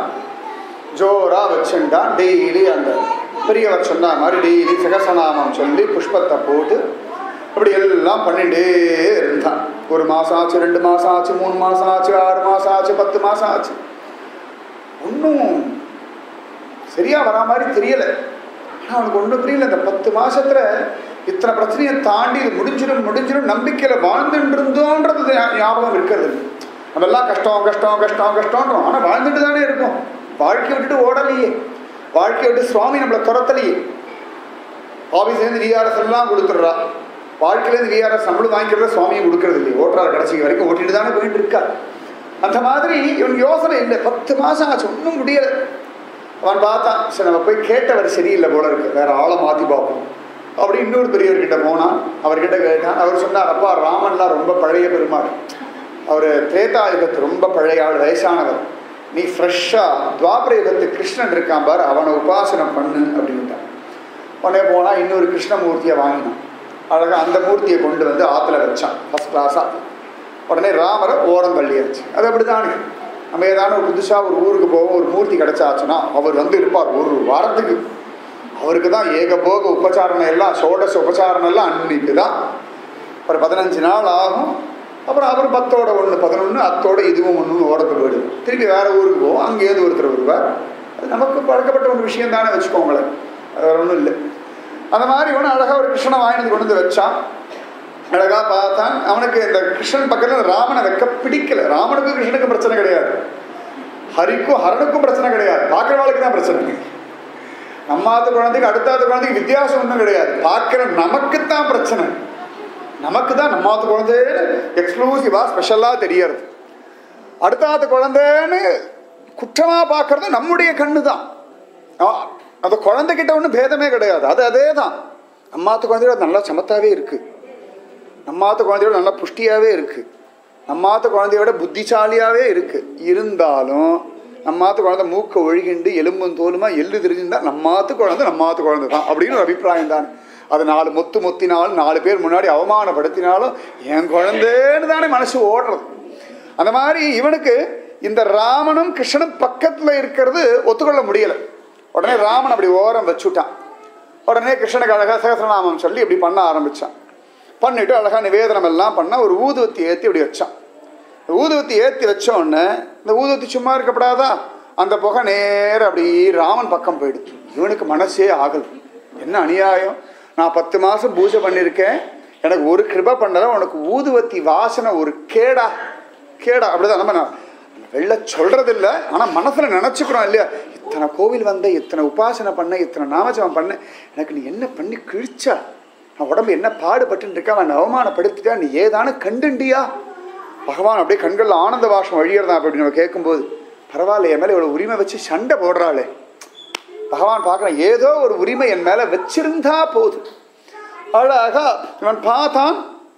Speaker 1: ஜோரா வச்சுட்டான் டெய்லி அந்த பெரியவர் சொன்ன மாதிரி டெய்லி சகசநாமம் சொல்லி புஷ்பத்தை போட்டு அப்படி எல்லாம் பண்ணிட்டே இருந்தான் ஒரு மாசம் ஆச்சு ரெண்டு மாசம் ஆச்சு மூணு மாசம் ஆச்சு ஆறு மாசம் ஆச்சு பத்து மாசம் ஆச்சு ஒன்றும் சரியா வரா மாதிரி தெரியல ஆனா அவனுக்கு ஒன்றும் புரியல இந்த பத்து மாசத்துல இத்தனை பிரச்சனையை தாண்டி இது முடிஞ்சிடும் முடிஞ்சிடும் நம்பிக்கையில வாழ்ந்துட்டு இருந்தோன்றது ஞா- ஞாபகம் இருக்கிறது இல்லை. நம்ம எல்லாம் கஷ்டம் கஷ்டம் கஷ்டம் கஷ்டம்ன்றோம் ஆனா வாழ்ந்துட்டு தானே இருக்கோம் வாழ்க்கையை விட்டுட்டு ஓடலையே வாழ்க்கையை விட்டு சுவாமி நம்மளை துரத்தலையே ஆஃபீஸ்லேருந்து விஆர்எஸ் எல்லாம் கொடுத்துட்றா வாழ்க்கையிலேருந்து விஆர்எஸ் நம்மளும் வாங்கிக்கிறத சுவாமியை கொடுக்கறது இல்லையே ஓட்டுறாரு கடைசி வரைக்கும் ஓட்டிட்டு தானே போயிட்டு இருக்கா அந்த மாதிரி இவன் யோசனை இல்லை பத்து மாசம் ஆச்சு ஒன்றும் முடியல அவன் பார்த்தான் சரி நம்ம போய் கேட்டவர் சரியில்லை போல இருக்கு வேற ஆளை மாற்றி பார்ப்போம் அப்படி இன்னொரு பெரியவர்கிட்ட போனான் அவர்கிட்ட கேட்டான் அவர் சொன்னார் அப்பா ராமன்லாம் ரொம்ப பழைய பெருமாள் அவர் திரேதா யுகத்து ரொம்ப பழைய ஆள் வயசானவர் நீ ஃப்ரெஷ்ஷாக துவாபர யுகத்து கிருஷ்ணன் இருக்கான் பார் அவனை உபாசனம் பண்ணு அப்படின்ட்டான் உடனே போனால் இன்னொரு கிருஷ்ணமூர்த்தியை வாங்கினான் அழகாக அந்த மூர்த்தியை கொண்டு வந்து ஆற்றுல வச்சான் ஃபஸ்ட் கிளாஸாக உடனே ராமரை ஓரம் தள்ளியாச்சு அது அப்படிதானே நம்ம ஏதாவது ஒரு புதுசாக ஒரு ஊருக்கு போவோம் ஒரு மூர்த்தி கிடைச்சாச்சுன்னா அவர் வந்து இருப்பார் ஒரு வாரத்துக்கு அவருக்கு தான் ஏகபோக உபச்சாரணம் எல்லாம் சோடச உபச்சாரணம் எல்லாம் அன்னைக்கு தான் ஒரு பதினஞ்சு நாள் ஆகும் அப்புறம் அவர் பத்தோட ஒன்று பதினொன்று அத்தோட இதுவும் ஒன்று ஓரத்து போயிடுது திருப்பி வேற ஊருக்கு போவோம் அங்கேயிருந்து ஒருத்தர் வருவார் அது நமக்கு பழக்கப்பட்ட ஒரு விஷயம் தானே வச்சுக்கோங்களேன் அது வேற ஒன்றும் இல்லை அந்த மாதிரி இவன் அழகாக ஒரு கிருஷ்ணனை வாங்கிட்டு கொண்டு வந்து வச்சான் அழகா பார்த்தான் அவனுக்கு இந்த கிருஷ்ணன் பக்கத்தில் ராமனை வைக்க பிடிக்கல ராமனுக்கும் கிருஷ்ணனுக்கும் பிரச்சனை கிடையாது ஹரிக்கும் ஹரனுக்கும் பிரச்சனை கிடையாது பார்க்குறவாளுக்கு தான் பிரச்சனை நம்மாத்த குழந்தைக்கு அடுத்தாத்த குழந்தைக்கு வித்தியாசம் ஒன்றும் கிடையாது பார்க்குற நமக்குத்தான் பிரச்சனை நமக்கு தான் நம்மாத்த குழந்தைன்னு எக்ஸ்க்ளூசிவாக ஸ்பெஷலாக தெரியறது அடுத்தாத்த குழந்தைன்னு குற்றமாக பார்க்கறது நம்முடைய கண்ணு தான் ஆ, அந்த குழந்தைகிட்ட ஒன்றும் பேதமே கிடையாது அது அதே தான் நம்மாத்த குழந்தையோட நல்லா சமத்தாவே இருக்கு நம்மாத்த குழந்தையோட நல்லா புஷ்டியாகவே இருக்கு நம்மாத்த குழந்தையோட புத்திசாலியாகவே இருக்கு இருந்தாலும் நம்மாத்த குழந்தை மூக்க ஒழுகிண்டு எலும்பும் தோலுமா எள்ளு தெரிஞ்சிருந்தா நம்மாத்து குழந்தை நம்மாத்து குழந்தை தான் அப்படின்னு ஒரு அபிப்பிராயம் தான் அது நாலு மொத்து மொத்தினாலும் நாலு பேர் முன்னாடி அவமானப்படுத்தினாலும் என் குழந்தைன்னு தானே மனசு ஓடுறது அந்த மாதிரி இவனுக்கு இந்த ராமனும் கிருஷ்ணனும் பக்கத்தில் இருக்கிறது ஒத்துக்கொள்ள முடியல உடனே ராமன் அப்படி ஓரம் வச்சுட்டான் உடனே கிருஷ்ணனுக்கு அழகா சகசிரநாமம் சொல்லி இப்படி பண்ண ஆரம்பிச்சான் பண்ணிட்டு அழகா நிவேதனம் எல்லாம் பண்ண ஒரு ஊதுவத்தி ஏற்றி இப்படி வச்சான் இந்த ஊதுவத்தி ஏற்றி வச்ச உடனே இந்த ஊதுவத்தி சும்மா இருக்கப்படாதா அந்த புகை நேரம் அப்படி ராமன் பக்கம் போயிடுச்சு இவனுக்கு மனசே ஆகல என்ன அநியாயம் நான் பத்து மாசம் பூஜை பண்ணியிருக்கேன் எனக்கு ஒரு கிருபை பண்ணல உனக்கு ஊதுவத்தி வாசனை ஒரு கேடா கேடா அப்படிதான் நம்ம நான் வெளில சொல்றது இல்ல ஆனா மனசுல நினைச்சுக்கிறோம் இல்லையா இத்தனை கோவில் வந்த இத்தனை உபாசனை பண்ண இத்தனை நாமஜபம் பண்ண எனக்கு நீ என்ன பண்ணி கிழிச்சா நான் உடம்பு என்ன பாடுபட்டு இருக்கா அவன் அவமானப்படுத்திட்டா நீ ஏதானு கண்டுண்டியா பகவான் அப்படியே கண்களில் ஆனந்த வாஷம் வழியறதான் அப்படி நம்ம கேட்கும்போது பரவாயில்ல என் மேலே இவ்வளோ உரிமை வச்சு சண்டை போடுறாளே பகவான் பார்க்குறான் ஏதோ ஒரு உரிமை என் மேலே வச்சிருந்தா போதும் அழகா இவன் பார்த்தான்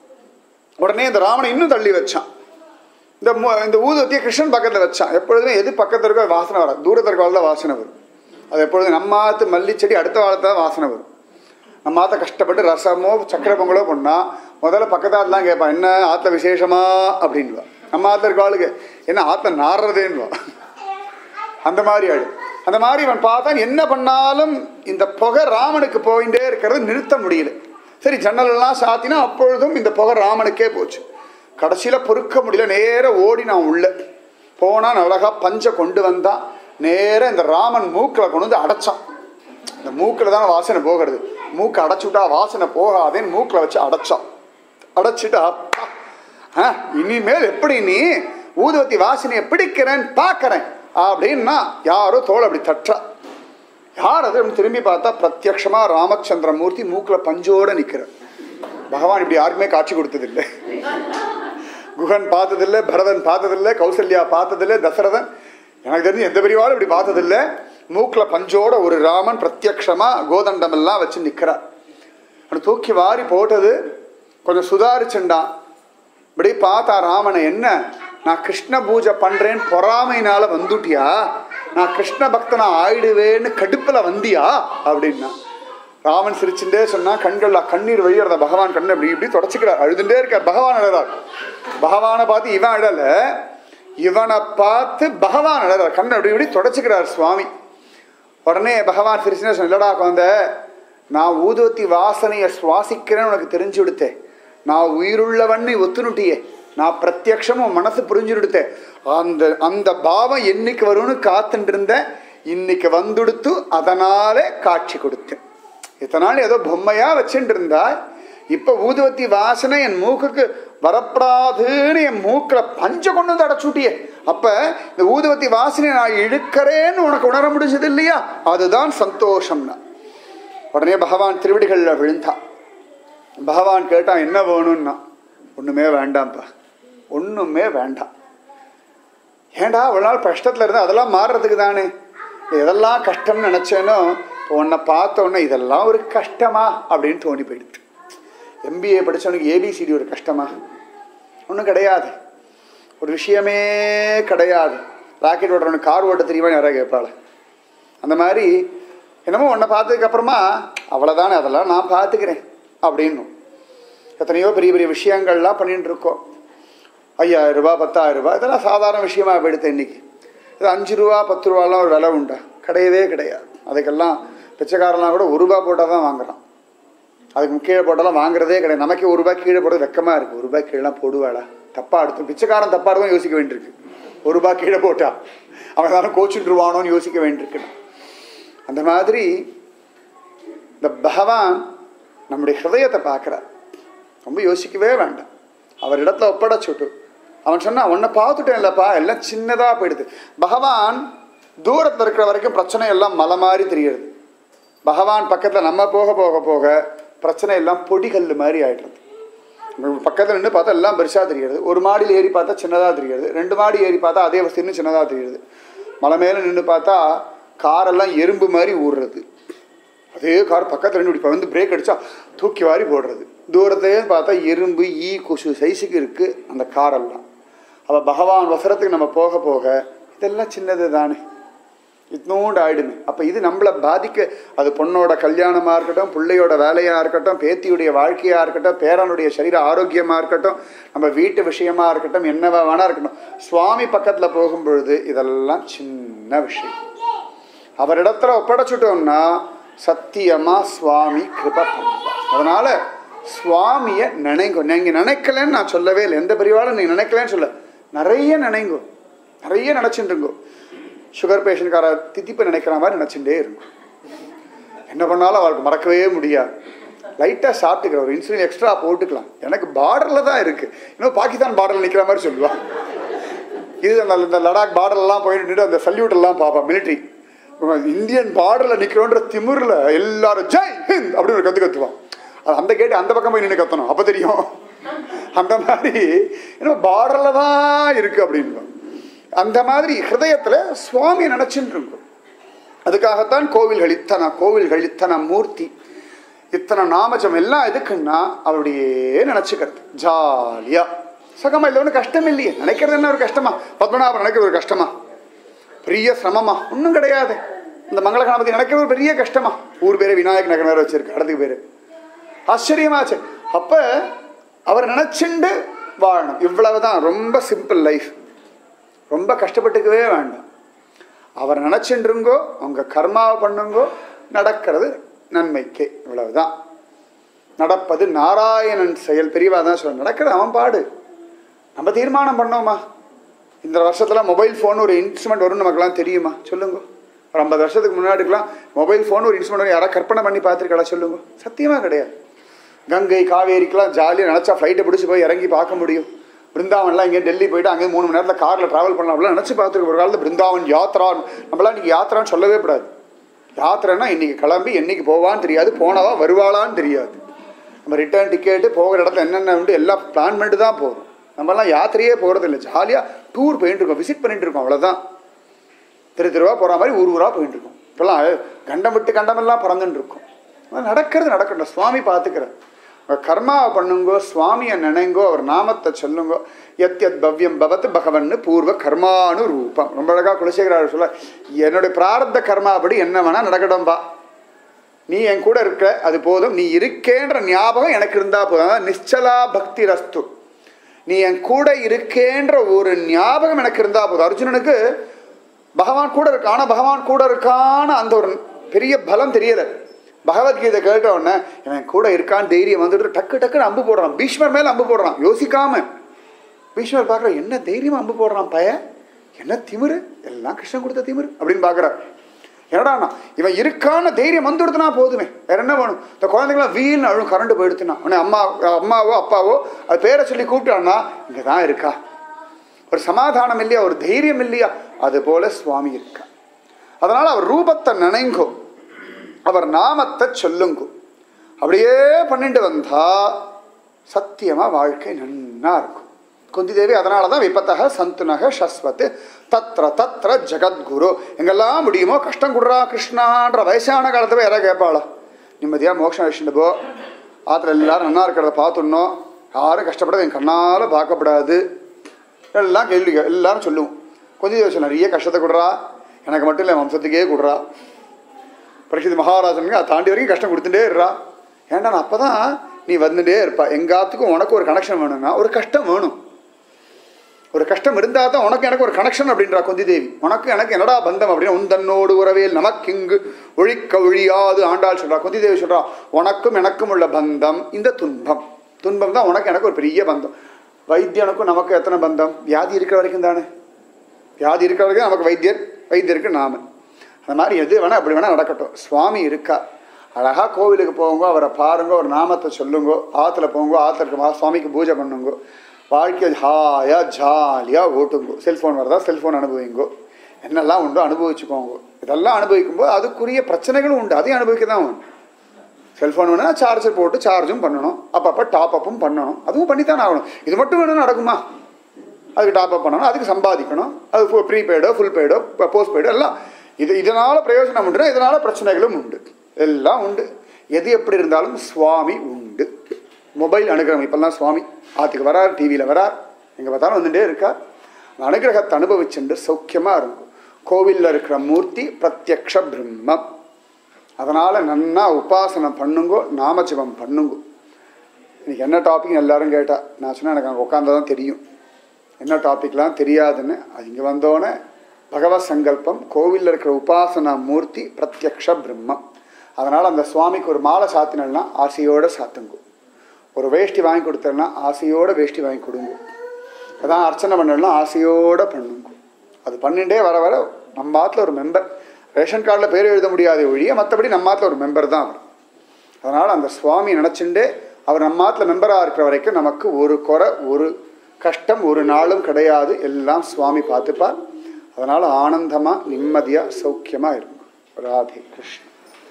Speaker 1: உடனே இந்த ராவணை இன்னும் தள்ளி வச்சான் இந்த மு- இந்த ஊதுவத்தியை கிருஷ்ணன் பக்கத்தில் வச்சான் எப்பொழுதுமே எது பக்கத்தில் இருக்கோ அது வாசனை வராது தூரத்தில் இருக்க தான் வாசனை வரும் அது எப்பொழுதும் நம்ம ஆத்து மல்லிச்செடி அடுத்த வாரத்தில் தான் வாசனை வரும் நம்ம ஆத்த கஷ்டப்பட்டு ரசமோ சக்கரை பொங்கலோ பண்ணா முதல்ல பக்கத்தாத்துலாம் கேட்பான் என்ன ஆத்துல விசேஷமா அப்படின்வா நம்ம ஆத்துல இருக்க ஆளுக்கு என்ன ஆத்துல நாடுறதேன்வா அந்த மாதிரி ஆடு அந்த மாதிரி இவன் பார்த்தான் என்ன பண்ணாலும் இந்த புகை ராமனுக்கு போயிட்டே இருக்கிறது நிறுத்த முடியல சரி ஜன்னல் எல்லாம் சாத்தினா அப்பொழுதும் இந்த புகை ராமனுக்கே போச்சு கடைசியில பொறுக்க முடியல நேர ஓடி நான் உள்ள போனான் அழகா பஞ்சை கொண்டு வந்தான் நேர இந்த ராமன் மூக்கில் கொண்டு வந்து அடைச்சான் இந்த மூக்கில் தான் வாசனை போகிறது மூக்கை அடைச்சுட்டா வாசனை போகாதேன்னு மூக்கில் வச்சு அடைச்சான் அடைச்சிட்டு அப்பா ஆ, இனிமேல் எப்படி நீ ஊதுவத்தி வாசனையை பிடிக்கிறேன்னு பார்க்கறேன் அப்படின்னா யாரோ தோல் அப்படி தட்டுறா யார் அது அப்படின்னு திரும்பி பார்த்தா பிரத்யக்ஷமா ராமச்சந்திரமூர்த்தி மூக்கில் பஞ்சோட நிற்கிறார் பகவான் இப்படி யாருக்குமே காட்சி கொடுத்ததில்லை குகன் பார்த்ததில்லை பரதன் பார்த்ததில்லை கௌசல்யா பார்த்ததில்லை தசரதன் எனக்கு தெரிஞ்சு எந்த பெரியவாளும் இப்படி பார்த்ததில்லை மூக்கில் பஞ்சோட ஒரு ராமன் பிரத்யக்ஷமா கோதண்டம் எல்லாம் வச்சு நிற்கிறார் அவனை தூக்கி வாரி போட்டது கொஞ்சம் சுதாரிச்சுண்டான் இப்படி பார்த்தா ராமனை என்ன நான் கிருஷ்ண பூஜை பண்றேன்னு பொறாமைனால வந்துட்டியா நான் கிருஷ்ண பக்தனா ஆயிடுவேன்னு கடுப்புல வந்தியா அப்படின்னா ராமன் சிரிச்சுட்டே சொன்னா கண்கள்ல கண்ணீர் வழியறத பகவான் கண்ணை இப்படி இப்படி தொடச்சிக்கிறார் அழுதுண்டே இருக்கார் பகவான் அழறார் பகவானை பார்த்து இவன் அழல இவனை பார்த்து பகவான் அழறார் கண்ணை அப்படி இப்படி தொடச்சிக்கிறார் சுவாமி உடனே பகவான் சிரிச்சுனே சொன்ன இல்லடா குழந்த நான் ஊதுவத்தி வாசனையை சுவாசிக்கிறேன்னு உனக்கு தெரிஞ்சு விடுத்தேன் நான் உயிருள்ளவன் நீ ஒத்துனுட்டியே நான் பிரத்யக்ஷம் உன் மனசு புரிஞ்சு விடுத்தேன் அந்த அந்த பாவம் என்னைக்கு வரும்னு காத்துட்டு இருந்தேன் இன்னைக்கு வந்துடுத்து அதனாலே காட்சி கொடுத்தேன் இத்தனை நாள் ஏதோ பொம்மையா வச்சுட்டு இருந்தா இப்ப ஊதுவத்தி வாசனை என் மூக்குக்கு வரப்படாதுன்னு என் மூக்கில் பஞ்ச கொண்டு வந்து அடைச்சுட்டியே அப்ப இந்த ஊதுவத்தி வாசனை நான் இழுக்கிறேன்னு உனக்கு உணர முடிஞ்சது இல்லையா அதுதான் சந்தோஷம்னா உடனே பகவான் திருவிடிகளில் விழுந்தான் பகவான் கேட்டான் என்ன வேணும்னா ஒண்ணுமே வேண்டாம்ப்பா ஒண்ணுமே வேண்டாம் ஏன்டா ஒரு நாள் கஷ்டத்துல இருந்து அதெல்லாம் மாறுறதுக்கு தானே எதெல்லாம் கஷ்டம்னு நினைச்சேனோ இப்போ உன்னை பார்த்த உடனே இதெல்லாம் ஒரு கஷ்டமா அப்படின்னு தோணி போயிடுது எம்பிஏ படிச்சவனுக்கு ஏபிசிடி ஒரு கஷ்டமா ஒன்றும் கிடையாது ஒரு விஷயமே கிடையாது ராக்கெட் ஓட்டுறவனுக்கு கார் ஓட்ட தெரியுமா யாராவது கேட்பாள் அந்த மாதிரி என்னமோ உன்னை பார்த்ததுக்கு அப்புறமா அவ்வளோதானே அதெல்லாம் நான் பார்த்துக்கிறேன் அப்படின்னும் எத்தனையோ பெரிய பெரிய விஷயங்கள்லாம் பண்ணிட்டு இருக்கோம் ஐயாயிரம் ரூபாய் பத்தாயிரம் ரூபாய் இதெல்லாம் சாதாரண விஷயமா போயிடுது இன்னைக்கு இது அஞ்சு ரூபா பத்து ரூபாலாம் ஒரு விலை உண்டா கிடையவே கிடையாது அதுக்கெல்லாம் பிச்சைக்காரன்லாம் கூட ஒரு ரூபா போட்டால் தான் வாங்குறான் அதுக்கு கீழே போட்டாலும் வாங்குறதே கிடையாது நமக்கே ஒரு ரூபாய் கீழே போடுறது வெக்கமாக இருக்குது ஒரு ரூபாய் கீழே போடுவாடா தப்பா எடுத்து பிச்சைக்காரன் தப்பா எடுத்தும் யோசிக்க வேண்டியிருக்கு ஒரு ரூபாய் கீழே போட்டா அவன் தானே கோச்சுட்டுருவானோன்னு யோசிக்க வேண்டியிருக்கு அந்த மாதிரி இந்த பகவான் நம்முடைய ஹிருதயத்தை பார்க்குறார் ரொம்ப யோசிக்கவே வேண்டாம் அவர் இடத்துல ஒப்படைச்சுட்டு அவன் சொன்னா உன்னை பார்த்துட்டேன் இல்லப்பா எல்லாம் சின்னதாக போயிடுது பகவான் தூரத்தில் இருக்கிற வரைக்கும் பிரச்சனை எல்லாம் மலை மாதிரி தெரியுது பகவான் பக்கத்தில் நம்ம போக போக போக பிரச்சனை எல்லாம் பொடிகல் மாதிரி ஆயிடுறது பக்கத்தில் நின்று பார்த்தா எல்லாம் பெருசாக தெரியுது ஒரு மாடியில் ஏறி பார்த்தா சின்னதாக தெரியுது ரெண்டு மாடி ஏறி பார்த்தா அதே வசதி இன்னும் சின்னதாக தெரியுது மலை மேலே நின்று பார்த்தா காரெல்லாம் எறும்பு மாதிரி ஊறுறது அதே கார் பக்கத்தில் நின்று இப்படி வந்து பிரேக் அடித்தா தூக்கி வாரி போடுறது தூரத்தையே பார்த்தா எறும்பு ஈ கொசு சைஸுக்கு இருக்குது அந்த காரெல்லாம் அப்போ பகவான் வசரத்துக்கு நம்ம போக போக இதெல்லாம் சின்னது தானே இத்தனோண்டு ஆயிடுமே அப்போ இது நம்மளை பாதிக்க அது பொண்ணோட கல்யாணமாக இருக்கட்டும் பிள்ளையோட வேலையாக இருக்கட்டும் பேத்தியுடைய வாழ்க்கையாக இருக்கட்டும் பேரனுடைய சரீர ஆரோக்கியமாக இருக்கட்டும் நம்ம வீட்டு விஷயமா இருக்கட்டும் என்னவா வேணா இருக்கட்டும் சுவாமி பக்கத்தில் போகும் பொழுது இதெல்லாம் சின்ன விஷயம் அவரிடத்துல ஒப்படைச்சுட்டோம்னா சத்தியமா சுவாமி கிருப பண்ணுவார் அதனால சுவாமியை நினைங்கோ நீங்க நினைக்கலன்னு நான் சொல்லவே இல்லை எந்த பெரியவாளும் நீங்க நினைக்கலன்னு சொல்ல நிறைய நினைங்கோ நிறைய நினைச்சுட்டுருங்கோ சுகர் பேஷண்ட்கார தித்திப்பை நினைக்கிற மாதிரி நினச்சிட்டே இருக்கும் என்ன பண்ணாலும் அவளுக்கு மறக்கவே முடியாது லைட்டாக சாப்பிட்டுக்கிற ஒரு இன்சுலின் எக்ஸ்ட்ரா போட்டுக்கலாம் எனக்கு பார்டரில் தான் இருக்குது இன்னும் பாகிஸ்தான் பார்டரில் நிற்கிற மாதிரி சொல்லுவாள் இது அந்த இந்த லடாக் பார்டர்லாம் போயிட்டு நின்னுட்டு அந்த சல்யூட் எல்லாம் பார்ப்பேன் மிலிட்ரி இந்தியன் பார்டரில் நிற்கிறோன்ற திமிரில் எல்லாரும் ஜெய் ஹிந்த் அப்படின்னு ஒரு கற்று கத்துவான் அது அந்த கேட்டு அந்த பக்கம் போய் நின்று கத்தணும் அப்போ தெரியும் அந்த மாதிரி இன்னும் பார்டரில் தான் இருக்குது அப்படின்னு அந்த மாதிரி ஹிருதயத்தில் சுவாமி நினச்சின்னு இருக்கும் அதுக்காகத்தான் கோவில்கள் இத்தனை கோவில்கள் இத்தனை மூர்த்தி இத்தனை நாமஜம் எல்லாம் எதுக்குன்னா அவருடைய நினச்சிக்கிறது ஜாலியாக சகமா இல்லை ஒன்றும் கஷ்டம் இல்லையே நினைக்கிறது என்ன ஒரு கஷ்டமா பத்மநாபம் நினைக்கிறது ஒரு கஷ்டமா பெரிய சிரமமா ஒன்றும் கிடையாது இந்த மங்கள கணபதி நினைக்கிறது ஒரு பெரிய கஷ்டமா ஊர் பேர் விநாயக நகர் வேறு வச்சிருக்கு இடத்துக்கு பேர் ஆச்சரியமாச்சு அப்போ அவர் நினச்சிண்டு வாழணும் இவ்வளவுதான் ரொம்ப சிம்பிள் லைஃப் ரொம்ப கஷ்டப்பட்டுக்கவே வேண்டாம் அவர் நினச்சின்றுங்கோ அவங்க கர்மாவை பண்ணுங்கோ நடக்கிறது நன்மைக்கே இவ்வளவுதான் நடப்பது நாராயணன் செயல் பெரியவா தான் சொல்ல நடக்கிறது அவன் பாடு நம்ம தீர்மானம் பண்ணோமா இந்த வருஷத்தில் மொபைல் ஃபோன் ஒரு இன்ஸ்ட்ருமெண்ட் வரும்னு நமக்குலாம் தெரியுமா சொல்லுங்க ஒரு ஐம்பது வருஷத்துக்கு முன்னாடிக்கெலாம் மொபைல் ஃபோன் ஒரு இன்ஸ்ட்ருமெண்ட் யாராவது கற்பனை பண்ணி பார்த்துருக்கா சொல்லுங்க சத்தியமாக கிடையாது கங்கை காவேரிக்கெலாம் ஜாலியாக நினச்சா ஃப்ளைட்டை பிடிச்சி போய் இறங்கி பார்க்க முடியும் பிருந்தாவன்லாம் இங்கே டெல்லி போயிட்டு அங்கே மூணு மணி நேரத்தில் காரில் ட்ராவல் பண்ணலாம் அப்படிலாம் நினச்சி பார்த்துருக்க ஒரு காலத்தில் பிருந்தாவன் யாத்ரா நம்மளாம் இன்றைக்கி யாத்திரான்னு சொல்லவே கூடாது யாத்திரைன்னா இன்றைக்கி கிளம்பி என்னைக்கு போவான்னு தெரியாது போனவா வருவாளான்னு தெரியாது நம்ம ரிட்டர்ன் டிக்கெட்டு போகிற இடத்துல என்னென்ன உண்டு எல்லாம் பிளான் பண்ணிட்டு தான் போகிறோம் நம்மலாம் யாத்திரையே போகிறது இல்லை ஜாலியாக டூர் போயிட்டு இருக்கோம் விசிட் பண்ணிட்டு இருக்கோம் அவ்வளோதான் திரு திருவா போகிற மாதிரி ஊர் ஊராக போயிட்டு இருக்கோம் இப்போல்லாம் கண்டம் விட்டு கண்டமெல்லாம் பறந்துட்டு இருக்கோம் நடக்கிறது நடக்கட்டும் சுவாமி பார்த்துக்கிறார் கர்மாவை பண்ணுங்கோ சுவாமியை நினைங்கோ அவர் நாமத்தை சொல்லுங்கோ எத் எத் பவ்யம் பவத் பகவன்னு பூர்வ கர்மானு ரூபம் ரொம்ப அழகாக குலசேகரார் சொல்ல என்னுடைய பிராரத்த கர்மாபடி என்ன வேணால் நடக்கட்டும்பா நீ என் கூட இருக்க அது போதும் நீ இருக்கேன்ற ஞாபகம் எனக்கு இருந்தா போதும் அதான் நிச்சலா பக்தி ரஸ்து நீ என் கூட இருக்கேன்ற ஒரு ஞாபகம் எனக்கு இருந்தா போதும் அர்ஜுனனுக்கு பகவான் கூட இருக்கான் ஆனா பகவான் கூட இருக்கான்னு அந்த ஒரு பெரிய பலம் தெரியல பகவத்கீதை கேட்ட உடனே இவன் கூட இருக்கான் தைரியம் வந்துட்டு டக்கு டக்குன்னு அம்பு போடுறான் பீஷ்மர் மேல அம்பு போடுறான் யோசிக்காம பீஷ்மர் பார்க்குற என்ன தைரியமா அம்பு போடுறான் பையன் என்ன திமிரு எல்லாம் கிருஷ்ணன் கொடுத்த திமிரு அப்படின்னு பார்க்குறார் என்னடாண்ணா இவன் இருக்கான தைரியம் வந்துடுதுனா போதுமே வேற என்ன வேணும் இந்த குழந்தைங்களாம் வீல்னு அழும் கரண்ட் போயிடுத்துனா உடனே அம்மா அம்மாவோ அப்பாவோ அது பேரை சொல்லி கூப்பிட்டான்னா இங்கே தான் இருக்கா ஒரு சமாதானம் இல்லையா ஒரு தைரியம் இல்லையா அது போல சுவாமி இருக்கா அதனால அவர் ரூபத்தை நினைங்கோ அவர் நாமத்தை சொல்லுங்கோ அப்படியே பண்ணிட்டு வந்தா சத்தியமா வாழ்க்கை நன்னா இருக்கும் குந்தி தேவி அதனால தான் விபத்தக சந்துனக சஸ்வத் தத்ர தத்ர ஜெகத்குரு எங்கெல்லாம் முடியுமோ கஷ்டம் குடுறா கிருஷ்ணான்ற வயசான காலத்துல யாராவது கேட்பாளா நிம்மதியாக மோட்சம் வச்சுட்டு போ ஆத்துல எல்லாரும் நன்னா இருக்கிறத பார்த்துடணும் யாரும் கஷ்டப்படாது என் கண்ணால் பார்க்கப்படாது எல்லாம் கேள்வி கே- எல்லாரும் சொல்லுவோம் கொஞ்சம் யோசனை நிறைய கஷ்டத்தை கொடுறா எனக்கு மட்டும் இல்லை வம்சத்துக்கே கொடுறா பரிசுத்த மகாராஜனுக்கு அதை தாண்டி வரைக்கும் கஷ்டம் கொடுத்துட்டே இருறா ஏன்டா நான் அப்போ தான் நீ வந்துட்டே இருப்பா எங்காத்துக்கும் உனக்கு ஒரு கனெக்ஷன் வேணும்னா ஒரு கஷ்டம் வேணும் ஒரு கஷ்டம் இருந்தால் தான் உனக்கு எனக்கு ஒரு கனெக்ஷன் அப்படின்றா குந்தி தேவி உனக்கு எனக்கு என்னடா பந்தம் அப்படின்னு உன் தன்னோடு உறவேல் நமக்கு இங்கு ஒழிக்க ஒழியாது ஆண்டாள் சொல்றா குந்தி தேவி சொல்றா உனக்கும் எனக்கும் உள்ள பந்தம் இந்த துன்பம் துன்பம் தான் உனக்கு எனக்கு ஒரு பெரிய பந்தம் வைத்தியனுக்கும் நமக்கு எத்தனை பந்தம் வியாதி இருக்கிற வரைக்கும் தானே வியாதி இருக்கிற வரைக்கும் நமக்கு வைத்தியர் வைத்தியருக்கு நாம அந்த மாதிரி எது வேணா அப்படி வேணா நடக்கட்டும் சுவாமி இருக்கா அழகா கோவிலுக்கு போங்க அவரை பாருங்க ஒரு நாமத்தை சொல்லுங்க ஆத்துல போங்க ஆத்துல இருக்க மா- சுவாமிக்கு பூஜை பண்ணுங்க வாழ்க்கையை ஹாயா ஜாலியா ஓட்டுங்க செல்போன் வரதா செல்போன் அனுபவிங்கோ என்னெல்லாம் உண்டோ அனுபவிச்சுக்கோங்க இதெல்லாம் அனுபவிக்கும்போது அதுக்குரிய பிரச்சனைகளும் உண்டு அதையும் அனுபவிக்க தான் உண்டு செல்ஃபோன் வேணா சார்ஜர் போட்டு சார்ஜும் பண்ணணும் அப்பப்போ டாப் அப்பும் பண்ணணும் அதுவும் பண்ணித்தானே ஆகணும் இது மட்டும் வேணும் நடக்குமா அதுக்கு டாப் அப் பண்ணணும் அதுக்கு சம்பாதிக்கணும் அது ப்ரீபெய்டோ ஃபுல் பெய்டோ போஸ்ட் பெய்டோ எல்லாம் இது இதனால் பிரயோஜனம் உண்டு இதனால் பிரச்சனைகளும் உண்டு எல்லாம் உண்டு எது எப்படி இருந்தாலும் சுவாமி உண்டு மொபைல் அனுகிரகம் இப்பெல்லாம் சுவாமி ஆத்துக்கு வரார் டிவியில் வரார் எங்கே பார்த்தாலும் வந்துட்டே இருக்கார் அந்த அனுகிரகத்தை அனுபவிச்சுண்டு சௌக்கியமாக இருக்கும் கோவிலில் இருக்கிற மூர்த்தி பிரத்யக்ஷ பிரம்மம் அதனால் நன்னா உபாசனை பண்ணுங்கோ நாமஜபம் பண்ணுங்கோ இன்னைக்கு என்ன டாபிக் எல்லாரும் கேட்டா நான் சொன்னேன் எனக்கு அங்கே உட்காந்தா தான் தெரியும் என்ன டாபிக்லாம் தெரியாதுன்னு அது இங்கே வந்தோடனே பகவத் சங்கல்பம் கோவிலில் இருக்கிற உபாசனா மூர்த்தி பிரத்யக்ஷ பிரம்மம் அதனால் அந்த சுவாமிக்கு ஒரு மாலை சாத்தினா ஆசையோடு சாத்துங்கோ ஒரு வேஷ்டி வாங்கி கொடுத்தேன்னா ஆசையோட வேஷ்டி வாங்கி கொடுங்க அதான் அர்ச்சனை பண்ணலாம் ஆசையோட பண்ணுங்க அது பண்ணிட்டே வர வர நம்ம ஆத்துல ஒரு மெம்பர் ரேஷன் கார்டில் பேர் எழுத முடியாத ஒழிய மற்றபடி நம்ம ஆத்துல ஒரு மெம்பர் தான் அவர் அதனால் அந்த சுவாமி நினச்சிண்டே அவர் நம்ம ஆத்துல மெம்பராக இருக்கிற வரைக்கும் நமக்கு ஒரு குறை ஒரு கஷ்டம் ஒரு நாளும் கிடையாது எல்லாம் சுவாமி பார்த்துப்பார் அதனால் ஆனந்தமாக நிம்மதியாக சௌக்கியமாக இருக்கும் ராதே கிருஷ்ணா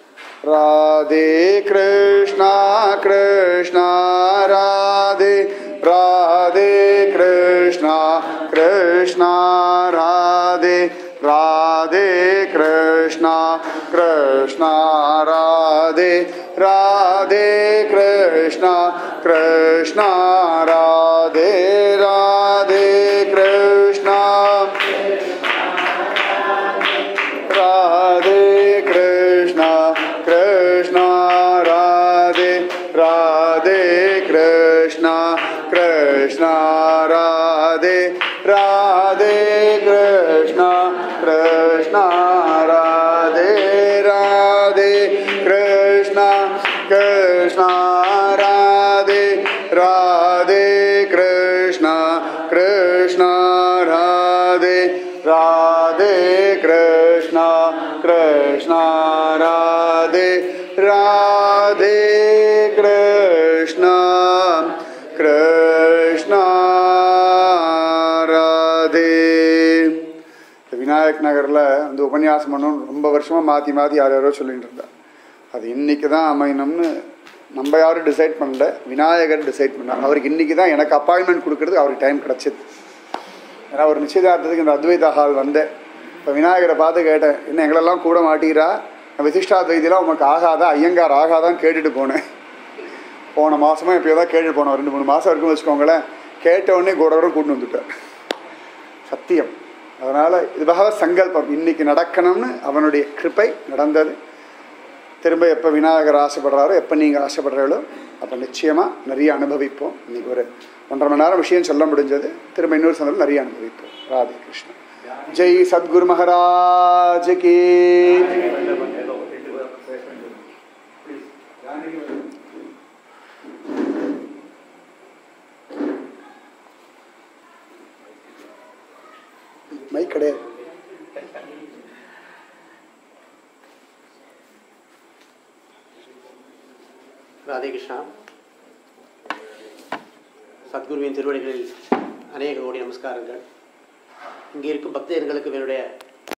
Speaker 1: ராதே கிருஷ்ணா கிருஷ்ணா ராதே ராதே கிருஷ்ணா கிருஷ்ணா ராதே ராதே கிருஷ்ணா கிருஷ்ணா ராதே ராதே கிருஷ்ணா கிருஷ்ணா ராதே ராதே கிருஷ்ணா ராதே கிருஷ்ணா கிருஷ்ணா ராதே ராதே கிருஷ்ணா கிருஷ்ணா ராதே ராதே கிருஷ்ணா கிருஷ்ணா ராதே ராதே கிருஷ்ணா கிருஷ்ணா ராதே ராதே கிருஷ்ணா கிருஷ்ணா ராதே ராதே கிருஷ்ணா கிருஷ்ணா ராதே ராதே கிருஷ்ணா கிருஷ்ணா ராதே விநாயக் நகரில் வந்து உபன்யாசம் பண்ணணும்னு ரொம்ப வருஷமாக மாற்றி மாற்றி யார் யாரோ சொல்லிட்டு இருந்தா அது இன்னைக்கு தான் அமையணும்னு நம்ம யாரும் டிசைட் பண்ணல விநாயகர் டிசைட் பண்ணார் அவருக்கு இன்னைக்கு தான் எனக்கு அப்பாயின்மெண்ட் கொடுக்கறதுக்கு அவருக்கு டைம் கிடச்சிது ஏன்னா ஒரு நிச்சயதார்த்தத்துக்கு இந்த அத்வைதா ஹால் வந்தேன் இப்போ விநாயகரை பார்த்து கேட்டேன் என்ன எங்களெல்லாம் கூட மாட்டீரா விசிஷ்டாத்வைதிலாம் உமக்கு ஆகாதா ஐயங்கார் ஆகாதான்னு கேட்டுட்டு போனேன் போன மாதமாக எப்பயோ தான் கேட்டுட்டு போனோம் ரெண்டு மூணு மாதம் இருக்குன்னு வச்சுக்கோங்களேன் கேட்ட உடனே கூடவரும் கூட்டு வந்துட்டார் சத்தியம் அதனால் இது பகவத் சங்கல்பம் இன்னைக்கு நடக்கணும்னு அவனுடைய கிருப்பை நடந்தது திரும்ப எப்போ விநாயகர் ஆசைப்படுறாரோ எப்போ நீங்கள் ஆசைப்படுறாளோ அப்போ நிச்சயமாக நிறைய அனுபவிப்போம் இன்னைக்கு ஒரு ஒன்றரை மணி நேரம் விஷயம் சொல்ல முடிஞ்சது திரும்ப இன்னொரு சந்தர்ப்பம் நிறைய அனுபவிப்போம் ராதே கிருஷ்ணன் ஜெய் சத்குரு மகாராஜ் கி மை கிடையாது
Speaker 2: ராதே கிருஷ்ணா சத்குருவின் திருவடிகளில் அநேக கோடி நமஸ்காரங்கள் இங்கே இருக்கும் பக்தர்களுக்கு என்னுடைய